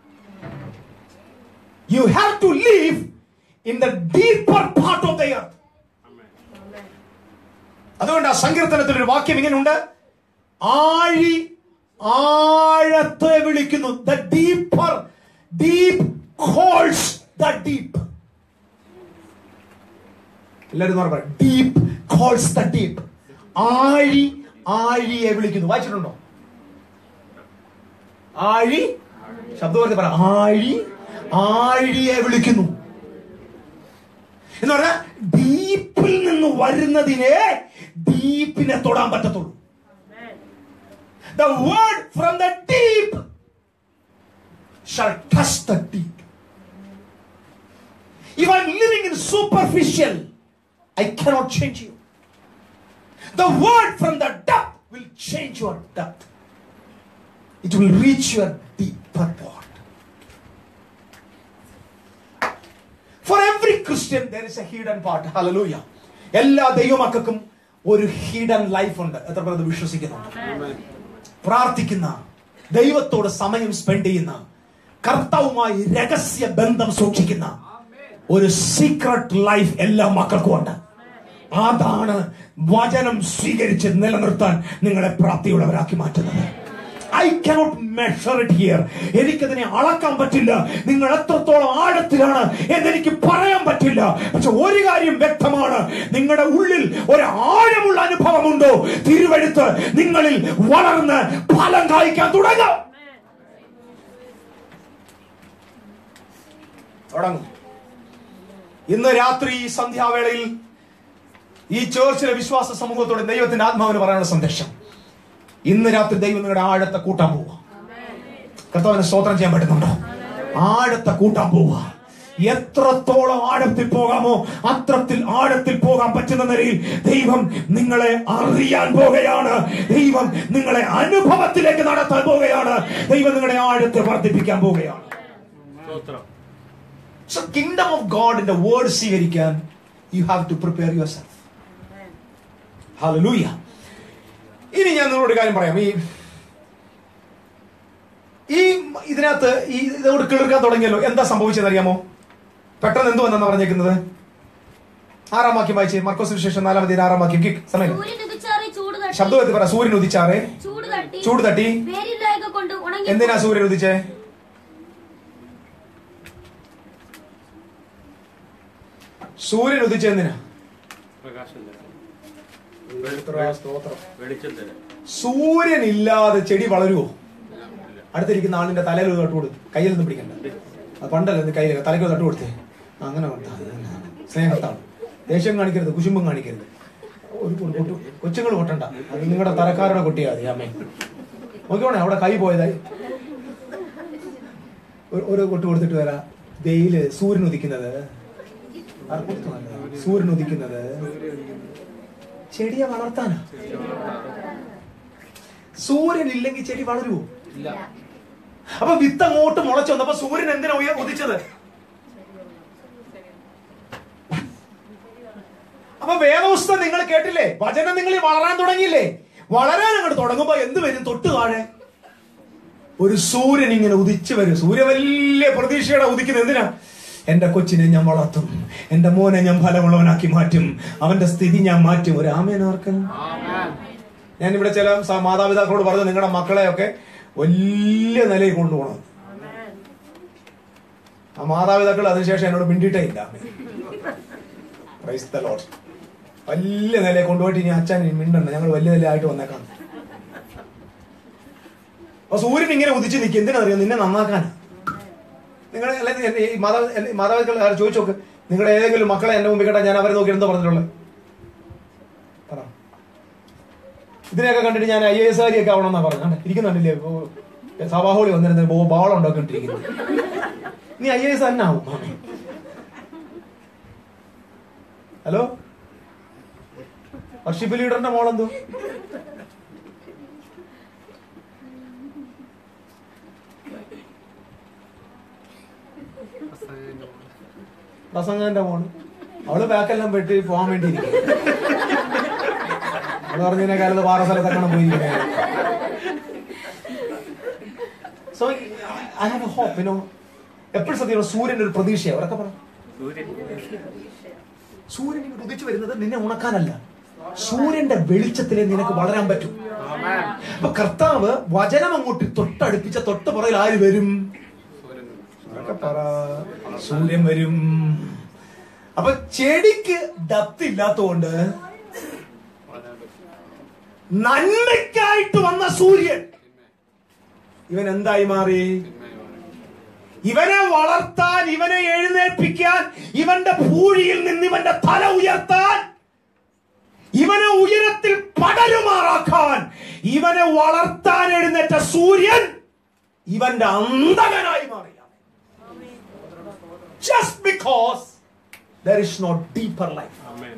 you have to live in the deeper part of the earth amen. അതുകൊണ്ട് ആ സങ്കീർത്തനത്തിൽ ഒരു വാക്യം ഇങ്ങനെയുണ്ട് ആഴി ആഴത്തെ വിളിക്കുന്നു the deeper deep calls the deep എല്ലാവരും പറയാം ഡീപ് കോൾസ് ദ ഡീപ്പ് ആഴി ആഴിയെ വിളിക്കുന്നു വായിച്ചിട്ടുണ്ടോ ആഴി ശബ്ദം പറ ആഴി ആഴിയെ വിളിക്കുന്നു എന്ന് പറഞ്ഞാൽ ഡീപ്പിൽ നിന്ന് വരുന്നതിനെ ഡീപ്പിനെ തൊടാൻ പറ്റത്തുള്ളൂ the word from the deep shall touch the deep If I'm living in superficial, I cannot change you. The word from the depth will change your depth. It will reach your deeper part. For every Christian, there is a hidden part. Hallelujah. എല്ലാ ദൈവമക്കൾക്കും ഒരു hidden life ഉണ്ട് എത്ര പേർ അത് വിശ്വസിക്കുന്നുണ്ട് പ്രാർത്ഥിക്കുന്ന ദൈവത്തോട് സമയം സ്പെൻഡ് ചെയ്യുന്ന കർത്താവുമായി രഹസ്യ ബന്ധം സൂക്ഷിക്കുന്ന ഒരു സീക്രട്ട് ലൈഫ് എല്ലാ മക്കൾക്കും ഉണ്ട് അതാണ് വചനം സ്വീകരിച്ച് നിലനിർത്താൻ നിങ്ങളെ പ്രാപ്തിയുള്ളവരാക്കി മാറ്റുന്നത് I cannot measure it here എനിക്കതിനെ അളക്കാൻ പറ്റില്ല നിങ്ങൾ എത്രത്തോളം ആഴത്തിലാണ് എന്നെനിക്ക് പറയാൻ പറ്റില്ല പക്ഷെ ഒരു കാര്യം വ്യക്തമാണ് നിങ്ങളുടെ ഉള്ളിൽ ഒരു ആഴമുള്ള അനുഭവമുണ്ടോ തിരുവെടുത്ത് നിങ്ങളിൽ വളർന്ന് ഫലം കായ്ക്കാൻ തുടങ്ങും തുടങ്ങും ഇന്ന് രാത്രി ഈ സന്ധ്യാവേളയിൽ ഈ ചേർച്ചിലെ വിശ്വാസ സമൂഹത്തോട് ദൈവത്തിന്റെ ആത്മാവിന് പറയാനുള്ള സന്ദേശം ഇന്ന് രാത്രി ദൈവം നിങ്ങളുടെ ആഴത്തെ കൂട്ടാൻ പോവുക കർത്താവിനെ സ്തോത്രം ചെയ്യാൻ പറ്റുന്നുണ്ടോ ആഴത്തെ കൂട്ടാൻ പോവുക എത്രത്തോളം ആഴത്തിൽ പോകാമോ അത്രത്തിൽ ആഴത്തിൽ പോകാൻ പറ്റുന്ന നിലയിൽ ദൈവം നിങ്ങളെ അറിയാൻ പോകുകയാണ് ദൈവം നിങ്ങളെ അനുഭവത്തിലേക്ക് നടത്താൻ പോവുകയാണ് ദൈവം നിങ്ങളുടെ ആഴത്തെ വർദ്ധിപ്പിക്കാൻ പോവുകയാണ് സ്തോത്രം സോ കിങ്ഡം ഓഫ് ഗോഡിന്റെ വേർഡ് സ്വീകരിക്കാൻ you have to prepare yourself hallelujah ഇനി ഞാൻ നിങ്ങളോട് ഒരു കാര്യം പറയാം ഈ ഈ ഇതിനകത്ത് ഈ ഇതോട് കിളിർക്കാൻ തുടങ്ങിയല്ലോ എന്താ സംഭവിച്ചത് അറിയാമോ പെട്ടെന്ന് എന്തു വന്നെന്നാ പറഞ്ഞേക്കുന്നത് ആറാം വാക്യം വായിച്ചേ മർക്കോസ് വിശേഷം നാലാമത്തെ ആറാം വാക്യം കിക്ക് സമയം സൂര്യൻ ഉദിച്ചാറി ചൂട് തട്ടി ശബ്ദം എത്തി പറ സൂര്യൻ ഉദിച്ചാറേ ചൂട് തട്ടി ചൂട് തട്ടി വേരില്ലായ്ക കൊണ്ട് ഉണങ്ങി എന്തിനാ സൂര്യൻ ഉദിച്ചേ സൂര്യൻ ഉദിച്ച എന്തിനാ പ്രകാശം തരാം വെളിച്ചം തരാം സൂര്യൻ ഇല്ലാതെ ചെടി വളരുവോ ഇല്ല അടുത്തിരിക്കുന്ന ആളിന്റെ തലയിൽ ഒരു തട്ട് കൊടുത്ത് കയ്യിലൊന്നും പിടിക്കണ്ട അത് പണ്ടല്ലേ ഇത് കയ്യിൽ തലയ്ക്ക് ഒരു തട്ട് കൊടുത്തേ അങ്ങനെ കൊടുത്താ മതി. സ്നേഹത്താണ് ദേഷ്യം കാണിക്കരുത് കുശുമ്പും കാണിക്കരുത് ഒരു ഒരു കൊട്ടു കൊച്ചുങ്ങൾ കൊട്ടണ്ട അത് നിങ്ങളുടെ തലക്കാരുടെ കൊട്ടിയാ മതി അമ്മേ നോക്കിയോണേ അവിടെ കൈ പോയതായി ഒരു- ഒരു കൊട്ട് കൊടുത്തിട്ട് വരാം വെയില് സൂര്യൻ ഉദിക്കുന്നത് ആർക്ക് കൊടുത്തു നല്ലതാ? സൂര്യൻ ഉദിക്കുന്നത് ചെടിയെ വളർത്താനാ സൂര്യൻ ഇല്ലെങ്കിൽ ചെടി വളരുവോ അപ്പൊ വിത്ത് അങ്ങോട്ട് മുളച്ചു വന്നപ്പോ സൂര്യൻ എന്തിനാ ഉയ- ഉദിച്ചത് അപ്പൊ വേദപുസ്തകം നിങ്ങൾ കേട്ടില്ലേ വചനം നിങ്ങൾ വളരാൻ തുടങ്ങിയില്ലേ വളരാൻ അങ്ങോട്ട് തുടങ്ങുമ്പോ എന്ത് വരും തൊട്ട് താഴെ ഒരു സൂര്യൻ ഇങ്ങനെ ഉദിച്ചു വരും സൂര്യ വലിയ പ്രതീക്ഷയുടെ ഉദിക്കുന്നത് എന്തിനാ എന്റെ കൊച്ചിനെ ഞാൻ വളർത്തും എന്റെ മോനെ ഞാൻ ഫലമുള്ളവനാക്കി മാറ്റും അവന്റെ സ്ഥിതി ഞാൻ മാറ്റും ഒരു ആമേനോർക്കും ഞാൻ ഇവിടെ ചില സ- മാതാപിതാക്കളോട് പറഞ്ഞു നിങ്ങളുടെ മക്കളെയൊക്കെ വലിയ നിലയിൽ കൊണ്ടുപോകണം ആ മാതാപിതാക്കൾ അതിനുശേഷം എന്നോട് മിണ്ടിയിട്ടേ ഇല്ല Praise the Lord. വലിയ നിലയിൽ കൊണ്ടുപോയിട്ട് ഇനി അച്ഛൻ ഇനി മിണ്ടണ്ട ഞങ്ങൾ വലിയ നിലയായിട്ട് വന്നേക്കാം അപ്പൊ സൂര്യൻ ഇങ്ങനെ ഉദിച്ച് നിൽക്കും എന്തിനറിയോ നിന്നെ നന്നാക്കാനാ നിങ്ങൾ അല്ലെങ്കിൽ എന്നെ ഈ മാതാ എന്നെ ഈ മാതാപിതാക്കൾ ആരും ചോദിച്ചു നോക്ക് നിങ്ങളുടെ ഏതെങ്കിലും മക്കളെ എന്റെ മുമ്പിൽ കേട്ടാ ഞാൻ അവരെ നോക്കി എന്താ പറഞ്ഞിട്ടുള്ളത് പറ ഇതിനെയൊക്കെ കണ്ടിട്ട് ഞാൻ ഐ എസ് ആരിയൊക്കെ ആവണമെന്നാ പറഞ്ഞത് ഇരിക്കുന്നുണ്ടല്ലേ ഓ, സഭാഹോളി വന്നിരുന്ന ബോ ബാളം ഉണ്ടാക്കിട്ടിരിക്കുന്നു നീ ഐ എസ് തന്നെ ആവും മാമി ഹലോ വർഷിപ്പ് ലീഡറിന്റെ മോളെന്തോ പ്രസംഗന്റെ മോള് അവള് ബാക്കെല്ലാം വെട്ടി പോകാൻ വേണ്ടി ഇരിക്കും അവള് പറഞ്ഞതിനെ കാലത്ത് പാറ സ്ഥലത്തൊക്കെ പോയിരിക്കുന്നത് so I have a hope you know എപ്പോഴും സത്യം സൂര്യന്റെ ഒരു പ്രതീക്ഷയാണ് അവരൊക്കെ പറ സൂര്യൻ സൂര്യൻ ഇങ്ങോട്ട് ഉദിച്ചു വരുന്നത് നിന്നെ ഉണക്കാനല്ല സൂര്യന്റെ വെളിച്ചത്തിലെ നിനക്ക് വളരാൻ പറ്റും അപ്പൊ കർത്താവ് വചനം അങ്ങോട്ട് തൊട്ടടുപ്പിച്ച തൊട്ട് പുറകിൽ ആര് വരും ഉറക്കെ പറ. സൂര്യൻ വരും അപ്പൊ ചെടിക്ക് ഡപ്ത് ഇല്ലാത്തതുകൊണ്ട് നന്മയ്ക്കായിട്ട് വന്ന സൂര്യൻ ഇവൻ എന്തായി മാറി ഇവനെ വളർത്താൻ ഇവനെ എഴുന്നേൽപ്പിക്കാൻ ഇവന്റെ പൂഴിയിൽ നിന്ന് ഇവന്റെ തല ഉയർത്താൻ ഇവനെ ഉയരത്തിൽ പടരുമാറാക്കാൻ ഇവനെ വളർത്താൻ എഴുന്നേറ്റ സൂര്യൻ ഇവന്റെ അന്തകനായി മാറി just because there is not deeper life amen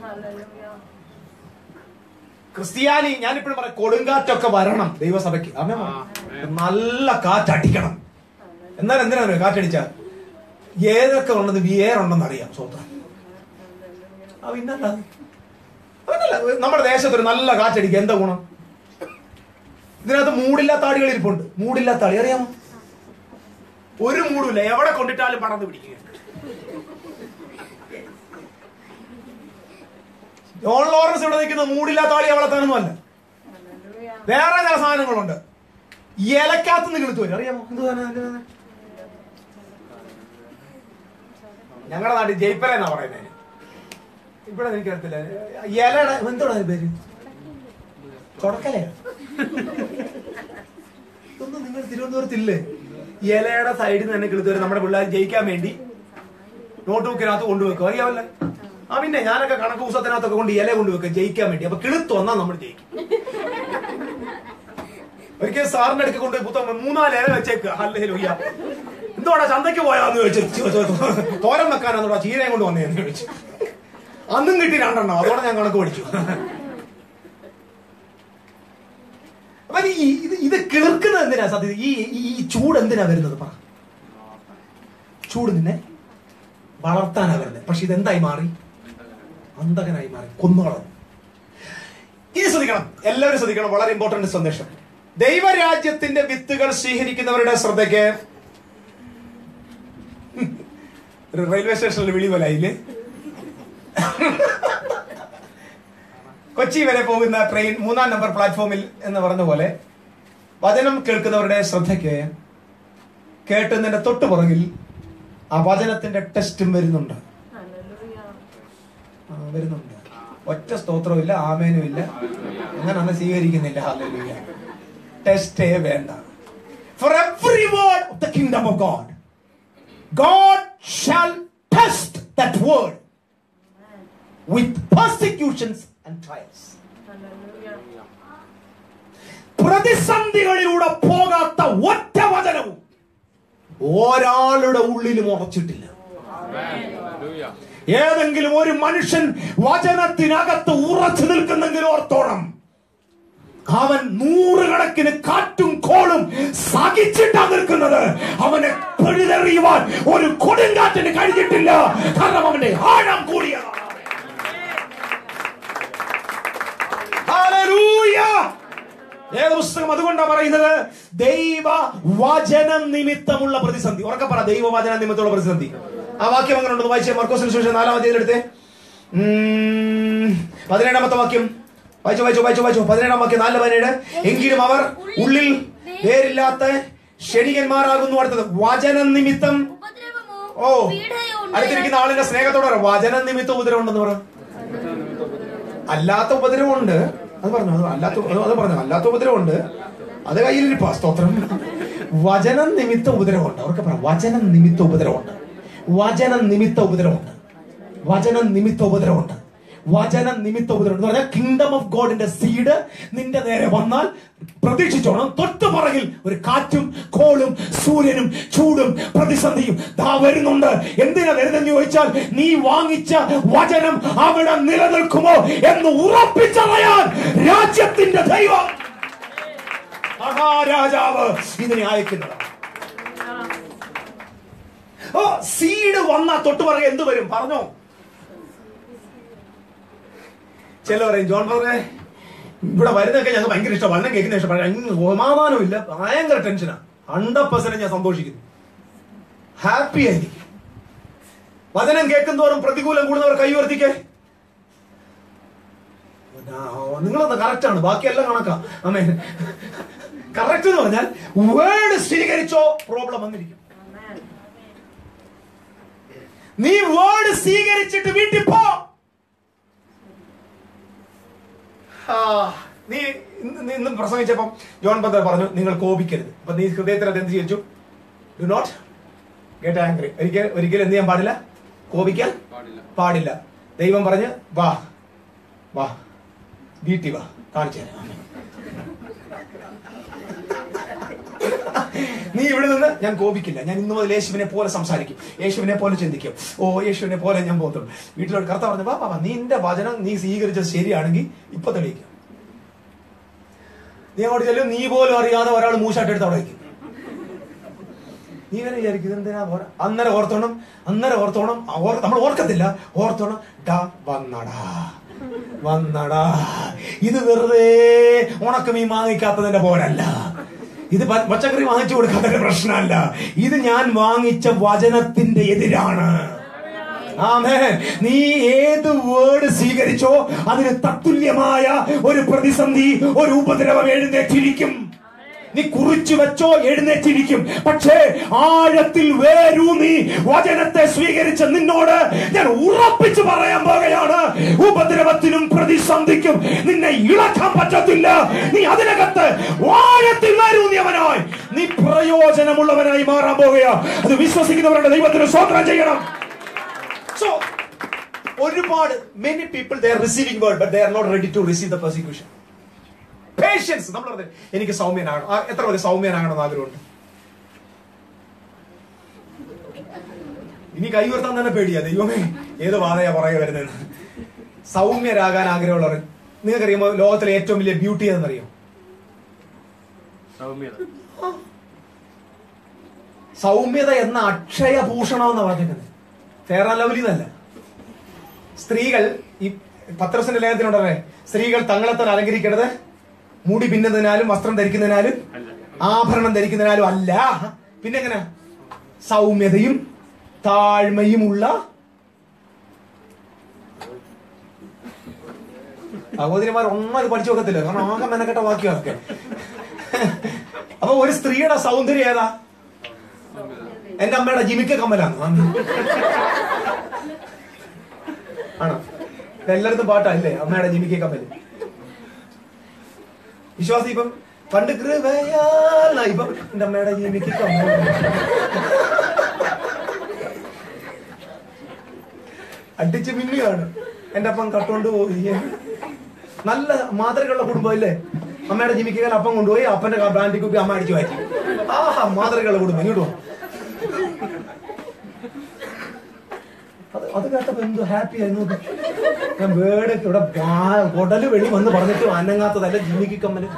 ക്രിസ്ത്യാനി ഞാനിപ്പോഴും പറയാം കൊടുങ്കാറ്റൊക്കെ വരണം ദൈവസഭയ്ക്ക് ആമേൻ പറ. നല്ല കാറ്റടിക്കണം എന്നാൽ എന്തിനാ അറിയോ കാറ്റടിച്ച ഏതൊക്കെ ഉണ്ടെന്ന് വിയേറുണ്ടെന്ന് അറിയാം സ്വന്തം ആ പിന്നല്ല അതല്ല നമ്മുടെ ദേശത്ത് ഒരു നല്ല കാറ്റടിക്കുക എന്താ ഗുണം ഇതിനകത്ത് മൂടില്ലാത്ത ആടികൾ ഇരിപ്പുണ്ട് മൂടില്ലാത്ത ആടി അറിയാമോ ഒരു മൂടുമില്ല എവിടെ കൊണ്ടിട്ടാലും പടർന്ന് പിടിക്കുക ജോൺ ലോറൻസ് ഇവിടെ നിൽക്കുന്ന മൂടില്ലാത്ത ആളി വളർത്താനൊന്നും അല്ല വേറെ ചില സാധനങ്ങളുണ്ട് ഇലക്കകത്ത് നിന്ന് കിളുത്തു വരും അറിയാമോ എന്ത് സാധനം? എന്ത് സാധനം? ഞങ്ങളുടെ നാട്ടിൽ ജയ്പ്പല എന്നാ പറയുന്നത് ഇവിടെ എനിക്കറിയത്തില്ല ഇലയുടെ എന്തോടാ അതിന്റെ പേര് ചൊടക്കലയോ ഇതൊന്നും നിങ്ങൾ തിരുവനന്തപുരത്തില്ലേ ഇലയുടെ സൈഡിൽ നിന്ന് തന്നെ കിളുത്തു വരും നമ്മുടെ പിള്ളേർ ജയിക്കാൻ വേണ്ടി നോട്ട് ബുക്കിനകത്ത് കൊണ്ടുവെക്കും അറിയാമല്ലേ ആ പിന്നെ ഞാനൊക്കെ കണക്ക് പുസ്തകത്തിനകത്തൊക്കെ കൊണ്ട് ഇല കൊണ്ടുവെക്കും ജയിക്കാൻ വേണ്ടി അപ്പൊ കിളുത്ത് വന്നാൽ നമ്മൾ ജയിക്കും ഒരിക്കൽ സാറിന്റെ അടുക്ക് കൊണ്ട് പുത്തം മൂന്നാല് ഇല വെച്ചേക്ക് അല്ലേ ലൊയ്യ എന്തോടാ ചന്തയ്ക്ക് പോയാന്ന് ചോദിച്ചു തോരൻ വെക്കാനാന്നോടാ ചീരയും കൊണ്ട് വന്നേന്ന് ചോദിച്ചു അന്നും കിട്ടി രണ്ടെണ്ണം അതോടെ ഞാൻ കണക്ക് പഠിച്ചു അപ്പൊ ഈ ഇത് ഇത് കിളിർക്കുന്നത് എന്തിനാ സത്യം ഈ ഈ ഈ ചൂട് എന്തിനാ വരുന്നത് പറ ചൂട് നിന്നെ വളർത്താനാ വരുന്നത് പക്ഷെ ഇതെന്തായി മാറി അന്തകനായി മാറി കൊന്നുകളഞ്ഞു ഇത് ശ്രദ്ധിക്കണം എല്ലാവരും ശ്രദ്ധിക്കണം വളരെ ഇമ്പോർട്ടന്റ് സന്ദേശം ദൈവരാജ്യത്തിന്റെ വിത്തുകൾ സ്വീകരിക്കുന്നവരുടെ ശ്രദ്ധയ്ക്ക് ഒരു റെയിൽവേ സ്റ്റേഷനിൽ വിളിവലായില്ലേ കൊച്ചി വരെ പോകുന്ന ട്രെയിൻ മൂന്നാം നമ്പർ പ്ലാറ്റ്ഫോമിൽ എന്ന് പറഞ്ഞ പോലെ വചനം കേൾക്കുന്നവരുടെ ശ്രദ്ധയ്ക്ക് കേട്ടുന്നതിന്റെ തൊട്ടു പുറകിൽ ആ വചനത്തിന്റെ ടെസ്റ്റും വരുന്നുണ്ട് ആ, വരുന്നുണ്ട് ഒറ്റ സ്തോത്രവും ഇല്ല ആമേനും ഇല്ല അങ്ങനെ അന്ന് സ്വീകരിക്കുന്നില്ല ഹല്ലേലൂയ ടെസ്റ്റേ വേണ്ട for every word of the kingdom of God God shall test that word with persecutions and trials പ്രതിസന്ധികളിലൂടെ പോകാത്ത ഒറ്റ വചനവും ഒരാളുടെ ഉള്ളിലും ഉറച്ചിട്ടില്ല Hallelujah. ഏതെങ്കിലും ഒരു മനുഷ്യൻ വചനത്തിനകത്ത് ഉറച്ചു നിൽക്കുന്നെങ്കിൽ ഓർത്തോണം അവൻ നൂറുകണക്കിന് കാറ്റും കോളും സഹിച്ചിട്ടാ നിൽക്കുന്നത് അവനെ പിഴുതെറിയുവാൻ ഒരു കൊടുങ്കാറ്റിന് കഴിഞ്ഞിട്ടില്ല കാരണം അവന്റെ ആഴം കൂടിയതാണ് Hallelujah. ഏത് പുസ്തകം അതുകൊണ്ടാണ് പറയുന്നത് ദൈവ വചന നിമിത്തമുള്ള പ്രതിസന്ധി ഉറക്കെ പറ ദൈവ വചന നിമിത്തമുള്ള പ്രതിസന്ധി ആ വാക്യം അങ്ങനെ ഉണ്ടെന്ന് വായിച്ചേ മർക്കോസിന് ശേഷം നാലാം അധ്യായത്തിൽ എടുത്തേ ഉം, പതിനേഴാമത്തെ വാക്യം വായിച്ചു വായിച്ചു വായിച്ചു വായിച്ചു പതിനേഴാം വാക്യം നാല് പതിനേഴ് എങ്കിലും അവർ ഉള്ളിൽ വേരില്ലാത്ത ക്ഷണികന്മാരാകുന്നു അടുത്തത് വചന നിമിത്തം ഉപദ്രവമോ ഓ പീഡയോ അടുത്തിരിക്കുന്ന ആളിന്റെ സ്നേഹത്തോടെ പറ വചന നിമിത്തം ഉപദ്രവം ഉണ്ടെന്ന് പറ അല്ലാത്ത ഉപദ്രവമുണ്ട് അത് പറഞ്ഞു അത് അല്ലാത്ത അത് അത് പറഞ്ഞു അല്ലാത്ത ഉപദ്രവമുണ്ട് അത് കയ്യിലിരിപ്പാ സ്തോത്രം വചനം നിമിത്ത ഉപദ്രവമുണ്ട് അവർക്ക് പറ വചനം നിമിത്ത ഉപദ്രവമുണ്ട് വചനം നിമിത്ത ഉപദ്രവമുണ്ട് വചനം നിമിത്ത ഉപദ്രവമുണ്ട് വചന നിമിത്ത ഉപദ്രവം എന്ന് പറഞ്ഞാൽ കിങ്ഡം ഓഫ് ഗോഡിന്റെ സീഡ് നിന്റെ നേരെ വന്നാൽ പ്രതീക്ഷിച്ചോണം തൊട്ടു പുറകിൽ ഒരു കാറ്റും കോളും സൂര്യനും ചൂടും പ്രതിസന്ധിയും ദാ വരുന്നുണ്ട് എന്തിനാ വരുന്നെന്ന് ചോദിച്ചാൽ നീ വാങ്ങിച്ച വചനം അവിടെ നിലനിൽക്കുമോ എന്ന് ഉറപ്പിച്ചറിയാൻ രാജ്യത്തിന്റെ ദൈവം മഹാരാജാവ് ഇതിനെ അയക്കുന്നതാണ് ഓ സീഡ് വന്ന തൊട്ടു പുറകെ എന്ത് വരും പറഞ്ഞോ ചില പറയും ജോൺ പറഞ്ഞേ ഇവിടെ വരുന്നതൊക്കെ ഞങ്ങൾക്ക് ഭയങ്കര ഇഷ്ടം വണ്ണം കേൾക്കുന്ന ഇഷ്ടം പക്ഷേ സമാധാനം ഇല്ല ഭയങ്കര ടെൻഷനാ ഹൺഡ്രഡ് പെർസെന്റ് ഞാൻ സന്തോഷിക്കുന്നു ഹാപ്പി ആയിരിക്കും വചനം കേൾക്കുന്നതോറും പ്രതികൂലം കൂടുന്നവർ കൈവർത്തിക്കേ നിങ്ങളൊന്ന് കറക്റ്റ് ആണ് ബാക്കിയെല്ലാം കണക്കാ അമ്മേ കറക്റ്റ് എന്ന് പറഞ്ഞാൽ വേർഡ് സ്വീകരിച്ചോ പ്രോബ്ലം വന്നിരിക്കും നീ വേർഡ് സ്വീകരിച്ചിട്ട് വീട്ടിൽ പോ ആ, നീ ഇന്ന് നീ ഇന്ന് പ്രസംഗിച്ചപ്പം ജോൺ ബദർ പറഞ്ഞു നിങ്ങൾ കോപിക്കരുത് അപ്പൊ നീ ഹൃദയത്തിൽ അത് എന്ത് ചെയ്യിച്ചു ഡു നോട്ട് ഗെറ്റ് ആംഗ്രി ഒരിക്കൽ ഒരിക്കലും എന്ത് ചെയ്യാൻ പാടില്ല കോപിക്കാൻ പാടില്ല പാടില്ല ദൈവം പറഞ്ഞ് വാ വാ വീട്ടിൽ വാ കാണിച്ചു തരാം നീ ഇവിടെ നിന്ന് ഞാൻ കോപിക്കില്ല ഞാൻ ഇന്നു മുതൽ യേശുവിനെ പോലെ സംസാരിക്കും യേശുവിനെ പോലെ ചിന്തിക്കും ഓ യേശുവിനെ പോലെ ഞാൻ പോകത്തുള്ളൂ വീട്ടിലോട്ട് കർത്ത പറഞ്ഞു വാ വാ വാ, നിന്റെ വചനം നീ സ്വീകരിച്ചത് ശരിയാണെങ്കിൽ ഇപ്പൊ തെളിയിക്കും നീ അങ്ങോട്ട് ചെല്ലും നീ പോലും അറിയാതെ ഒരാൾ മൂശായിട്ട് എടുത്ത് അവിടെ വയ്ക്കും നീ ഇവനെ വിചാരിക്കും ഇതെന്തിനാ പോരാ അന്നേരം ഓർത്തോണം അന്നേരം ഓർത്തോണം ഓർ- നമ്മൾ ഓർക്കത്തില്ല ഓർത്തോണം ഡാ വന്നടാ വന്നടാ ഇത് വെറുതെ ഉണക്കമീൻ വാങ്ങിക്കാത്തതിന്റെ പോരല്ല ഇത് പ- പച്ചക്കറി വാങ്ങിച്ചു കൊടുക്കാത്തതിന്റെ പ്രശ്നമല്ല ഇത് ഞാൻ വാങ്ങിച്ച വചനത്തിന്റെ എതിരാണ് ആമേൻ നീ ഏത് വേർഡ് സ്വീകരിച്ചോ അതിന് തത്തുല്യമായ ഒരു പ്രതിസന്ധി ഒരു ഉപദ്രവം എഴുന്നേറ്റിരിക്കും നീ കുറിച്ചു വെച്ചോ എഴുന്നേറ്റിരിക്കും പക്ഷേ ആഴത്തിൽ വേരൂന്നി വചനത്തെ സ്വീകരിച്ച നിന്നോട് ഞാൻ ഉറപ്പിച്ചു പറയാൻ പോകുകയാണ് ഉപദ്രവത്തിനും പ്രതിസന്ധിക്കും നിന്നെ ഇളക്കാൻ പറ്റത്തില്ല നീ അതിനകത്ത് ആഴത്തിൽ വേരൂന്നിയവനായി നീ പ്രയോജനമുള്ളവനായി മാറാൻ പോകുക അത് വിശ്വസിക്കുന്നവരുടെ ദൈവത്തിന് സ്വന്തം ചെയ്യണം സോ ഒരുപാട് many people they are receiving word but they are not ready to receive the persecution patience നമ്മൾ പറഞ്ഞത് എനിക്ക് സൗമ്യനാകണം ആ, എത്ര പേര് സൗമ്യനാകണമെന്ന് ആഗ്രഹമുണ്ട് ഇനി കൈ ഉയർത്താൻ തന്നെ പേടിയാ ദൈവമേ ഏത് വാദയാ പുറകെ വരുന്നത് സൗമ്യരാകാൻ ആഗ്രഹമുള്ളവർ നിങ്ങൾക്കറിയുമോ ലോകത്തിലെ ഏറ്റവും വലിയ ബ്യൂട്ടി ഏതെന്നറിയോ സൗമ്യത സൗമ്യത എന്ന അക്ഷയഭൂഷണം എന്ന് പറഞ്ഞിരിക്കുന്നത് ഫെയർ ആൻഡ് ലവ്ലി എന്നല്ല സ്ത്രീകൾ ഈ പത്രസിന്റെ ലേഖനത്തിനുണ്ടല്ലേ സ്ത്രീകൾ തങ്ങളെ തന്നെ അലങ്കരിക്കേണ്ടത് മുടി പിന്നുന്നതിനാലും വസ്ത്രം ധരിക്കുന്നതിനാലും ആഭരണം ധരിക്കുന്നതിനാലും അല്ല പിന്നെ എങ്ങനെ സൗമ്യതയും താഴ്മയുമുള്ള സഹോദരിമാർ ഒന്നും അത് പഠിച്ചു വെക്കത്തില്ല കാരണം ആകെ മെനക്കെട്ട വാക്യമൊക്കെ അപ്പൊ ഒരു സ്ത്രീയുടെ സൗന്ദര്യം ഏതാ എന്റെ അമ്മയുടെ ജിമിക്ക കമ്മലാണ് ആണോ എല്ലായിടത്തും പാട്ടല്ലേ അമ്മയുടെ ജിമിക്ക കമ്മല് വിശ്വാസി ഇപ്പം പണ്ട് കൃപയാൽ ഇപ്പം എന്റെ അമ്മയുടെ ജിമിക്ക കമ്മൽ അടിച്ച് മിന്നുകയാണ് എന്റെ അപ്പം കട്ടുകൊണ്ട് പോയി നല്ല മാതൃകയുള്ള കുടുംബം അല്ലേ അമ്മയുടെ ജിമിക്കാൻ അപ്പം കൊണ്ടുപോയി അപ്പന്റെ ബ്രാൻഡി കുപ്പി അമ്മ അടിച്ചു മാറ്റി ആഹാ മാതൃകയുള്ള കുടുംബം ഇങ്ങോട്ട് വാ. അത് അത് കേട്ടപ്പോ എന്തോ ഹാപ്പി ആയി നോക്ക് ഞാൻ വേട് ഇവിടെ വാ- കുടല് വെളി വന്ന് പറഞ്ഞിട്ട് അനങ്ങാത്തതല്ല ജിമിക്ക് കമ്മല്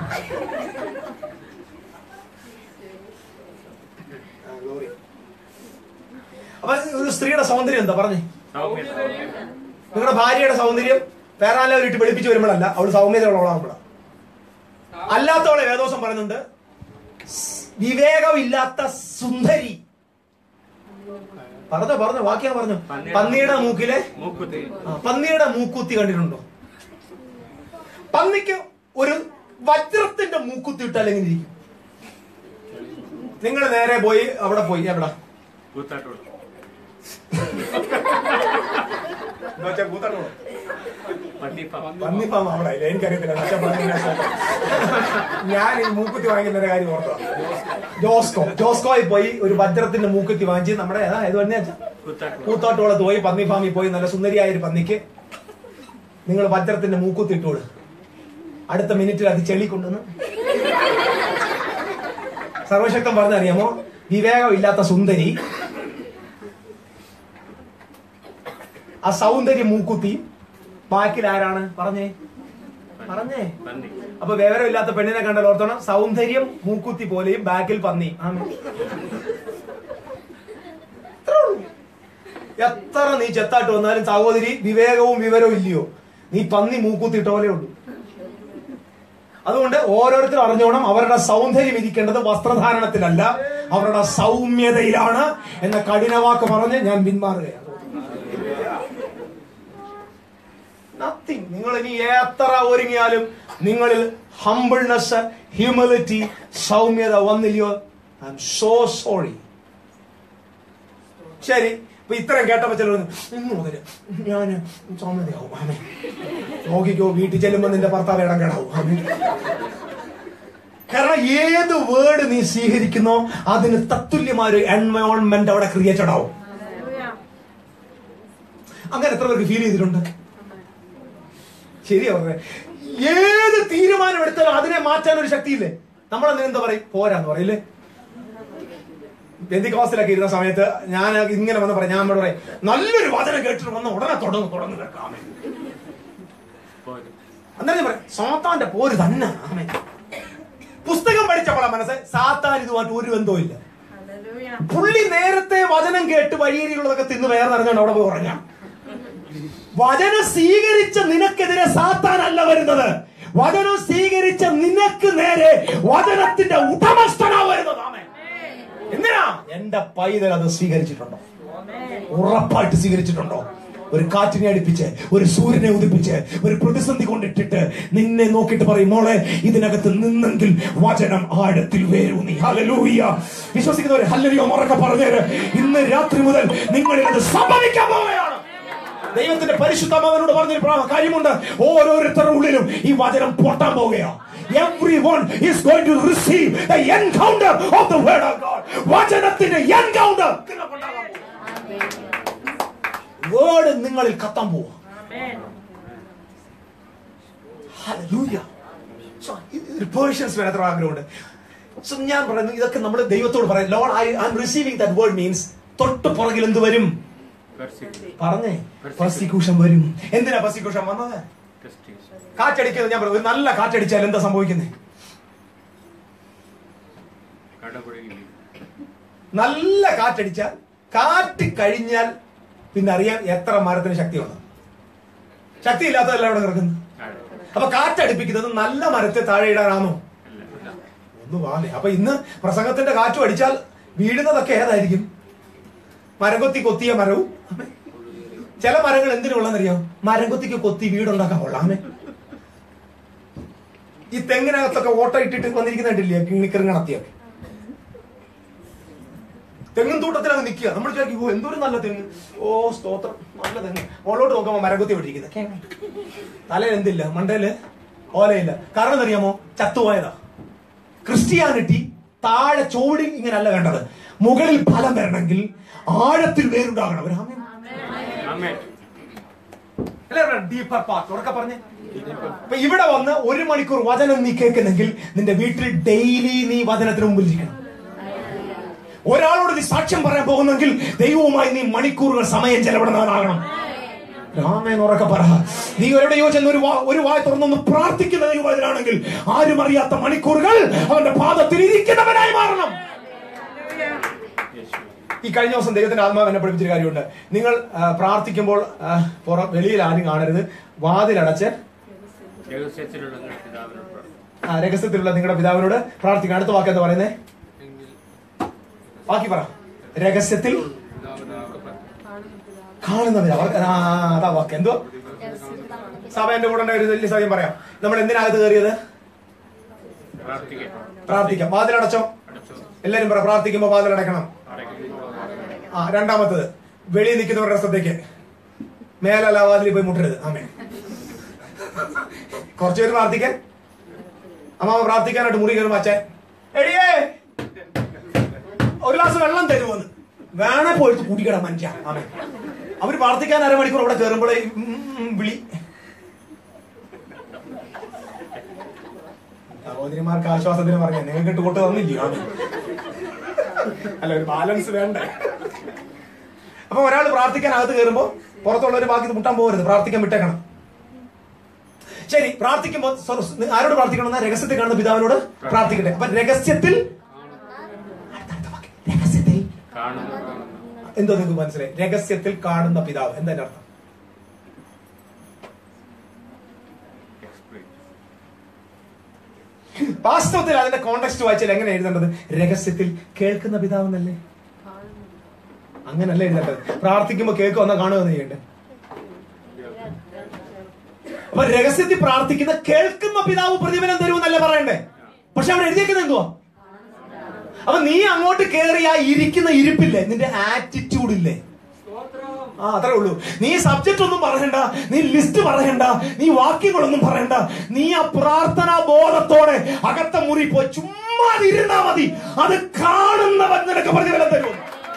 ആ, glory. അപ്പൊ ഒരു സ്ത്രീയുടെ സൗന്ദര്യം എന്താ പറഞ്ഞേ നിങ്ങളുടെ ഭാര്യയുടെ സൗന്ദര്യം വേറെ ആരെങ്കിലും വെളുപ്പിച്ച് വരുമ്പോഴല്ല അവൾ സൗമ്യതയുള്ളവളാകുമ്പോഴാണ് അല്ലാത്തവളെ വേദോസം പറയുന്നുണ്ട് സ് വിവേകമില്ലാത്ത സുന്ദരി പറഞ്ഞോ പറഞ്ഞോ വാക്യം പറഞ്ഞു പന്നിയുടെ മൂക്കിലെ മൂക്കുത്തി ആ, പന്നിയുടെ മൂക്കുത്തി കണ്ടിട്ടുണ്ടോ പന്നിക്ക് ഒരു വജ്രത്തിന്റെ മൂക്കുത്തി ഇട്ടാൽ എങ്ങനെ ഇരിക്കും നിങ്ങൾ നേരെ പോയി അവിടെ പോയി എവിടെ കൂത്താട്ടോട് പട്ടിപ്പം പന്നിപ്പാമ്പ അവിടെ ഇല്ല എനിക്കറിയത്തില്ല പക്ഷെ പന്നിയുടെ സ്ഥലം. ഞാൻ ഈ മൂക്കുത്തി വാങ്ങിക്കുന്ന ഒരു കാര്യം ഓർത്തോ ജോസ്കോ ജോസ്കോയിൽ പോയി ഒരു വജ്രത്തിന്റെ മൂക്കുത്തി വാങ്ങിച്ച് നമ്മുടെ ഏതാ ഏത് വണ്ടിയാ കൂത്താട്ടോട് കൂത്തോട്ടോളത്ത് പോയി പന്നി ഫാമിൽ പോയി നല്ല സുന്ദരിയായ ഒരു പന്നിക്ക് നിങ്ങൾ വജ്രത്തിന്റെ മൂക്കുത്തി ഇട്ടോളൂ അടുത്ത മിനിറ്റിൽ അത് ചെളി കൊണ്ടുവന്ന് സർവശക്തം പറഞ്ഞറിയാമോ വിവേകമില്ലാത്ത സുന്ദരി ആ സൗന്ദര്യ മൂക്കുത്തി ബാക്കിൽ ആരാണ് പറഞ്ഞേ പറഞ്ഞേ പന്നി അപ്പൊ വിവരമില്ലാത്ത പെണ്ണിനെ കണ്ടാൽ ഓർത്തോണം സൗന്ദര്യം മൂക്കുത്തി പോലെയും ബാക്കിൽ പന്നി ആമേ. ഇത്രേ ഉള്ളൂ. എത്ര നീ ചെത്താട്ട് വന്നാലും സഹോദരി വിവേകവും വിവരവും ഇല്ലയോ നീ പന്നി മൂക്കുത്തിട്ട പോലെ ഉള്ളൂ അതുകൊണ്ട് ഓരോരുത്തരും അറിഞ്ഞോണം അവരുടെ സൗന്ദര്യം ഇരിക്കേണ്ടത് വസ്ത്രധാരണത്തിലല്ല അവരുടെ സൗമ്യതയിലാണ് എന്ന കഠിനവാക്ക് പറഞ്ഞ് ഞാൻ പിന്മാറുകയാണ് നത്തിങ് നിങ്ങൾ ഇനി എത്ര ഒരുങ്ങിയാലും നിങ്ങളിൽ ഹംബിൾനെസ് ഹ്യൂമിലിറ്റി സൗമ്യത വന്നില്ലയോ ഐ എം സോ സോറി ശരി ഇപ്പൊ ഇത്രയും കേട്ടപ്പോ ചിലർ ഇന്ന് മുതൽ ഞാൻ സൗമ്യതയാവും ആമേ നോക്കിക്കോ വീട്ടിൽ ചെല്ലുമ്പോ നിന്റെ ഭർത്താവ് ഇടം കേടാവും ആമേ കാരണം ഏത് വേർഡ് നീ സ്വീകരിക്കുന്നോ അതിന് തത്തുല്യമായ ഒരു എൻവയോൺമെന്റ് അവിടെ ക്രിയേറ്റഡ് ആവും അങ്ങനെ എത്ര പേർക്ക് ഫീൽ ചെയ്തിട്ടുണ്ട് ശരിയാ പറഞ്ഞേ ഏത് തീരുമാനം എടുത്താലും അതിനെ മാറ്റാൻ ഒരു ശക്തിയില്ലേ നമ്മളെന്തിന് എന്താ പറയും പോരാന്ന് പറയില്ലേ ബന്ധിക്കോസിലൊക്കെ ഇരുന്ന സമയത്ത് ഞാൻ ഇങ്ങനെ വന്ന് പറയാം ഞാൻ അവിടെ പറയും നല്ലൊരു വചനം കേട്ടിട്ട് വന്ന് ഉടനെ തുടങ്ങും തുടങ്ങും കേൾക്കാമേ പോരും അന്നേരം ഞാൻ പറയാം സാത്താന്റെ പോര് തന്നെ ആമേ പുസ്തകം പഠിച്ചപ്പോഴാ മനസ്സ് സാത്താൻ ഇതുമായിട്ട് ഒരു ബന്ധവും ഇല്ല പുള്ളി നേരത്തെ വചനം കേട്ട് വഴിയേരികളൊക്കെ തിന്ന് വേറെ നിറഞ്ഞാണ് അവിടെ പോയി ഉറങ്ങാം വചനം സ്വീകരിച്ച നിനക്കെതിരെ സാത്താനല്ല വരുന്നത് വചനം സ്വീകരിച്ച നിനക്ക് നേരെ വചനത്തിന്റെ ഉടമസ്ഥനാ വരുന്നത് ആമേൻ. എന്തിനാ എന്റെ പൈതൽ അത് സ്വീകരിച്ചിട്ടുണ്ടോ ഉറപ്പായിട്ട് സ്വീകരിച്ചിട്ടുണ്ടോ ഒരു കാറ്റിനെ അടിപ്പിച്ച് ഒരു സൂര്യനെ ഉദിപ്പിച്ച് ഒരു പ്രതിസന്ധി കൊണ്ടിട്ടിട്ട് നിന്നെ നോക്കിയിട്ട് പറയും മോളെ ഇതിനകത്ത് നിന്നെങ്കിൽ വചനം ആഴത്തിൽ വേരൂന്നി ഹല്ലേലൂയ വിശ്വസിക്കുന്നവർ ഹല്ലലിയോ മുറക്കെ പറഞ്ഞേര് ഇന്ന് രാത്രി മുതൽ നിങ്ങളിൽ അത് സംഭവിക്കാൻ പോവുകയാണ് ദൈവത്തിന്റെ പരിശുദ്ധമാവനോട് പറഞ്ഞൊരു പ്രാ- കാര്യമുണ്ട് ഓരോരുത്തരുടെ ഉള്ളിലും ഈ വചനം പൊട്ടാൻ പോവുകയാണ് Everyone is going to receive the encounter of the word of God. വചനത്തിന്റെ encounter വേർഡ് നിങ്ങളിൽ കത്താൻ പോവാ Hallelujah. So, ഇത് പേഴ്ഷ്യൻസ് വരെ എത്ര ആഗ്രഹമുണ്ട് സോ ഞാൻ പറയുന്നു ഇതൊക്കെ നമ്മൾ ദൈവത്തോട് പറയാം Lord I I am receiving that word means തൊട്ട് പുറകിൽ എന്ത് വരും പെർസിക്യൂഷൻ പറഞ്ഞേ പെർസിക്യൂഷൻ വരും എന്തിനാ പെർസിക്യൂഷൻ വന്നത് ടെസ്റ്റിംഗ് കാറ്റടിക്കുന്നത് ഞാൻ പറയും ഒരു നല്ല കാറ്റടിച്ചാൽ എന്താ സംഭവിക്കുന്നത് കടപുഴകി നല്ല കാറ്റടിച്ചാൽ കാറ്റ് കഴിഞ്ഞാൽ പിന്നെ അറിയാം എത്ര മരത്തിന് ശക്തിയുണ്ട് ശക്തി ഇല്ലാത്തതല്ല അവിടെ കിടക്കുന്നത് താഴെ. അപ്പൊ കാറ്റടിപ്പിക്കുന്നത് നല്ല മരത്തെ താഴെ ഇടാനാണോ അല്ല, അല്ല. ഒന്ന് വാലേ അപ്പൊ ഇന്ന് പ്രസംഗത്തിന്റെ കാറ്റ് അടിച്ചാൽ വീഴുന്നതൊക്കെ ഏതായിരിക്കും മരം കൊത്തി കൊത്തിയ മരവും ചില മരങ്ങൾ എന്തിനുള്ളതെന്നറിയാം മരം കൊത്തിക്ക് കൊത്തി വീടുണ്ടാക്കാൻ കൊള്ളാമേ ഈ തെങ്ങിനകത്തൊക്കെ ഓട്ട ഇട്ടിട്ട് വന്നിരിക്കുന്നുണ്ടില്ലേ കിണിക്കിറങ്ങണത്തിയൊക്കെ തെങ്ങും തൂട്ടത്തിൽ അങ്ങ് നിൽക്കുക നമ്മൾ വിചാരിക്കും "ഓ, എന്തൊരു നല്ല തെങ്ങ് ഓ സ്തോത്രം നല്ല തെങ്ങ് മുകളിലോട്ട് നോക്കുമ്പോ മരം കൊത്തി പിടിക്കുന്നത് തലയിൽ എന്തില്ല മണ്ടയില് ഓലയില്ല കാരണം എന്തറിയാമോ ചത്തുപോയതാ ക്രിസ്ത്യാനിറ്റി താഴെ ചോടി ഇങ്ങനല്ല വേണ്ടത് മുകളിൽ ഫലം വരണമെങ്കിൽ ആഴത്തിൽ വേരുണ്ടാകണം ഒരു ആമേൻ. ആമേൻ. എല്ലാവരും ഡീപ്പർ പാർട്ട് ഉറക്കെ പറഞ്ഞേ അപ്പൊ ഇവിടെ വന്ന് ഒരു മണിക്കൂർ വചനം നീ കേൾക്കുന്നെങ്കിൽ നിന്റെ വീട്ടിൽ ഡെയിലി നീ വചനത്തിന് മുമ്പിൽ ഇരിക്കണം ഒരാളോട് നീ സാക്ഷ്യം പറയാൻ പോകുന്നെങ്കിൽ ദൈവവുമായി നീ മണിക്കൂറുകൾ സമയം ചെലവിടുന്നവനാകണം രാമേൻ ഉറക്കെ പറ നീ എവിടെയോ ചെന്ന് ഒരു വാ- ഒരു വായ തുറന്നൊന്ന് പ്രാർത്ഥിക്കുന്ന ദൈവത്തിലാണെങ്കിൽ ആരും അറിയാത്ത മണിക്കൂറുകൾ അവന്റെ പാദത്തിൽ ഇരിക്കുന്നവനായി മാറണം യേശുവേ. ഈ കഴിഞ്ഞ ദിവസം ദൈവത്തിന്റെ ആത്മാവ് എന്നെ പഠിപ്പിച്ചൊരു കാര്യമുണ്ട് നിങ്ങൾ ആ, പ്രാർത്ഥിക്കുമ്പോൾ ആ, പുറ- വെളിയിൽ ആരും കാണരുത് വാതിലടച്ച് രഹസ്യത്തിലുള്ള നിങ്ങളുടെ പിതാവിനോട് പ്രാർത്ഥിക്കുന്നു. ആ, രഹസ്യത്തിലുള്ള നിങ്ങളുടെ പിതാവിനോട് പ്രാർത്ഥിക്കണം അടുത്ത വാക്ക് എന്താ പറയുന്നേ എങ്കിൽ ബാക്കി പറ രഹസ്യത്തിൽ പിതാവിനോട് പ്രാർത്ഥിക്കുന്നു. കാണുന്ന പിതാവ് ആ, അതാ വാക്ക് എന്തോ സഭ എന്റെ കൂടെ ഉണ്ടായ ഒരു വലിയ സത്യം പറയാം നമ്മൾ എന്തിനകത്ത് കയറിയത് പ്രാർത്ഥിക്കാം. പ്രാർത്ഥിക്കാം വാതിലടച്ചോ അടച്ചോ. എല്ലാരും പറ പ്രാർത്ഥിക്കുമ്പോ വാതിലടക്കണം അടയ്ക്കുന്നു. ആ രണ്ടാമത്തത് വെളിയിൽ നിൽക്കുന്നവരുടെ ശ്രദ്ധയ്ക്ക് മേലല്ല വാതിലിൽ പോയി മുട്ടരുത് ആമേ കുറച്ചു പേര് പ്രാർത്ഥിക്കാൻ അമ്മാവ പ്രാർത്ഥിക്കാനായിട്ട് മുറി കയറും അച്ഛൻ എടിയേ ഒരു ഗ്ലാസ് വെള്ളം തരുമോന്ന് വേണേ പോയിട്ട് കൂട്ടിക്കിടാം മനുഷ്യ ആമേ അവര് പ്രാർത്ഥിക്കാൻ അരമണിക്കൂർ അവിടെ കയറുമ്പോഴേ ഉം, ഉം, വിളി സഹോദരിമാർക്ക് ആശ്വാസത്തിന് പറഞ്ഞ നിങ്ങൾക്ക് ഇട്ട് കൂട്ട് തന്നില്ലയോ ആമേ അല്ല ഒരു ബാലൻസ് വേണ്ടേ അപ്പൊ ഒരാൾ പ്രാർത്ഥിക്കാൻ അകത്ത് കയറുമ്പോ പുറത്തുള്ളവർ ബാക്കി മുട്ടാൻ പോകരുത് പ്രാർത്ഥിക്കാൻ വിട്ടേക്കണം ശരി പ്രാർത്ഥിക്കുമ്പോ സോ- നി- ആരോട് പ്രാർത്ഥിക്കണം എന്നാ രഹസ്യത്തിൽ കാണുന്ന പിതാവിനോട് പ്രാർത്ഥിക്കട്ടെ അപ്പൊ രഹസ്യത്തിൽ അടുത്ത വാക്ക്. രഹസ്യത്തിൽ കാണുന്നു കാണുന്നു. എന്തോ നിങ്ങൾക്ക് മനസ്സിലായി രഹസ്യത്തിൽ കാണുന്ന പിതാവ് എന്താ അതിന്റെ അർത്ഥം Explain. വാസ്തവത്തിൽ അതിന്റെ കോണ്ടെക്സ്റ്റ് വായിച്ചാൽ എങ്ങനെ എഴുതേണ്ടത് രഹസ്യത്തിൽ കേൾക്കുന്ന പിതാവെന്നല്ലേ അങ്ങനല്ല എഴുതേണ്ടത് പ്രാർത്ഥിക്കുമ്പോ കേൾക്കുക എന്നാ കാണുക എന്ന് ചെയ്യണ്ടേ അപ്പൊ രഹസ്യത്തിൽ പ്രാർത്ഥിക്കുന്ന കേൾക്കുന്ന പിതാവ് പ്രതിഫലം തരുമെന്നല്ലേ പറയണ്ടേ പക്ഷെ അവിടെ എഴുതിയേക്കുന്നത് എന്തുവാ അപ്പൊ നീ അങ്ങോട്ട് കയറി ആ ഇരിക്കുന്ന ഇരിപ്പില്ലേ നിന്റെ ആറ്റിറ്റ്യൂഡ് ഇല്ലേ ആ അത്രേ ഉള്ളൂ നീ സബ്ജക്റ്റ് ഒന്നും പറയണ്ട നീ ലിസ്റ്റ് പറയണ്ട നീ വാക്യങ്ങളൊന്നും പറയണ്ട നീ ആ പ്രാർത്ഥനാ ബോധത്തോടെ അകത്ത മുറി പോയി ചുമ്മാ ഇരുന്നാ മതി അത് കാണുന്നവൻ നിനക്ക് പ്രതിഫലം തരും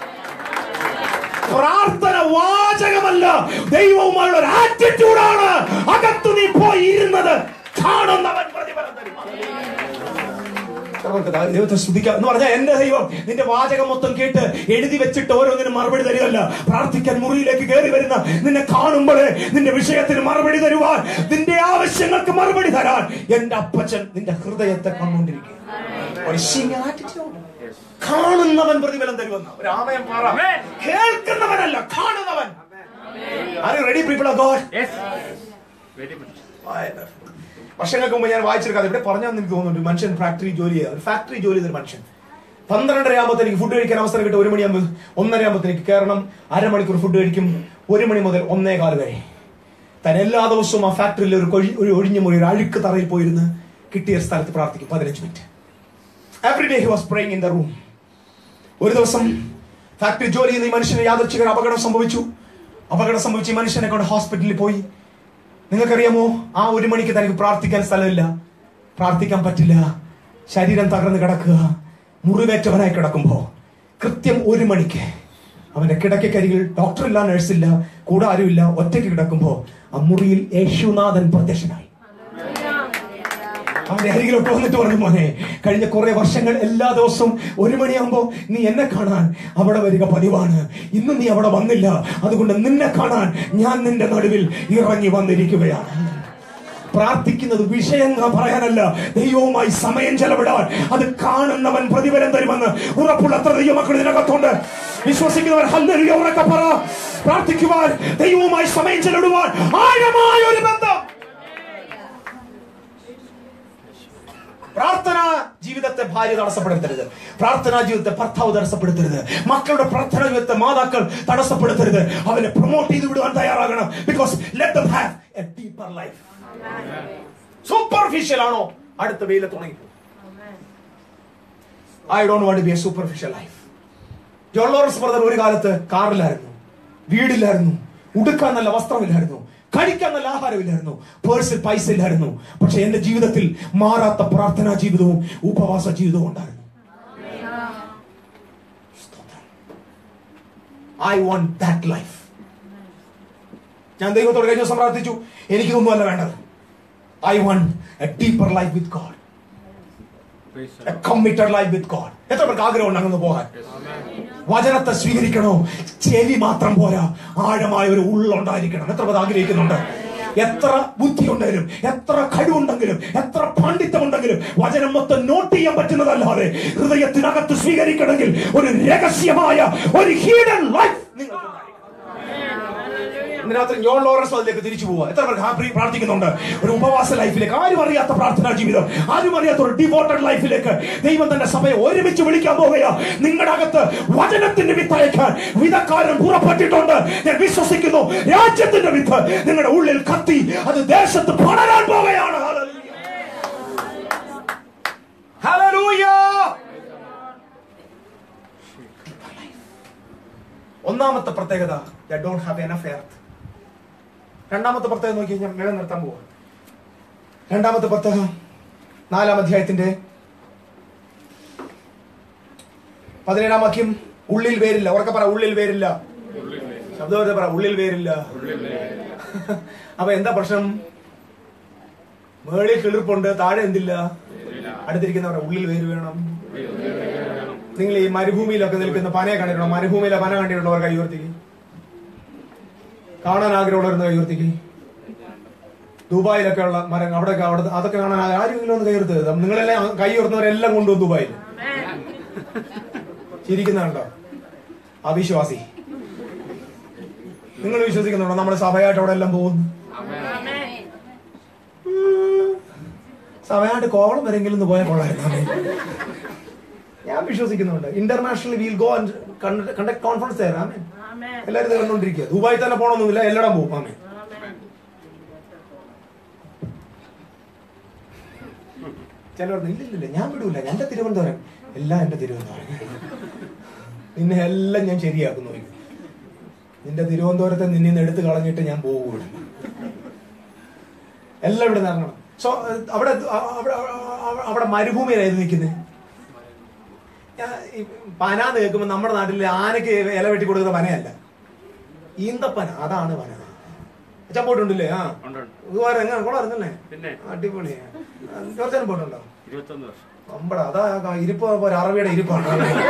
പ്രാർത്ഥന വാചകമല്ല ദൈവവുമായുള്ള ഒരു ആറ്റിറ്റ്യൂഡാണ് അകത്തു നീ പോയി ഇരുന്നത് കാണുന്നവൻ പ്രതിഫലം തരും അവർക്ക് ദാ- ദൈവത്തെ സ്തുതിക്കാം എന്ന് പറഞ്ഞാൽ എന്റെ ദൈവം നിന്റെ വാചകം മൊത്തം കേട്ട് എഴുതി വെച്ചിട്ട് ഓരോന്നിനും മറുപടി തരികയല്ല പ്രാർത്ഥിക്കാൻ മുറിയിലേക്ക് കയറി വരുന്ന നിന്നെ കാണുമ്പോഴേ നിന്റെ വിഷയത്തിന് മറുപടി തരുവാൻ നിന്റെ ആവശ്യങ്ങൾക്ക് മറുപടി തരാൻ എന്റെ അപ്പച്ചൻ നിന്റെ ഹൃദയത്തെ കണ്ടുകൊണ്ടിരിക്കുക ഒരു single attitude. Yes. കാണുന്നവൻ പ്രതിഫലം തരുമെന്ന ഒരു ആമയം പറ Amen. കേൾക്കുന്നവനല്ല കാണുന്നവൻ are you ready people of God Yes. Very much. വർഷങ്ങൾക്ക് മുമ്പ് ഞാൻ വായിച്ചൊരു കഥ ഇവിടെ പറഞ്ഞാൽ എനിക്ക് തോന്നുന്നുണ്ട് മനുഷ്യൻ ഫാക്ടറി ജോലി ചെയ്ത ഒരു ഫാക്ടറി ജോലി ചെയ്തൊരു മനുഷ്യൻ പന്ത്രണ്ടര ആകുമ്പോൾ എനിക്ക് ഫുഡ് കഴിക്കാൻ അവസരം കിട്ടും ഒരു മണിയാകുമ്പോൾ ഒന്നര ആകുമ്പോൾ എനിക്ക് കയറണം അരമണിക്കൂർ ഫുഡ് കഴിക്കും ഒരു മണി മുതൽ ഒന്നേ കാല് വരെ താൻ എല്ലാ ദിവസവും ആ ഫാക്ടറിയിൽ ഒരു കൊഴി ഒരു ഒഴിഞ്ഞ മുറി ഒരു അഴുക്ക് തറയിൽ പോയിരുന്ന് കിട്ടിയ സ്ഥലത്ത് പ്രാർത്ഥിക്കും പതിനഞ്ച് minute every day he was praying in the room ഒരു ദിവസം ഫാക്ടറി ജോലി ചെയ്യുന്ന ഈ മനുഷ്യന് യാദർച്ഛിക ഒരു അപകടം സംഭവിച്ചു അപകടം സംഭവിച്ച് ഈ മനുഷ്യനെ കൊണ്ട് ഹോസ്പിറ്റലിൽ പോയി നിങ്ങൾക്കറിയാമോ ആ ഒരു മണിക്ക് തനിക്ക് പ്രാർത്ഥിക്കാൻ സ്ഥലമില്ല പ്രാർത്ഥിക്കാൻ പറ്റില്ല ശരീരം തകർന്ന് കിടക്കുക മുറിവേറ്റവനായി കിടക്കുമ്പോ കൃത്യം ഒരു മണിക്ക് അവന്റെ കിടക്കക്കരികിൽ ഡോക്ടറില്ല നഴ്സില്ല കൂടെ ആരുമില്ല ഒറ്റയ്ക്ക് കിടക്കുമ്പോ ആ മുറിയിൽ യേശുനാഥൻ പ്രത്യക്ഷനായി അവന്റെ അരികിലോട്ട് വന്നിട്ട് പറഞ്ഞു മോനെ കഴിഞ്ഞ കുറെ വർഷങ്ങൾ എല്ലാ ദിവസവും ഒരു മണിയാകുമ്പോ നീ എന്നെ കാണാൻ അവിടെ വരിക പതിവാണ് ഇന്ന് നീ അവിടെ വന്നില്ല അതുകൊണ്ട് നിന്നെ കാണാൻ ഞാൻ നിന്റെ നടുവിൽ ഇറങ്ങി വന്നിരിക്കുകയാണ് പ്രാർത്ഥിക്കുന്നത് വിഷയങ്ങൾ പറയാനല്ല ദൈവവുമായി സമയം ചെലവിടാൻ അത് കാണുന്നവൻ പ്രതിഫലം തരുമെന്ന് ഉറപ്പുള്ള എത്ര ദൈവമക്കൾ ഇതിനകത്തുണ്ട് വിശ്വസിക്കുന്നവർ ഹല്ലേലൂയ ഉറക്കെ പറ പ്രാർത്ഥിക്കുവാൻ ദൈവവുമായി സമയം ചെലവിടുവാൻ ആഴമായ ഒരു ബന്ധം പ്രാർത്ഥന ജീവിതത്തെ ഭാര്യ തടസ്സപ്പെടുത്തരുത് പ്രാർത്ഥനാ ജീവിതത്തെ ഭർത്താവ് തടസ്സപ്പെടുത്തരുത് മക്കളുടെ പ്രാർത്ഥനാ ജീവിതത്തെ മാതാക്കൾ തടസ്സപ്പെടുത്തരുത് അവനെ പ്രൊമോട്ട് ചെയ്ത് വിടുവാൻ തയ്യാറാകണം because let them have a deeper life superficial ആണോ അടുത്ത വെയിലെ തുടങ്ങി I don't want be a superficial life John Lawrence brother ഒരു കാലത്ത് കാറിലായിരുന്നു വീടില്ലായിരുന്നു ഉടുക്കാൻ നല്ല വസ്ത്രമില്ലായിരുന്നു കഴിക്കാൻ നല്ല ആഹാരമില്ലായിരുന്നു പേഴ്സിൽ പൈസ ഇല്ലായിരുന്നു പക്ഷെ എന്റെ ജീവിതത്തിൽ മാറാത്ത പ്രാർത്ഥനാ ജീവിതവും ഉപവാസ ജീവിതവും ഉണ്ടായിരുന്നു ഐ വോണ്ട് ദാറ്റ് ലൈഫ് ഞാൻ ദൈവത്തോട് കഴിഞ്ഞ ദിവസം പ്രാർത്ഥിച്ചു എനിക്കിതൊന്നുമല്ല വേണ്ടത് I want a deeper life with God Praise the a Lord. Committed life with God എത്ര പേർക്ക് ആഗ്രഹമുണ്ട് അങ്ങനെ പോകാൻ Amen. വചനത്തെ സ്വീകരിക്കണോ ചെവി മാത്രം പോരാ ആഴമായ ഒരു ഉള്ളുണ്ടായിരിക്കണം എത്ര പേർ ആഗ്രഹിക്കുന്നുണ്ട് എത്ര ബുദ്ധി ഉണ്ടെങ്കിലും എത്ര കഴിവുണ്ടെങ്കിലും എത്ര പാണ്ഡിത്യമുണ്ടെങ്കിലും വചനം മൊത്തം നോട്ട് ചെയ്യാൻ പറ്റുന്നതല്ലാതെ ഹൃദയത്തിനകത്ത് സ്വീകരിക്കണമെങ്കിൽ ഒരു രഹസ്യമായ ഒരു ഹീഡൻ ലൈഫ് ഇതിനകത്ത് ജോൺ ലോറൻസ് അതിലേക്ക് തിരിച്ചു പോവുക എത്ര പേർക്ക് ഹാപ്പി പ്രാർത്ഥിക്കുന്നുണ്ട് ഒരു ഉപവാസ ലൈഫിലേക്ക് ആരും അറിയാത്ത പ്രാർത്ഥനാ ജീവിതം ആരും അറിയാത്ത ഒരു ഡിവോട്ടഡ് ലൈഫിലേക്ക് ദൈവം തന്റെ സഭയെ ഒരുമിച്ച് വിളിക്കാൻ പോവുകയാ നിങ്ങളുടെ അകത്ത് വചനത്തിന്റെ വിത്ത് അയക്കാൻ വിധക്കാരൻ പുറപ്പെട്ടിട്ടുണ്ട് ഞാൻ വിശ്വസിക്കുന്നു രാജ്യത്തിന്റെ വിത്ത് നിങ്ങളുടെ ഉള്ളിൽ കത്തി അത് ദേശത്ത് പടരാൻ പോവുകയാണ് ഹല്ലേലൂയ ഒന്നാമത്തെ പ്രത്യേകത ഡോണ്ട് ഹാവ് എനഫ് എർത്ത് രണ്ടാമത്തെ പ്രത്യേകത നോക്കി ഞാൻ മേളം നിർത്താൻ പോവാ രണ്ടാമത്തെ പ്രത്യേകം നാലാം അധ്യായത്തിന്റെ പതിനേഴാം വാക്യം ഉള്ളിൽ വേരില്ല ഉറക്കെ പറ ഉള്ളിൽ വേരില്ല ശബ്ദം പറ ഉള്ളിൽ വേരില്ല അപ്പൊ എന്താ പ്രശ്നം മേളിൽ കിളിർപ്പുണ്ട് താഴെ എന്തില്ല അടുത്തിരിക്കുന്നവരെ ഉള്ളിൽ വേര് വേണം നിങ്ങൾ ഈ മരുഭൂമിയിലൊക്കെ നിൽക്കുന്ന പനയെ കണ്ടിട്ടുണ്ടോ മരുഭൂമിയിലെ പന കണ്ടിട്ടുണ്ടോ അവർ കൈ ഉയർത്തിക്ക് കാണാൻ ആഗ്രഹമുള്ളവരുന്ന് കൈ ഉയർത്തിക്ക് ദുബായിലൊക്കെ ഉള്ള മരം അവിടെയൊക്കെ അവിടെ അതൊക്കെ കാണാൻ ആരെങ്കിലും ഒന്ന് കൈ ഉയർത്തത് നിങ്ങളെല്ലാം കൈ ഉയർത്തുന്നവരെല്ലാം കൊണ്ടുവന്നു ദുബായിൽ ചിരിക്കുന്നുണ്ടോ അവിശ്വാസി നിങ്ങൾ വിശ്വസിക്കുന്നുണ്ടോ നമ്മുടെ സഭയായിട്ട് അവിടെ എല്ലാം പോകുന്നു സഭയായിട്ട് കോവളം വരെങ്കിലും ഒന്ന് പോയാൽ കൊള്ളായിരുന്നു ആമേൻ. ഞാൻ വിശ്വസിക്കുന്നുണ്ട് international we'll go and conduct conference തരാം എല്ലാവരും ഇത് കണ്ടോണ്ടിരിക്കുക ദുബായി തന്നെ പോകണമെന്നില്ല എല്ലായിടം പോകും ആമേ ചിലർ ഇല്ലില്ല ഞാൻ വിടൂല എന്റെ തിരുവനന്തപുരം എല്ലാം എന്റെ തിരുവനന്തപുരം നിന്നെ എല്ലാം ഞാൻ ശരിയാക്കുന്നു നോക്കി. നിന്റെ തിരുവനന്തപുരത്തെ നിന്നെ നിന്ന് എടുത്തു കളഞ്ഞിട്ട് ഞാൻ പോകുള്ളൂ എല്ലാം ഇവിടെ നിന്ന് ഇറങ്ങണം സോ അവിടെ അവിടെ അവിടെ- അവിടെ മരുഭൂമിയിലായിരുന്നു നിൽക്കുന്നത് ഞാൻ ഈ പനാന്ന് കേൾക്കുമ്പോൾ നമ്മുടെ നാട്ടിൽ ആനയ്ക്ക് ഇല വെട്ടി കൊടുക്കുന്ന പനയല്ല ഈന്തപ്പന അതാണ് പന അച്ഛൻ പോയിട്ടുണ്ടല്ലേ ആ ഉണ്ട്, ഉണ്ട്. ഇതുവരെ എങ്ങനെ കൊള്ളായിരുന്നല്ലേ പിന്നെ അടിപൊളി ജോർജാൻ പോയിട്ടുണ്ടോ ഇരുപത്തൊന്ന് വർഷം അമ്പട അതാ ആ ഇരിപ്പ് ഇപ്പൊ ഒരു അറബിയുടെ ഇരിപ്പാണ്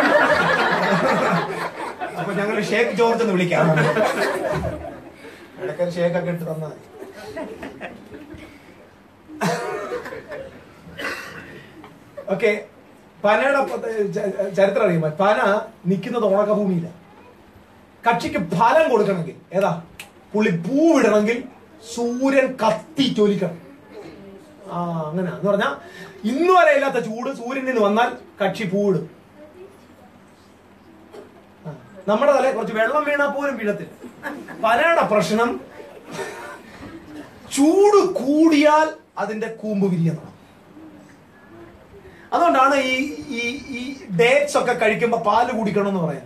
അപ്പൊ ഞങ്ങൾ ഷേഖ് ജോർജ് എന്ന് വിളിക്കാം ഇടയ്ക്കൊരു ഷേഖ് ഒക്കെ ഇട്ട് തന്നാൽ മതി ഓക്കെ പനയുടെ പ- ച- ചരിത്രം അറിയുമ്പോ പന നിൽക്കുന്നത് ഉണക്കഭൂമിയില കക്ഷിക്ക് ഫലം കൊടുക്കണമെങ്കിൽ ഏതാ പുള്ളി പൂവിടണമെങ്കിൽ സൂര്യൻ കത്തി ചൊലിക്കണം ആ അങ്ങനെ എന്ന് പറഞ്ഞാ ഇന്നു വരെ ഇല്ലാത്ത ചൂട് സൂര്യനിൽ നിന്ന് വന്നാൽ കക്ഷി പൂവിടും ആ, നമ്മുടെ തലേ കുറച്ച് വെള്ളം വീണാ പോലും വീഴത്തില്ല പനയുടെ പ്രശ്നം ചൂട് കൂടിയാൽ അതിന്റെ കൂമ്പ് വിരിയണം അതുകൊണ്ടാണ് ഈ ഈ ഈ ഡേറ്റ്സ് ഒക്കെ കഴിക്കുമ്പോ പാല് കുടിക്കണം എന്ന് പറയുന്നത്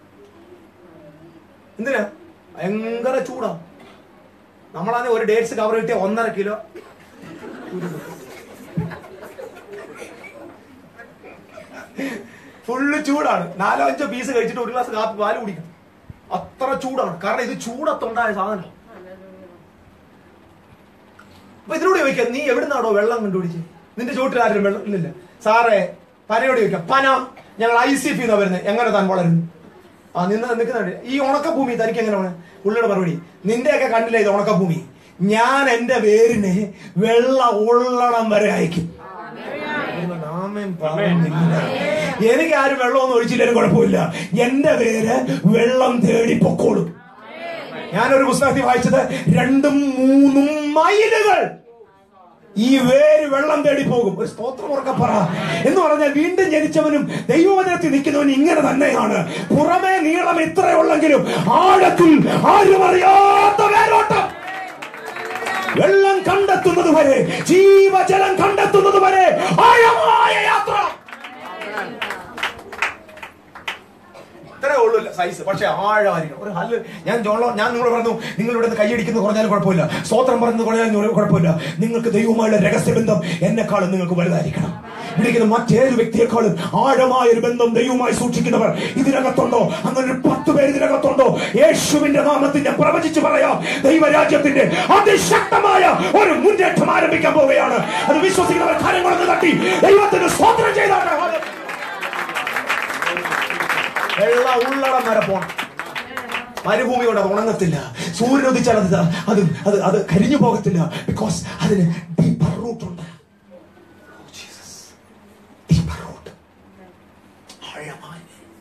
എന്തിനാ ഭയങ്കര ചൂടാ നമ്മളാണെങ്കിൽ ഒരു ഡേറ്റ്സ് കവർ കിട്ടിയ ഒന്നര കിലോ ഫുള്ള് ചൂടാണ് നാലോ അഞ്ചോ പീസ് കഴിച്ചിട്ട് ഒരു ഗ്ലാസ് കാപ്പി പാല് കുടിക്കണം അത്ര ചൂടാണ് കാരണം ഇത് ചൂടത്തുണ്ടായ സാധനം അപ്പൊ ഇതിനോട് ചോദിക്കാം നീ എവിടുന്നാണോ വെള്ളം കണ്ടുപിടിച്ച് നിന്റെ ചോട്ടിൽ ആരും വെള്ളം ഇല്ലില്ല സാറേ പനയോട് ചോദിക്കാം പന ഞങ്ങൾ ഐ സി എഫ് വരുന്നത് എങ്ങനെ താൻ വളരുന്നു ആ നിന്ന് നിൽക്കുന്നുണ്ട് ഈ ഉണക്കഭൂമി തനിക്ക് എങ്ങനെ വേണം പുള്ളിയുടെ മറുപടി നിന്റെയൊക്കെ കണ്ടില്ല ഇത് ഉണക്കഭൂമി ഞാൻ എന്റെ വേരിനെ വെള്ള ഉള്ളണം വരെ അയക്കും ആമേൻ പറയുന്നില്ല. എനിക്ക് ആരും വെള്ളമൊന്നും ഒഴിച്ചില്ലേലും കുഴപ്പമില്ല എന്റെ പേര് വെള്ളം തേടി പൊക്കോളും ഞാനൊരു പുസ്തകത്തിൽ വായിച്ചത് രണ്ടും മൂന്നും മൈലുകൾ ഈ വേര് വെള്ളം തേടി പോകും ഒരു സ്തോത്രം ഉറക്കെ പറ എന്ന് പറഞ്ഞാൽ വീണ്ടും ജനിച്ചവനും ദൈവവചനത്തിൽ നിൽക്കുന്നവനും ഇങ്ങനെ തന്നെയാണ് പുറമേ നീളം ഇത്രയുള്ളെങ്കിലും ആഴത്തിൽ ആരും അറിയാത്ത വേരോട്ടം വെള്ളം കണ്ടെത്തുന്നത് വരെ ജീവജലം കണ്ടെത്തുന്നത് വരെ ആഴമായ യാത്ര ഇത്രേ ഉള്ളൂ സൈസ് പക്ഷെ ആഴമായിരിക്കണം ഒരു ഹല്ല് ഞാൻ ജോളോ ഞാൻ നിങ്ങളോട് പറഞ്ഞു നിങ്ങൾ ഇവിടെ നിന്ന് കൈയടിക്കുന്നത് കുറഞ്ഞാലും കുഴപ്പമില്ല സ്തോത്രം പറയുന്നത് കുറഞ്ഞാലും കുഴപ്പമില്ല നിങ്ങൾക്ക് ദൈവവുമായുള്ള രഹസ്യബന്ധം എന്നെക്കാളും നിങ്ങൾക്ക് വലുതായിരിക്കണം ഇരിക്കുന്ന മറ്റേത് വ്യക്തിയെക്കാളും ആഴമായ ഒരു ബന്ധം ദൈവവുമായി സൂക്ഷിക്കുന്നവർ ഇതിനകത്തുണ്ടോ അങ്ങനെ ഒരു പത്ത് പേര് ഇതിനകത്തുണ്ടോ യേശുവിന്റെ നാമത്തിൽ ഞാൻ പ്രവചിച്ചു പറയാം ദൈവരാജ്യത്തിന്റെ അതിശക്തമായ ഒരു മുന്നേറ്റം ആരംഭിക്കാൻ പോവുകയാണ് അത് വിശ്വസിക്കുന്നവർ കാര്യങ്ങളൊന്ന് തട്ടി ദൈവത്തിന് സ്വന്തം ചെയ്താട്ടെ വെള്ള ഉള്ളടം വരെ പോണം മരുഭൂമിയോട് അത് ഉണങ്ങത്തില്ല സൂര്യൻ ഉദിച്ചാൽ അത് അത് അത് അത് കരിഞ്ഞു പോകത്തില്ല ബിക്കോസ് അതിന് ഡീപ്പർ റൂട്ട് ഉണ്ട് Oh, Jesus. Deeper root. ആഴമായ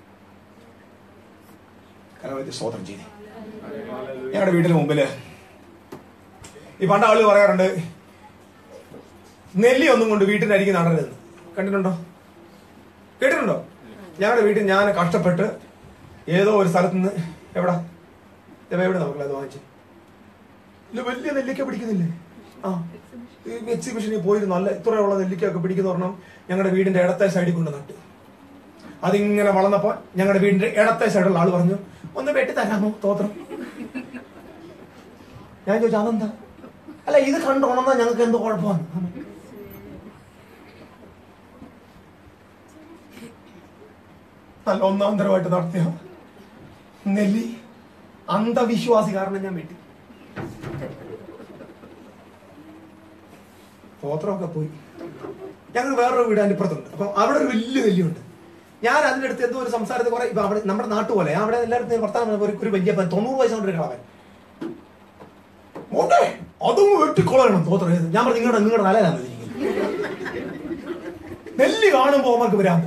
കരവൈദ്യ സ്തോത്രം ചെയ്തേ ഞങ്ങളുടെ വീടിന് മുമ്പില് ഈ പണ്ട് ആള് പറയാറുണ്ട് നെല്ലി ഒന്നും കൊണ്ട് വീട്ടിന്റെ അരികെ നടരുതെന്ന് കണ്ടിട്ടുണ്ടോ കേട്ടിട്ടുണ്ടോ ഞങ്ങളുടെ വീട്ടിൽ ഞാൻ കഷ്ടപ്പെട്ട് ഏതോ ഒരു സ്ഥലത്ത് നിന്ന് എവിടാ ദേ എവിടെ നമുക്ക് അത് വാങ്ങിച്ചു ഇല്ല വലിയ നെല്ലിക്ക പിടിക്കുന്നില്ലേ ആ ഈ എക്സിബിഷനിൽ പോയി നല്ല ഇത്രയുള്ള നെല്ലിക്കൊക്കെ പിടിക്കുന്ന പറഞ്ഞാൽ ഞങ്ങളുടെ വീടിന്റെ ഇടത്തെ സൈഡിൽ കൊണ്ട് നട്ടു അതിങ്ങനെ വളർന്നപ്പോ ഞങ്ങളുടെ വീടിന്റെ ഇടത്തെ സൈഡുള്ള ആള് പറഞ്ഞു ഒന്ന് വെട്ടി തരാമോ തോത്രം ഞാൻ ചോദിച്ചു അതെന്താ അല്ല ഇത് കണ്ടോണെന്നാ ഞങ്ങൾക്ക് എന്തോ കുഴപ്പമാണ് നല്ല ഒന്നാം തരമായിട്ട് നടത്തിയ നെല്ലി അന്ധവിശ്വാസി കാരണം ഞാൻ വെട്ടി തോത്രമൊക്കെ പോയി ഞങ്ങൾ വേറൊരു വീട് അതിന്റെ ഇപ്പുറത്തുണ്ട് അപ്പൊ അവിടെ ഒരു വലിയ നെല്ലിയുണ്ട് ഞാൻ അതിന്റെ അടുത്ത് എന്തോ ഒരു സംസാരത്തിൽ കുറെ ഇപ്പൊ അവിടെ നമ്മുടെ നാട്ടുപോലെ ഞാൻ അവിടെ എല്ലായിടത്തും വർത്താനം പറഞ്ഞപ്പോ ഒരു- ഒരു വലിയ പ- തൊണ്ണൂറ് വയസ്സുകൊണ്ട് ഒരു കളവൻ മോട്ടെ അതും വെട്ടിക്കൊള്ളണം തോത്രം ഏത്? ഞാൻ പറഞ്ഞു നിങ്ങളുടെ നിങ്ങളുടെ നല്ലതാണ് നെല്ലി കാണുമ്പോ അവർക്ക് വരാൻ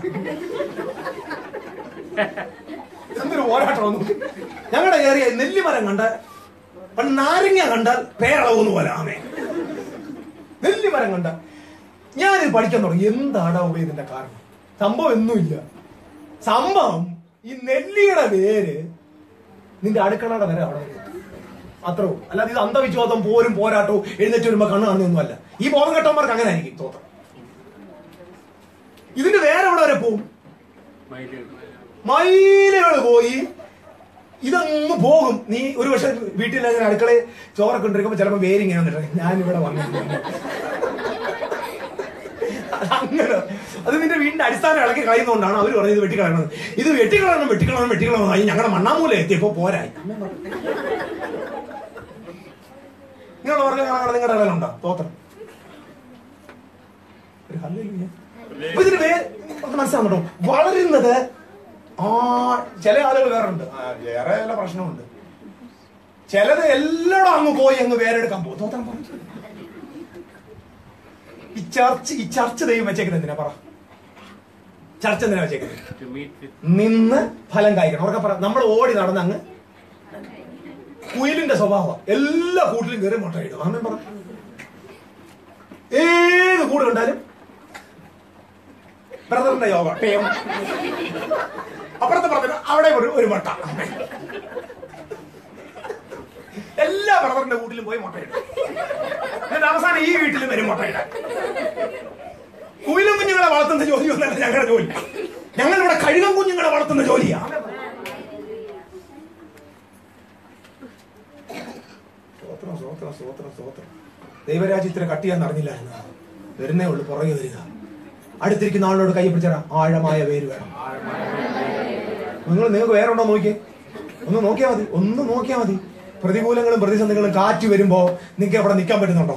എന്തൊരു പോരാട്ടമൊന്നും ഞങ്ങളുടെ ഏറിയ നെല്ലിമരം കണ്ട പണ്ട് നാരങ്ങ കണ്ടാൽ പേരളവുന്ന പോലെ ആമേ നെല്ലിമരം കണ്ട ഞാനിത് പഠിക്കാൻ തുടങ്ങി എന്താടാ ഉപ ഇതിന്റെ കാരണം സംഭവം ഒന്നുമില്ല സംഭവം ഈ നെല്ലിയുടെ പേര് നിന്റെ അടുക്കളയുടെ വരെ അവിടെ വരെ എത്തും. അത്രേ ഉള്ളൂ അല്ലാതെ ഇത് അന്ധവിശ്വാസം പോരും പോരാട്ടവും എഴുന്നേറ്റ് വരുമ്പോ കണ്ണ് കാണുന്നൊന്നുമല്ല ഈ ബോധം കെട്ടവന്മാർക്ക് അങ്ങനെ ആയിരിക്കും തോത്രം ഇതിന്റെ വേറെ എവിടെ വരെ പോവും മൈലുകൾ മൈലുകൾ പോയി ഇതങ്ങ് പോകും നീ ഒരു പക്ഷെ വീട്ടിൽ അങ്ങനെ അടുക്കളയിൽ ചോറൊക്കെ ഉണ്ടാക്കുമ്പോ ചിലപ്പോ വേരിങ്ങനെ വന്നിട്ട് ഞാനിവിടെ വന്നിട്ടുണ്ട് അങ്ങനെ അത് നിന്റെ വീടിന്റെ അടിസ്ഥാനം ഇളക്കി കളയുന്നതുകൊണ്ടാണ് അവർ പറഞ്ഞത് ഇത് വെട്ടിക്കളയണം ഇത് വെട്ടിക്കളയണം വെട്ടിക്കളയണം വെട്ടിക്കളയണം ആയി ഞങ്ങളുടെ മണ്ണാമൂല എത്തിയപ്പോ പോരായി നിങ്ങൾ പറഞ്ഞ കാണാൻ നിങ്ങളുടെ ഇടയിലുണ്ടോ തോത്രം ഒരു ഹല്ലേലൂയ. അപ്പൊ ഇതിന് പേര് നമുക്ക് മനസ്സിലാവുന്നുണ്ടോ വളരുന്നത് ആ ചില ആളുകൾ വേറെ ഉണ്ട് ആ, വേറെ ചില പ്രശ്നമുണ്ട് ചിലത് എല്ലായിടും അങ്ങ് പോയി അങ്ങ് വേരെടുക്കാൻ പോകും തോത്രം പറ. ഈ ചർച്ച് ഈ ചർച്ച് ദൈവം വെച്ചേക്കുന്നത് എന്തിനാ പറ ചർച്ച എന്തിനാ വെച്ചേക്കുന്നത് to meet with നിന്ന് ഫലം കായ്ക്കണം അവർക്ക് പറ നമ്മൾ ഓടി നടന്ന് അങ്ങ് കുയിലിന്റെ സ്വഭാവം എല്ലാ കൂട്ടിലും കയറി മുട്ടയിടും അമ്മ പറ ഏത് കൂട് കണ്ടാലും ബ്രദറിന്റെ യോഗ ടേം അപ്പുറത്തെ പറഞ്ഞത് അവിടെ ഒരു ഒരു മുട്ട എല്ലാ ബ്രദറിന്റെ കൂട്ടിലും പോയി മുട്ടയിടും എന്നിട്ട് അവസാനം ഈ വീട്ടിലും വരും മുട്ടയിടാൻ കുയിലും കുഞ്ഞുങ്ങളെ വളർത്തുന്ന ജോലി ഒന്നല്ല ഞങ്ങളുടെ ജോലി ഞങ്ങൾ ഇവിടെ കഴുകം കുഞ്ഞുങ്ങളെ വളർത്തുന്ന ജോലിയാ സ്തോത്രം സ്തോത്രം സ്തോത്രം സ്തോത്രം ദൈവരാജ്യത്തിന് കട്ടിയാന്ന് അറിഞ്ഞില്ലായിരുന്നു വരുന്നേ ഉള്ളു പുറകെ വരിക അടുത്തിരിക്കുന്ന ആളിനോട് കൈ പിടിച്ചാ ആഴമായ വേര് വേണം നിങ്ങൾ നിങ്ങൾക്ക് വേറെ ഉണ്ടോ നോക്കിയേ ഒന്ന് നോക്കിയാൽ മതി ഒന്ന് നോക്കിയാൽ മതി പ്രതികൂലങ്ങളും പ്രതിസന്ധികളും കാറ്റ് വരുമ്പോ നിങ്ങൾക്ക് അവിടെ നിൽക്കാൻ പറ്റുന്നുണ്ടോ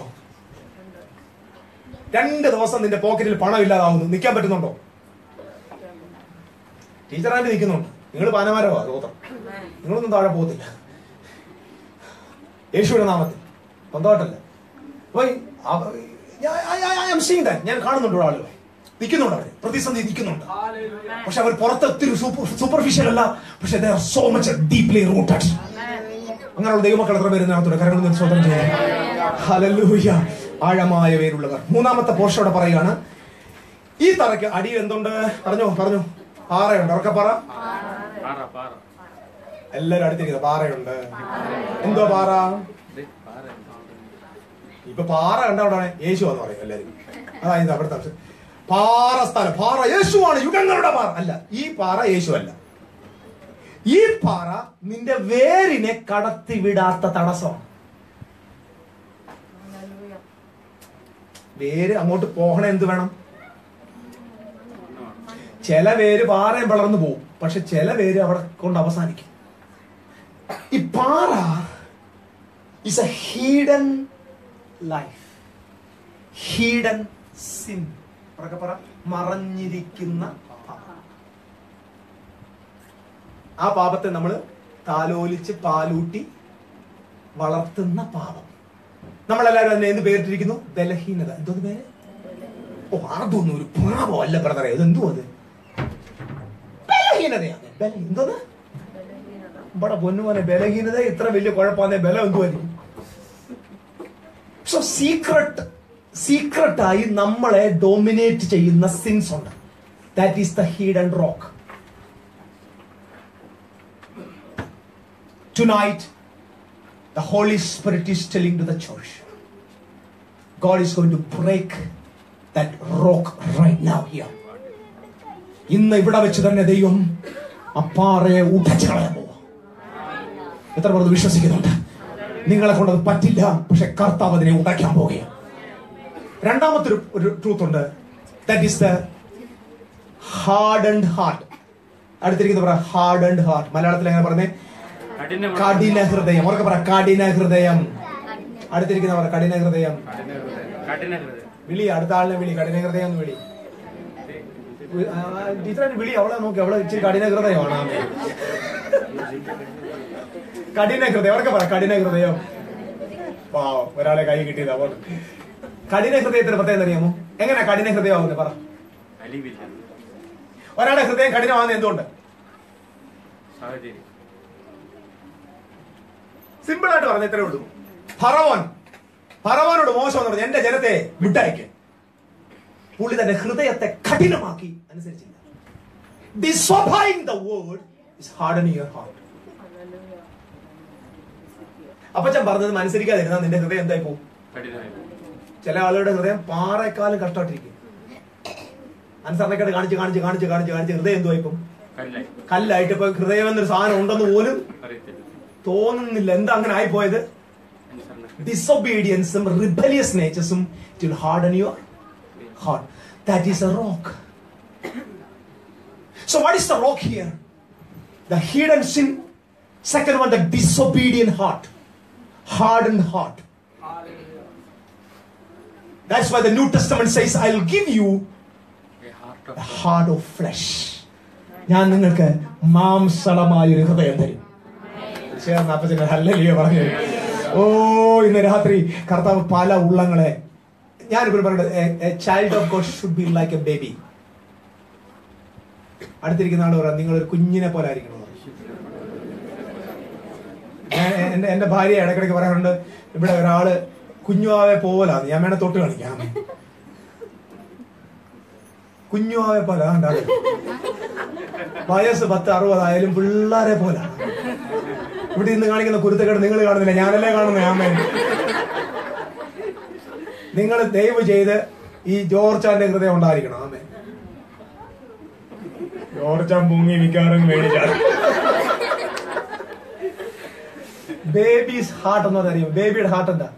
രണ്ട് ദിവസം നിന്റെ പോക്കറ്റിൽ പണം ഇല്ലാതാവുന്നു നിൽക്കാൻ പറ്റുന്നുണ്ടോ ടീച്ചറായിട്ട് നിൽക്കുന്നുണ്ട് നിങ്ങൾ പാനമാരവാ തോത്രം നിങ്ങളൊന്നും താഴെ പോകത്തില്ല യേശുവിന്റെ നാമത്തിൽ സ്വന്തമായിട്ടല്ല അപ്പൊ ഈ അവ- ഞാൻ- I- I- I am seeing that. ഞാൻ കാണുന്നുണ്ട് ഇവിടെ ആളുകളെ നിൽക്കുന്നുണ്ട് അവര് പ്രതിസന്ധി നിൽക്കുന്നുണ്ട് പക്ഷെ അവർ പുറത്ത് ഒത്തിരി സൂപ്പർഫിഷ്യൽ അല്ല പക്ഷെ they are so much deeply rooted അങ്ങനെയുള്ള ദൈവമക്കൾ എത്ര പേര് ഇതിനകത്തുണ്ട് കരങ്ങളിൽ നിന്ന് സ്വതന്ത്രം ചെയ്യാൻ ഹലലൂയ ആഴമായ പേരുള്ളവർ മൂന്നാമത്തെ പോർഷൻ ഇവിടെ പറയുകയാണ് ഈ തറയ്ക്ക് അടിയിൽ എന്തുണ്ട് പറഞ്ഞോ പറഞ്ഞു പാറയുണ്ട് ഉറക്കെ പറ പാറ പാറ എല്ലാരും അടുത്തിരിക്കുന്നത് പാറയുണ്ട് എന്തോ പാറ ദേ, പാറ ഇപ്പൊ പാറ കണ്ട അവിടെ യേശു എന്ന് പറയും എല്ലാരും അതായത് അവിടുത്തെ അവസ്ഥ. പാറ സ്ഥലം പാറ യേശുവാണ് യുഗങ്ങളുടെ പാറ അല്ല ഈ പാറ യേശു അല്ല ഈ പാറ നിന്റെ വേരിനെ കടത്തിവിടാത്ത തടസ്സമാണ് വേര് അങ്ങോട്ട് പോകണ എന്ത് വേണം ചില വേര് പാറയും വളർന്നു പോകും പക്ഷെ ചില വേര് അവിടെ കൊണ്ട് അവസാനിക്കും ഈ പാറ is a hidden life hidden sin ഉറക്കെ പറ മറഞ്ഞിരിക്കുന്ന പാപം. ആ പാപത്തെ നമ്മൾ താലോലിച്ച് പാലൂട്ടി വളർത്തുന്ന പാപം നമ്മളെല്ലാവരും അതിനെ എന്ത് പേരിട്ടിരിക്കുന്നു ബലഹീനത എന്തോന്ന് പേര് ഓ അതൊന്നും ഒരു പാപം അല്ല ബ്രദറെ ഇതെന്തോ അത് ബലഹീനതയാണ് ബല എന്തോന്ന് ഇവിടെ പൊന്നുപോലെ ബലഹീനത ഇത്ര വലിയ കുഴപ്പമാണെ ബലം എന്തുമായിരിക്കും സോ സീക്രട്ട് സീക്രട്ടായി നമ്മളെ ഡോമിനേറ്റ് ചെയ്യുന്ന സിൻസ് ഉണ്ട് that is the hid and rock Tonight, the Holy Spirit is telling to the church, God is going to break that rock right now here. ഇന്ന് ഇവിടെ വെച്ച് തന്നെ ദൈവം ആ പാറയെ ഉടച്ചു കളയാൻ പോവാ എത്ര പേർ വിശ്വസിക്കുന്നുണ്ട് നിങ്ങളെ കൊണ്ട് അത് പറ്റില്ല പക്ഷെ കർത്താവ് അതിനെ ഉടയ്ക്കാൻ പോവുകയാണ് രണ്ടാമത്തെ ഒരു- ഒരു ട്രൂത്ത് ഉണ്ട് that is the hard and heart അടുത്തിരിക്കുന്ന പറ ഹാർഡ് ആൻഡ് ഹാർട്ട് മലയാളത്തിൽ എങ്ങനെ പറഞ്ഞേ കഠിന കഠിന ഹൃദയം അവർക്ക് പറ കഠിന ഹൃദയം അടുത്തിരിക്കുന്ന പറ കഠിന ഹൃദയം കഠിന ഹൃദയം വിളി അടുത്ത ആളിനെ വിളി കഠിന ഹൃദയം എന്ന് വിളി വി- ആ, ആ, ടീച്ചറെ വിളി അവളെ നോക്കി അവളെ ഇച്ചിരി കഠിന ഹൃദയമാണ് ആമേ. കഠിന ഹൃദയം അവർക്ക് പറ കഠിന ഹൃദയം പാവം ഒരാളെ കൈ കിട്ടിയത് അപ്പോൾ കഠിന ഹൃദയത്തിന് പ്രത്യേകം അറിയാമോ എങ്ങനെ കഠിന ഹൃദയമാവുന്നത് പറ അലിവില്ല ഒരാളുടെ ഹൃദയം കഠിനമാകുന്നത് എന്തുകൊണ്ട് സാഹചര്യം സിമ്പിൾ ആയിട്ട് പറഞ്ഞ ഇത്രേ ഉള്ളൂ ഫറവോൻ ഫറവോനോട് മോശം എന്ന് പറഞ്ഞു എന്റെ ജനത്തെ വിട്ടയക്ക് പുള്ളി തന്റെ ഹൃദയത്തെ കഠിനമാക്കി അനുസരിച്ചില്ല disobeying the word is harden your heart അപ്പച്ചൻ പറഞ്ഞത് അനുസരിക്കാതിരുന്നാ നിന്റെ ഹൃദയം എന്തായി പോകും കഠിനമായി ചില ആളുകളുടെ ഹൃദയം പാറേക്കാളും കഷ്ടമായിട്ടിരിക്കും അനുസരണക്കേട് കാണിച്ച് കാണിച്ച് കാണിച്ച് കാണിച്ച് കാണിച്ച് ഹൃദയം എന്തുവായി ഇപ്പം കല്ലായി കല്ലായിട്ട് ഇപ്പൊ ഹൃദയം എന്നൊരു സാധനം ഉണ്ടെന്ന് പോലും അറിയത്തില്ല തോന്നുന്നില്ല എന്താ അങ്ങനെ ആയിപ്പോയത് അനുസരണ disobedience rebellious natures it will harden your heart that is a rock so what is the rock here the hidden sin second one the disobedient heart hardened heart that's why the new testament says i'll give you a heart a of heart of flesh ഞാൻ നിങ്ങൾക്ക് മാംസളമായ ഒരു ഹൃദയം തരും ചേർന്ന് അപ്പച്ചനെ hallelujah പറഞ്ഞു ഓ ഇന്ന് രാത്രി കർത്താവ് പല ഉള്ളങ്ങളെ ഞാനിപ്പോൾ പറയുന്നത് child of God should be like a baby അടുത്തിരിക്കുന്ന ആൾ പറയാം നിങ്ങൾ ഒരു കുഞ്ഞിനെ പോലെ ആയിരിക്കണം എന്ന് പറയും. ഞാൻ എന്റെ എന്റെ ഭാര്യ ഇടയ്ക്കിടയ്ക്ക് പറയാറുണ്ട് ഇവിടെ ഒരാള് കുഞ്ഞുവാവെ പോലാന്ന് ഞാൻ വേണേ തൊട്ട് കാണിക്കാം കുഞ്ഞുവാവെ പോലെ അതാണ്ട് ആള്. വയസ്സ് പത്ത് അറുപതായാലും പിള്ളേരെ പോലാണ് ഇവിടെ ഇന്ന് കാണിക്കുന്ന കുരുത്തക്കേട് നിങ്ങൾ കാണുന്നില്ല ഞാനല്ലേ കാണുന്ന ആമേ നിങ്ങൾ ദയവ് ചെയ്ത് ഈ ജോർച്ചാന്റെ ഹൃദയം ഉണ്ടായിരിക്കണം ആമേ ജോർച്ചാൻ പൊങ്ങി മിക്കവാറും മേടിച്ചാണ് ബേബീസ് ഹാർട്ട് എന്ന് പറഞ്ഞാൽ അറിയാം ബേബിയുടെ ഹാർട്ട് എന്താ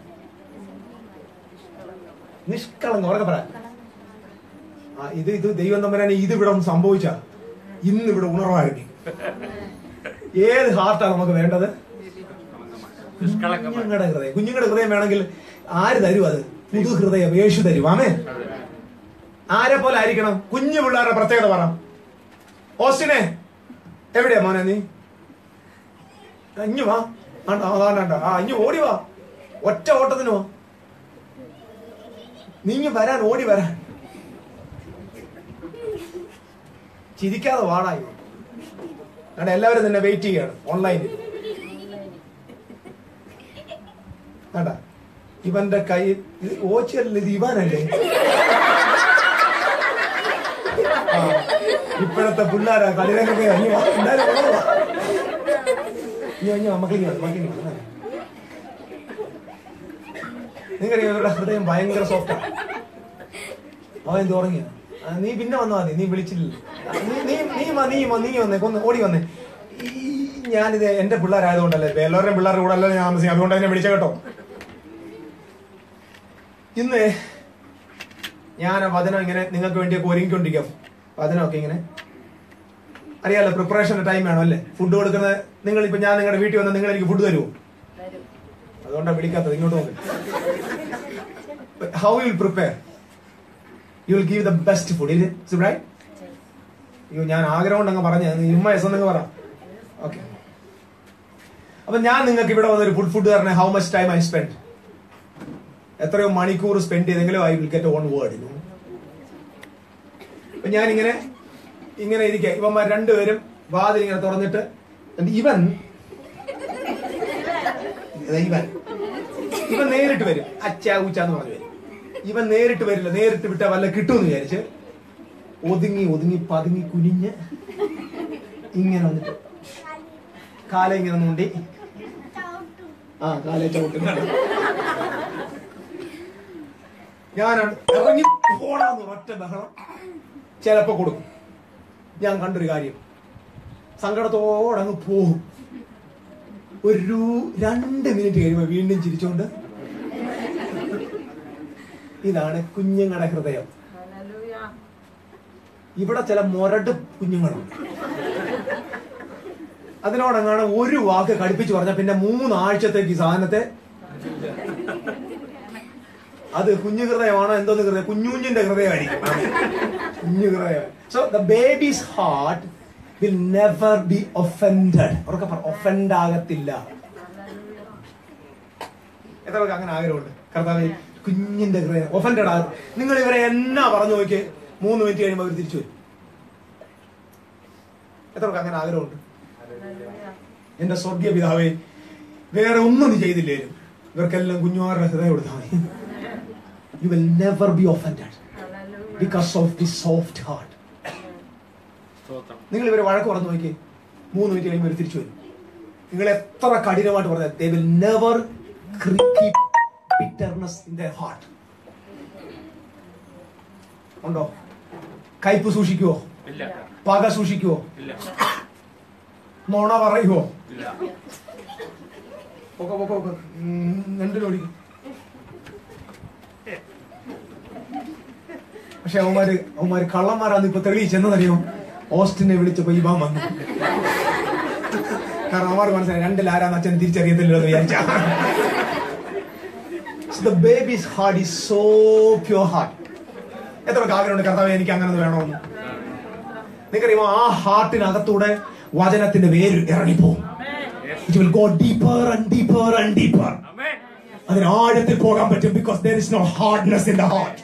നിഷ്കളങ്കം ഉറക്കെ പറ ആ ഇത് ഇത് ദൈവം തമ്പരാനെ ഇത് ഇവിടെ ഒന്ന് സംഭവിച്ച ഇന്ന് ഇവിടെ ഉണർവായിരിക്കും ഏത് ഹാർട്ടാണ് നമുക്ക് വേണ്ടത് നിഷ്കളങ്കമായി കുഞ്ഞുങ്ങളുടെ ഹൃദയം കുഞ്ഞുങ്ങളുടെ ഹൃദയം വേണമെങ്കിൽ ആര് തരും അത് പുതു ഹൃദയം യേശു തരും ആമേ ആരെ പോലെ ആയിരിക്കണം കുഞ്ഞു പിള്ളേരുടെ പ്രത്യേകത പറ ഓസ്റ്റിനെ എവിടെയാ മോനെ നീ ഇഞ്ഞു വാ ആണ്ടോ അതാണ്ടോ ആ ഇഞ്ഞു ഓടി വാ ഒറ്റ ഓട്ടത്തിനോ നീങ്ങി വരാൻ ഓടി വരാൻ ചിരിക്കാതെ വാടായി കാരണം എല്ലാവരും തന്നെ വെയിറ്റ് ചെയ്യാണ് ഓൺലൈനിൽ കണ്ട ഇവന്റെ കൈ ഓച്ചല്ല ഇത് ഇവനല്ലേ ആ, ഇപ്പോഴത്തെ പിള്ളേരാ കളിരൊക്കെ അഞ്ഞു വാ, എന്തായാലും ഉള്ളത് വാ. ഇഞ്ഞു, ഇഞ്ഞു, മക്കളിങ്ങ് വാ, മക്കളിങ്ങ് വാ. നിങ്ങൾക്കറിയാം ഇവരുടെ ഹൃദയം ഭയങ്കര സോഫ്റ്റാണ് അവൻ എന്ത് ഉറങ്ങിയ നീ പിന്നെ വന്നാ മതി നീ വിളിച്ചില്ല നീ നീ നീ വാ, നീ വാ, നീ വന്നേ കൊന്ന് ഓടി വന്നേ ഈ ഞാനിത് എന്റെ പിള്ളേരായതുകൊണ്ടല്ലേ ഇപ്പൊ എല്ലാവരുടെയും പിള്ളേരുടെ കൂടെ അല്ലേ ഞാൻ താമസിക്കും അതുകൊണ്ട് എന്നെ വിളിച്ച കേട്ടോ ഇന്ന് ഞാൻ ആ വചനം ഇങ്ങനെ നിങ്ങൾക്ക് വേണ്ടിയൊക്കെ ഒരുങ്ങിക്കൊണ്ടിരിക്കാം വചനമൊക്കെ ഇങ്ങനെ അറിയാലോ പ്രിപ്പറേഷൻ ടൈം വേണം അല്ലേ ഫുഡ് കൊടുക്കുന്നത് നിങ്ങൾ ഇപ്പൊ ഞാൻ നിങ്ങളുടെ വീട്ടിൽ വന്നാൽ നിങ്ങൾ എനിക്ക് ഫുഡ് തരുമോ അതുകൊണ്ടാണ് വിളിക്കാത്തത് ഇങ്ങോട്ട് നോക്ക് how you will prepare you will give the best food it right അയ്യോ ഞാൻ ആഗ്രഹം കൊണ്ട് അങ്ങ് പറഞ്ഞ ഇമ്മ എസ് എന്നങ്ങ് പറ ഓക്കെ അപ്പൊ ഞാൻ നിങ്ങൾക്ക് ഇവിടെ വന്നൊരു ഫുഡ് ഫുഡ് തരണേ how much time I spend എത്രയോ മണിക്കൂർ സ്പെൻഡ് ചെയ്തെങ്കിലും I will get on word അപ്പൊ ഞാൻ ഇങ്ങനെ ഇങ്ങനെ ഇരിക്കുക ഇവന്മാർ രണ്ടുപേരും വാതിൽ ഇങ്ങനെ തുറന്നിട്ട് എന്നിട്ട് ഇവൻ ഇതാ ഇവൻ ഇവൻ നേരിട്ട് വരും അച്ഛ ഉച്ച എന്ന് പറഞ്ഞു വരും ഇവൻ നേരിട്ട് വരില്ല നേരിട്ട് വിട്ടാ വല്ല കിട്ടുമെന്ന് വിചാരിച്ച് ഒതുങ്ങി ഒതുങ്ങി പതുങ്ങി കുനിഞ്ഞ് ഇങ്ങനെ വന്നിട്ട് കാല ഇങ്ങനെ നോണ്ടി ആ കാലെ ചവിട്ടുന്നുണ്ട് ഞാൻ ഇറങ്ങി പോടാന്ന് ഒറ്റ ബഹളം ചിലപ്പോ കൊടുക്കും ഞാൻ കണ്ടൊരു കാര്യം സങ്കടത്തോടെ അങ്ങ് പോകും ഒരു രണ്ട് മിനിറ്റ് കഴിയുമ്പോ വീണ്ടും ചിരിച്ചുകൊണ്ട് ഇതാണ് കുഞ്ഞുങ്ങളുടെ ഹൃദയം ഇവിടെ ചില മൊരട് കുഞ്ഞുങ്ങളുണ്ട് അതിനോടങ്ങാണ് ഒരു വാക്ക് കടുപ്പിച്ച് പറഞ്ഞാൽ പിന്നെ മൂന്നാഴ്ചത്തേക്ക് ഈ സാധനത്തെ അത് കുഞ്ഞു ഹൃദയമാണോ എന്തോന്ന് ഹൃദയം കുഞ്ഞുഞ്ഞിന്റെ ഹൃദയമായിരിക്കും കുഞ്ഞു ഹൃദയം so the babies heart will never be offended അവർക്ക് ഒഫൻഡ് ആകത്തില്ല എത്ര പേർക്ക് അങ്ങനെ ആഗ്രഹമുണ്ട് കർത്താവ് കുഞ്ഞിന്റെ ഹൃദയം ഒഫൻഡഡ് ആകും നിങ്ങൾ ഇവരെ എന്നാ പറഞ്ഞു നോക്കി മൂന്ന് മിനിറ്റ് കഴിയുമ്പോൾ അവർ തിരിച്ചു വരും എത്ര പേർക്ക് അങ്ങനെ ആഗ്രഹമുണ്ട് എന്റെ സ്വർഗീയ പിതാവേ വേറെ ഒന്നും നീ ചെയ്തില്ലേലും ഇവർക്കെല്ലാം കുഞ്ഞുമാരുടെ ഹൃദയം കൊടുത്താൽ മതി you will never be offended because of the soft heart സ്തോത്രം നിങ്ങൾ ഇവരെ വഴക്ക് പറഞ്ഞു നോക്കി മൂന്ന് മിനിറ്റ് കഴിയുമ്പോൾ ഇവർ തിരിച്ചു വരും നിങ്ങൾ എത്ര കഠിനമായിട്ട് പറഞ്ഞാൽ they will never keep bitterness in the heart ഉണ്ടോ കയ്പ് സൂക്ഷിക്കുവോ ഇല്ല പക സൂക്ഷിക്കുവോ ഇല്ല നുണ പറയുവോ ഇല്ല പൊക്കെ പൊക്കെ പൊക്കെ രണ്ടിനും ഓടിക്കും പക്ഷെ അവന്മാര് അവന്മാര് കള്ളന്മാരാന്ന് ഇപ്പൊ തെളിയിച്ചെന്നറിയോ ഓസ്റ്റിനെ വിളിച്ചപ്പോ ഇവാൻ വന്നു കാരണം അവന്മാർ മനസ്സിലായി രണ്ടിൽ ആരാന്ന് അച്ഛൻ തിരിച്ചറിയത്തില്ലല്ലോ എന്ന് വിചാരിച്ച the babies heart is so pure heart എത്ര ആഗ്രഹമുണ്ട് കർത്താവ് എനിക്ക് അങ്ങനെ ഒന്ന് വേണമെന്ന് നിങ്ങൾക്കറിയുമോ ആ ഹാർട്ടിനകത്തൂടെ വചനത്തിന്റെ വേര് ഇറങ്ങിപ്പോകും it will go deeper and deeper and deeper amen അതിന് ആഴത്തിൽ പോകാൻ പറ്റും because there is no hardness in the heart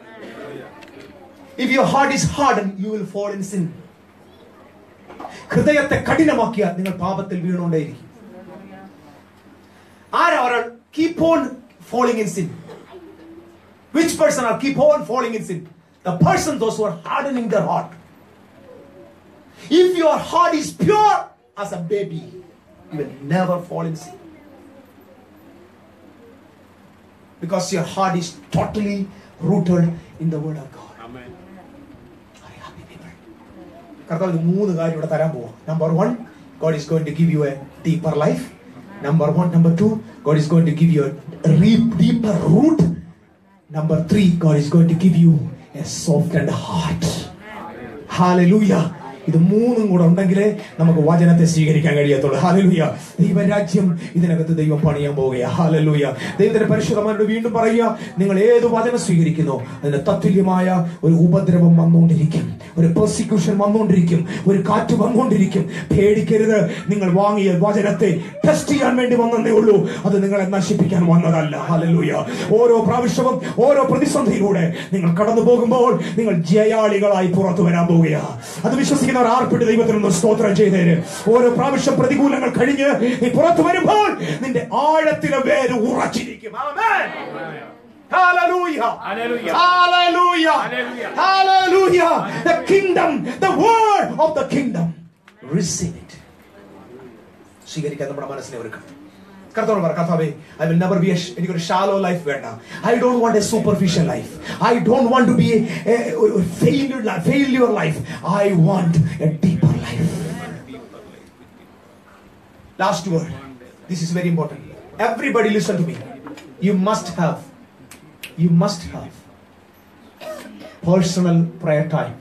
if your heart is hard you will fall in sin ഹൃദയത്തെ കഠിനമാക്കിയാൽ നിങ്ങൾ പാപത്തിൽ വീണുകൊണ്ടേയിരിക്കും ആരാ ഒരാൾ keep on falling in sin which person are keep on falling in sin the person those who are hardening their heart if your heart is pure as A baby you will never fall in sin because your heart is totally rooted in the word of God. Amen Are you happy people? കർത്താവ് ഇത് മൂന്ന് കാര്യം ഇവിടെ തരാൻ പോവാ number one God is going to give you a deeper life number one number two God is going to give you deeper root number three God is going to give you a soft and heart hallelujah ഇത് മൂന്നും കൂടെ ഉണ്ടെങ്കിലേ നമുക്ക് വചനത്തെ സ്വീകരിക്കാൻ കഴിയത്തുള്ളൂ hallelujah ദൈവരാജ്യം ഇതിനകത്ത് ദൈവം പണിയാൻ പോവുകയാ ഹാലലൂയ ദൈവത്തിന്റെ പരിശുദ്ധമാരോട് വീണ്ടും പറയുക നിങ്ങൾ ഏത് വചനം സ്വീകരിക്കുന്നോ അതിന് തത്തുല്യമായ ഒരു ഉപദ്രവം വന്നുകൊണ്ടിരിക്കും ഒരു പ്രോസിക്യൂഷൻ വന്നുകൊണ്ടിരിക്കും ഒരു കാറ്റ് വന്നുകൊണ്ടിരിക്കും പേടിക്കരുത് നിങ്ങൾ വാങ്ങിയ വചനത്തെ ടെസ്റ്റ് ചെയ്യാൻ വേണ്ടി വന്നതേ ഉള്ളൂ അത് നിങ്ങളെ നശിപ്പിക്കാൻ വന്നതല്ല ഹാലലൂയ ഓരോ പ്രാവശ്യവും ഓരോ പ്രതിസന്ധിയിലൂടെ നിങ്ങൾ കടന്നു പോകുമ്പോൾ നിങ്ങൾ ജയാളികളായി പുറത്തു വരാൻ പോവുകയാ അത് വിശ്വസിക്കുന്നവർ ആർപ്പിട്ട് ദൈവത്തിനൊന്ന് സ്തോത്രം ചെയ്തേര് ഓരോ പ്രാവശ്യം പ്രതികൂലങ്ങൾ കഴിഞ്ഞ് നീ പുറത്തു വരുമ്പോൾ നിന്റെ ആഴത്തിലെ വേര് ഉറച്ചിരിക്കും ആമേൻ. Hallelujah. Hallelujah. Hallelujah. Hallelujah. Hallelujah. The kingdom, the word of the kingdom. Receive it. സ്വീകരിക്കാൻ നമ്മുടെ മനസ്സിനെ ഒരുക്കണം കർത്താവ് പറ കർത്താവേ ഐ വിൽ നെവർ ബി എനിക്കൊരു ഷാലോ ലൈഫ് വേണ്ട I don't want a superficial life I don't want to be failure failure life I want a deeper life last word this is very important everybody listen to me you must have you must have personal prayer time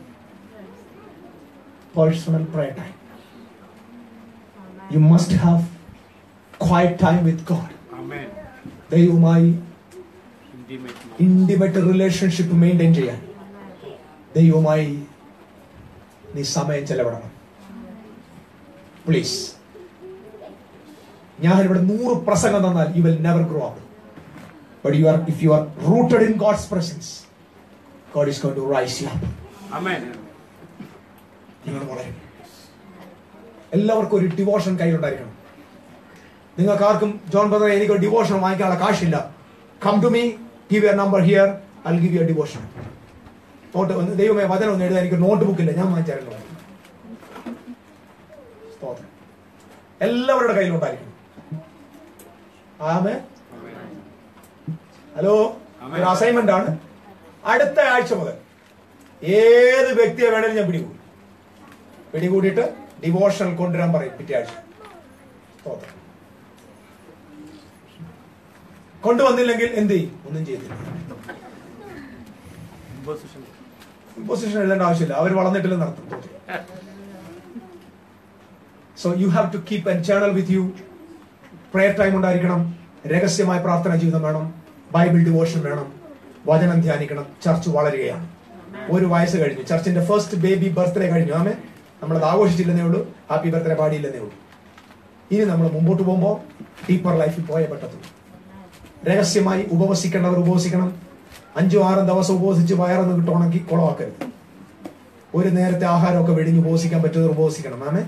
personal prayer time you must have quiet time with God Amen. ദൈവവുമായി Intimate. Intimate relationship maintain ചെയ്യാൻ ദൈവവുമായി നീ സമയം ചെലവിടണം please ഞാൻ ഇവിടെ നൂറ് പ്രസംഗം തന്നാൽ you will never grow up but you are if you are rooted in God's presence God is going to rise you up Amen. നിങ്ങൾ വളരും എല്ലാവർക്കും ഒരു ഡിവോഷൻ കയ്യിലുണ്ടായിരിക്കണം നിങ്ങൾക്ക് ആർക്കും ജോൺ ബ്രദർ എനിക്ക് ഒരു ഡിവോഷൻ വാങ്ങിക്കാനുള്ള കാശില്ല come to me give your number here I give your devotion note ഒന്ന് ദൈവമേ വചനം ഒന്ന് എഴുതാൻ എനിക്ക് നോട്ട് ബുക്ക് ഇല്ല ഞാൻ വാങ്ങിച്ചാലോ സ്തോത്രം എല്ലാവരുടെ കയ്യിലുണ്ടായിരിക്കണം ആമേ ഹലോ ഒരു അസൈൻമെന്റ് ആണ് അടുത്ത ആഴ്ച മുതൽ ഏത് വ്യക്തിയെ വേണേലും ഞാൻ പിടികൂടും പിടികൂടിയിട്ട് ഡിവോഷണൽ കൊണ്ടുവരാൻ പറയും പിറ്റേ ആഴ്ച സ്തോത്രം കൊണ്ടുവന്നില്ലെങ്കിൽ എന്ത് ചെയ്യും ഒന്നും ചെയ്തില്ല Imposition. പൊസിഷൻ എഴുതേണ്ട ആവശ്യമില്ല അവർ വളർന്നിട്ടില്ല നടത്തും so you have to keep an channel with you prayer time ഉണ്ടായിരിക്കണം രഹസ്യമായ പ്രാർത്ഥന ജീവിതം വേണം ബൈബിൾ ഡിവോഷൻ വേണം വചനം ധ്യാനിക്കണം ചർച്ച് വളരുകയാണ് ഒരു വയസ്സ് കഴിഞ്ഞു ചർച്ചിന്റെ ഫസ്റ്റ് ബേബി ബർത്ത്ഡേ കഴിഞ്ഞു ആമേ നമ്മളത് ആഘോഷിച്ചില്ലെന്നേ ഉള്ളൂ ഹാപ്പി ബർത്ത്ഡേ പാടിയില്ലെന്നേ ഉള്ളൂ ഇനി നമ്മൾ മുമ്പോട്ട് പോകുമ്പോൾ ഡീപ്പർ ലൈഫിൽ പോയേ പറ്റത്തുള്ളൂ രഹസ്യമായി ഉപവസിക്കേണ്ടവർ ഉപവസിക്കണം അഞ്ചും ആറും ദിവസം ഉപവസിച്ച് വയറൊന്ന് കിട്ടുവാണെങ്കിൽ കുളമാക്കരുത് ഒരു നേരത്തെ ആഹാരമൊക്കെ വെടിഞ്ഞ് ഉപവസിക്കാൻ പറ്റുന്നവർ ഉപവസിക്കണം ആമേ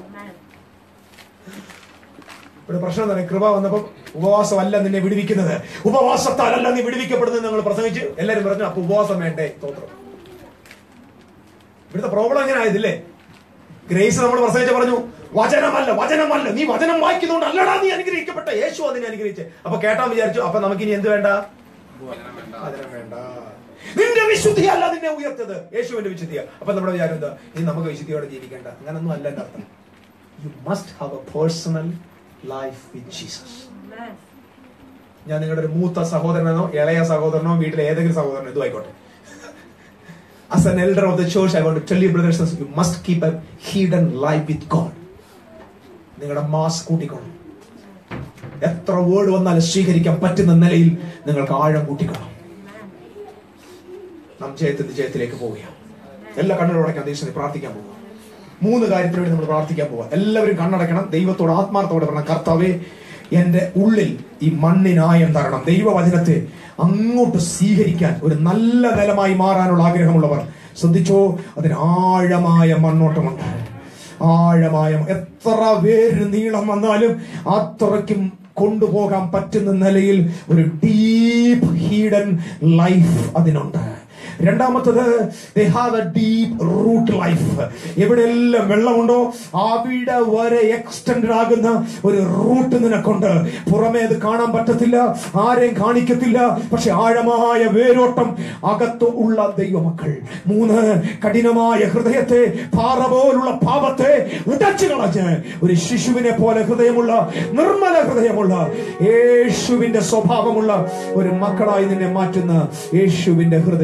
ഇവിടെ പ്രശ്നം എന്താ കൃപ വന്നപ്പോൾ ഉപവാസമല്ല നിന്നെ വിടുവിക്കുന്നത് ഉപവാസത്താലല്ല നീ വിടുവിക്കപ്പെടുന്നത് നിങ്ങൾ പ്രസംഗിച്ച് എല്ലാരും പറഞ്ഞു അപ്പൊ ഉപവാസം വേണ്ടേ സ്തോത്രം ഇവിടുത്തെ പ്രോബ്ലം എങ്ങനെ ആയതില്ലേ ഗ്രേസ് നമ്മൾ പ്രസംഗിച്ച് പറഞ്ഞു വചനമല്ല വചനമല്ല നീ വചനം വായിക്കുന്നതുകൊണ്ട് അല്ലടാ നീ അനുഗ്രഹിക്കപ്പെട്ട യേശു അതിനെ അനുഗ്രഹിച്ച് അപ്പൊ കേട്ടാൻ വിചാരിച്ചു അപ്പൊ നമുക്ക് ഇനി എന്ത് വേണ്ട വചനം വേണ്ട നിന്റെ വിശുദ്ധി അല്ല നിന്നെ ഉയർത്തത് യേശുവിന്റെ വിശുദ്ധിയ അപ്പൊ നമ്മുടെ വിചാരം എന്താ ഇനി നമുക്ക് വിശുദ്ധിയോടെ ജീവിക്കേണ്ട അങ്ങനൊന്നും അല്ല എന്റെ അർത്ഥം you must have a personal life with Jesus ഞാൻ നിങ്ങളുടെ ഒരു മൂത്ത സഹോദരനോ ഇളയ സഹോദരനോ വീട്ടിലെ ഏതെങ്കിലും സഹോദരനോ ഇതും ആയിക്കോട്ടെ As an elder of the church, I want to tell you, brothers and sisters, you must keep a hidden life with God. നിങ്ങളുടെ മാസ് കൂട്ടിക്കണം എത്ര വേർഡ് വന്നാലും സ്വീകരിക്കാൻ പറ്റുന്ന നിലയിൽ നിങ്ങൾക്ക് ആഴം കൂട്ടിക്കണം നാം ജയത്തിന്റെ ജയത്തിലേക്ക് പോവുകയാണ് എല്ലാ കണ്ണുകളടയ്ക്കാൻ ദൈവത്തെ പ്രാർത്ഥിക്കാൻ പോവുക മൂന്ന് കാര്യത്തിന് വേണ്ടി നമ്മൾ പ്രാർത്ഥിക്കാൻ പോവുക എല്ലാവരും കണ്ണടയ്ക്കണം ദൈവത്തോട് ആത്മാർത്ഥത്തോടെ പറയണം കർത്താവേ എന്റെ ഉള്ളിൽ ഈ മണ്ണിനായം തരണം ദൈവവചനത്തെ അങ്ങോട്ട് സ്വീകരിക്കാൻ ഒരു നല്ല നിലമായി മാറാനുള്ള ആഗ്രഹമുള്ളവർ ശ്രദ്ധിച്ചോ അതിന് ആഴമായ മണ്ണോട്ടമുണ്ട് ആഴമായ എത്ര പേര് നീളം വന്നാലും അത്രയ്ക്കും കൊണ്ടുപോകാൻ പറ്റുന്ന നിലയിൽ ഒരു ഡീപ്പ് ഹീഡൻ ലൈഫ് അതിനുണ്ട് രണ്ടാമത്തത് they have a deep root life എവിടെയെല്ലാം വെള്ളമുണ്ടോ അവിടെ വരെ എക്സ്റ്റൻഡ് ആകുന്ന ഒരു റൂട്ട് നിനക്കുണ്ട് പുറമേ അത് കാണാൻ പറ്റത്തില്ല ആരെയും കാണിക്കത്തില്ല പക്ഷെ ആഴമായ വേരോട്ടം അകത്ത് ഉള്ള ദൈവമക്കൾ മൂന്ന് കഠിനമായ ഹൃദയത്തെ പാറ പോലുള്ള പാപത്തെ ഉടച്ചു കളഞ്ഞ് ഒരു ശിശുവിനെ പോലെ ഹൃദയമുള്ള നിർമ്മല ഹൃദയമുള്ള യേശുവിന്റെ സ്വഭാവമുള്ള ഒരു മക്കളായി നിന്നെ മാറ്റുന്ന യേശുവിന്റെ ഹൃദയമുള്ളവർ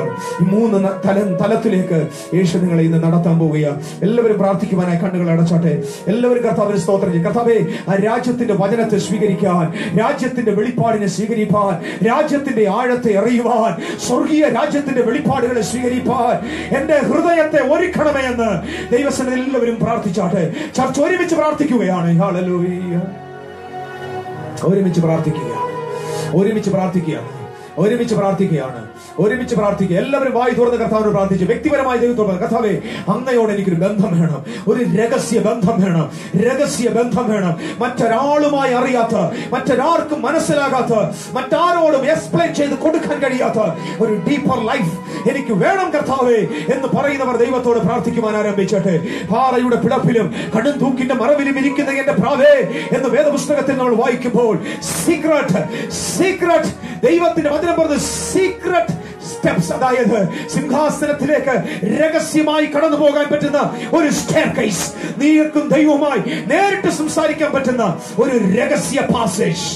പവർ ഈ മൂന്ന് ന- തല തലത്തിലേക്ക് യേശു നിങ്ങളെ ഇന്ന് നടത്താൻ പോവുക എല്ലാവരും പ്രാർത്ഥിക്കുവാനായി കണ്ണുകൾ അടച്ചോട്ടെ എല്ലാവരും കർത്താവിന് സ്തോത്രം ചെയ്യും കർത്താവെ ആ രാജ്യത്തിന്റെ വചനത്തെ സ്വീകരിക്കാൻ രാജ്യത്തിന്റെ വെളിപ്പാടിനെ സ്വീകരിപ്പാൻ രാജ്യത്തിന്റെ ആഴത്തെ അറിയുവാൻ സ്വർഗീയ രാജ്യത്തിന്റെ വെളിപ്പാടുകളെ സ്വീകരിപ്പാൻ എന്റെ ഹൃദയത്തെ ഒരുക്കണമേ എന്ന് ദൈവസന എല്ലാവരും പ്രാർത്ഥിച്ചാട്ടെ ചർച്ച ഒരുമിച്ച് പ്രാർത്ഥിക്കുകയാണ് ഹല്ലേലൂയ ഒരുമിച്ച് പ്രാർത്ഥിക്കുക ഒരുമിച്ച് പ്രാർത്ഥിക്കുകയാണ് ഒരുമിച്ച് പ്രാർത്ഥിക്കുകയാണ് ഒരുമിച്ച് പ്രാർത്ഥിക്കുക എല്ലാവരും വായി തുറന്ന് കർത്താവിനോട് പ്രാർത്ഥിച്ചു വ്യക്തിപരമായ ദൈവത്തോട് പറഞ്ഞു, കർത്താവേ അങ്ങയോട് എനിക്കൊരു ബന്ധം വേണം ഒരു രഹസ്യ ബന്ധം വേണം രഹസ്യ ബന്ധം വേണം മറ്റൊരാളുമായി അറിയാത്ത മറ്റൊരാൾക്കും മനസ്സിലാകാത്ത മറ്റാരോടും എക്സ്പ്ലെയിൻ ചെയ്ത് കൊടുക്കാൻ കഴിയാത്ത ഒരു ഡീപ്പർ ലൈഫ് എനിക്ക് വേണം കർത്താവേ എന്ന് പറയുന്നവർ ദൈവത്തോട് പ്രാർത്ഥിക്കുവാൻ ആരംഭിച്ചട്ടെ പാറയുടെ പിളപ്പിലും കടും തൂക്കിന്റെ മറവിലും ഇരിക്കുന്ന എന്റെ പ്രാവേ എന്ന് വേദപുസ്തകത്തിൽ നമ്മൾ വായിക്കുമ്പോൾ സീക്രട്ട് സീക്രട്ട് ദൈവത്തിന്റെ വചനം പറഞ്ഞത് സീക്രട്ട് സ്റ്റെപ്സ് അതായത് സിംഹാസനത്തിലേക്ക് രഹസ്യമായി കടന്നു പോകാൻ പറ്റുന്ന ഒരു സ്റ്റെയർ കേസ് നീക്കും ദൈവവുമായി നേരിട്ട് സംസാരിക്കാൻ പറ്റുന്ന ഒരു രഹസ്യ പാസേജ്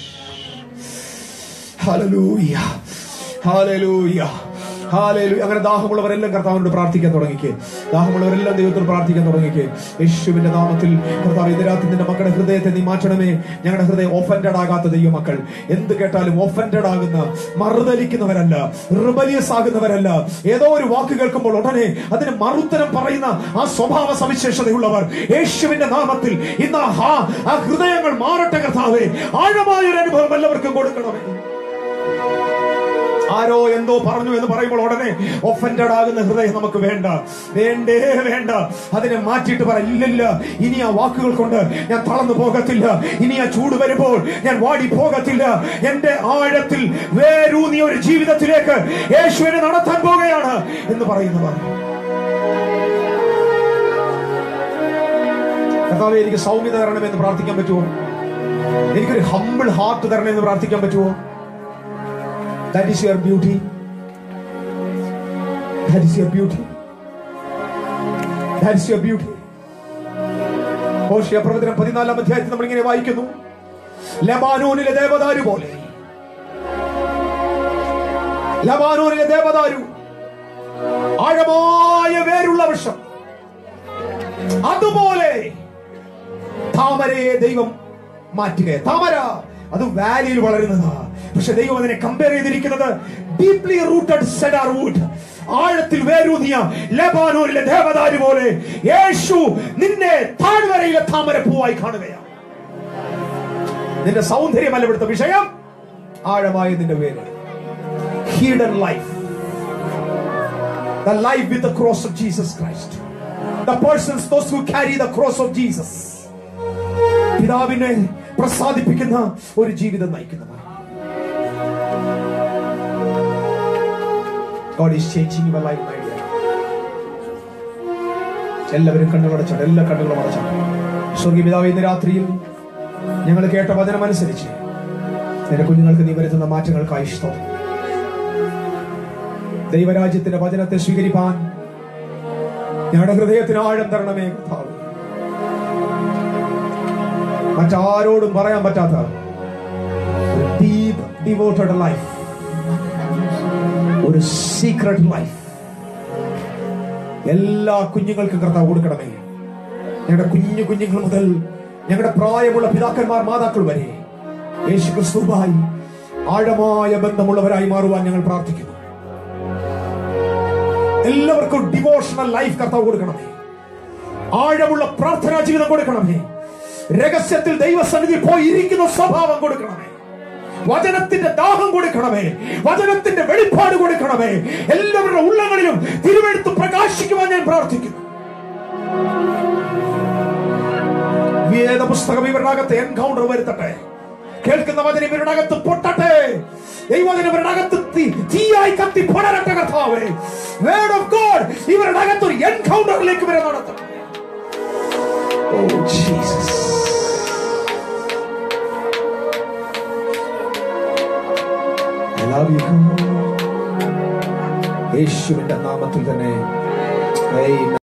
ഹല്ലേലൂയ ഹല്ലേലൂയ ഹാലേലൂയ അങ്ങനെ ദാഹമുള്ളവരെല്ലാം കർത്താവിനോട് പ്രാർത്ഥിക്കാൻ തുടങ്ങിക്ക് ദാഹമുള്ളവരെല്ലാം ദൈവത്തോട് പ്രാർത്ഥിക്കാൻ തുടങ്ങിക്ക് യേശുവിന്റെ നാമത്തിൽ കർത്താവ് ഇതിനകത്ത് നിന്റെ മക്കളുടെ ഹൃദയത്തെ നീ മാറ്റണമേ ഞങ്ങളുടെ ഹൃദയം ഓഫൻഡഡ് ആകാത്ത ദൈവമക്കൾ എന്ത് കേട്ടാലും ഓഫൻഡഡ് ആകുന്ന മറുതലിക്കുന്നവരല്ല റിബലിയസ് ആകുന്നവരല്ല ഏതോ ഒരു വാക്ക് കേൾക്കുമ്പോൾ ഉടനെ അതിന് മറുത്തരം പറയുന്ന ആ സ്വഭാവ സവിശേഷതയുള്ളവർ യേശുവിന്റെ നാമത്തിൽ ഇന്ന് ആ ഹാ- ആ ഹൃദയങ്ങൾ മാറട്ടെ കർത്താവേ ആഴമായ ഒരു അനുഭവം എല്ലാവർക്കും കൊടുക്കണമേ ആരോ എന്തോ പറഞ്ഞു എന്ന് പറയുമ്പോൾ ഉടനെ ഒഫൻഡഡ് ആകുന്ന ഹൃദയം നമുക്ക് വേണ്ട വേണ്ടേ വേണ്ട അതിനെ മാറ്റിയിട്ട് പറ ഇല്ലില്ല ഇനി ആ വാക്കുകൾ കൊണ്ട് ഞാൻ തളർന്നു പോകത്തില്ല ഇനി ആ ചൂട് വരുമ്പോൾ ഞാൻ വാടി പോകത്തില്ല എന്റെ ആഴത്തിൽ വേരൂന്നിയ ഒരു ജീവിതത്തിലേക്ക് യേശുവിനെ നടത്താൻ പോകുകയാണ് എന്ന് പറയുന്നവർ കർത്താവേ എനിക്ക് സൗമ്യത തരണമെന്ന് പ്രാർത്ഥിക്കാൻ പറ്റുമോ എനിക്കൊരു ഹമ്പിൾ ഹാർട്ട് തരണമെന്ന് പ്രാർത്ഥിക്കാൻ പറ്റുമോ That is your beauty. That is your beauty. That is your beauty. Hosea പ്രവചനം പതിനാലാം അധ്യായത്തിൽ നമ്മൾ ഇങ്ങനെ വായിക്കുന്നു ലബാനോനിലെ ദേവദാരു പോലെ ലബാനോനിലെ ദേവദാരു ആഴമായ വേരുള്ള വൃക്ഷം അതുപോലെ താമരയെ ദൈവം മാറ്റുക താമര അത് വാലിയിൽ വളരുന്നതാ പക്ഷെ ദൈവം അതിനെ കമ്പയർ ചെയ്തിരിക്കുന്നത് ഡീപ്ലി റൂട്ടഡ് സെഡാർ വുഡ് ആഴത്തിൽ വേരൂന്നിയ ലബാനോനിലെ ദേവദാരു പോലെ യേശു നിന്നെ താഴ്വരയിലെ താമര പൂവായി കാണുകയാണ് നിന്റെ സൗന്ദര്യമല്ല ഇവിടുത്തെ വിഷയം ആഴമായ നിന്റെ വേര് hidden life the life with the cross of Jesus Christ. The persons, those who carry the cross of Jesus. പിതാവിനെ പ്രസാദിപ്പിക്കുന്ന ഒരു ജീവിതം നയിക്കുന്നവർ God is changing your life, my dear. എല്ലാവരും കണ്ണുകളടച്ചാണ് എല്ലാ കണ്ണുകളും അടച്ചാണ് സ്വർഗീയ പിതാവ് ഇന്ന് രാത്രിയിൽ ഞങ്ങൾ കേട്ട വചനം അനുസരിച്ച് നിന്റെ കുഞ്ഞുങ്ങൾക്ക് നീ വരുത്തുന്ന മാറ്റങ്ങൾക്കായി സ്തോത്രം ദൈവരാജ്യത്തിന്റെ വചനത്തെ സ്വീകരിപ്പാൻ ഞങ്ങളുടെ ഹൃദയത്തിന് ആഴം തരണമേ കർത്താവ് മറ്റാരോടും പറയാൻ പറ്റാത്ത ഡീപ് ഡിവോട്ടഡ് ലൈഫ് ഒരു സീക്രട്ട് ലൈഫ് എല്ലാ കുഞ്ഞുങ്ങൾക്കും കർത്താവ് കൊടുക്കണമേ ഞങ്ങളുടെ കുഞ്ഞു കുഞ്ഞുങ്ങൾ മുതൽ ഞങ്ങളുടെ പ്രായമുള്ള പിതാക്കന്മാർ മാതാക്കൾ വരെ യേശു ക്രിസ്തുവുമായി ആഴമായ ബന്ധമുള്ളവരായി മാറുവാൻ ഞങ്ങൾ പ്രാർത്ഥിക്കുന്നു എല്ലാവർക്കും ഡിവോഷണൽ ലൈഫ് കർത്താവ് കൊടുക്കണമേ ആഴമുള്ള പ്രാർത്ഥനാ ജീവിതം കൊടുക്കണമേ രഹസ്യത്തിൽ ദൈവസന്നിധി പോയി ഇരിക്കുന്ന സ്വഭാവം കൊടുക്കണമേ വചനത്തിന്റെ ദാഹം കൊടുക്കണമേ വചനത്തിന്റെ വെളിപ്പാട് കൊടുക്കണമേ എല്ലാവരുടെ ഉള്ളങ്ങളിലും തിരുവെടുത്ത് പ്രകാശിക്കുവാൻ ഞാൻ പ്രാർത്ഥിക്കുന്നു വേദപുസ്തകം ഇവരുടെ അകത്ത് എൻകൗണ്ടർ വരുത്തട്ടെ കേൾക്കുന്ന വചനം ഇവരുടെ അകത്ത് പൊട്ടട്ടെ ദൈവവചനം ഇവരുടെ അകത്ത് തീ- തീയായി കത്തി പടരട്ടെ കർത്താവേ വേർഡ് ഓഫ് ഗോഡ് ഇവരുടെ അകത്ത് ഒരു എൻകൗണ്ടറിലേക്ക് വരെ നടത്തട്ടെ oh Jesus I love you, God. യേശുവിന്റെ നാമത്തിൽ തന്നെ Amen.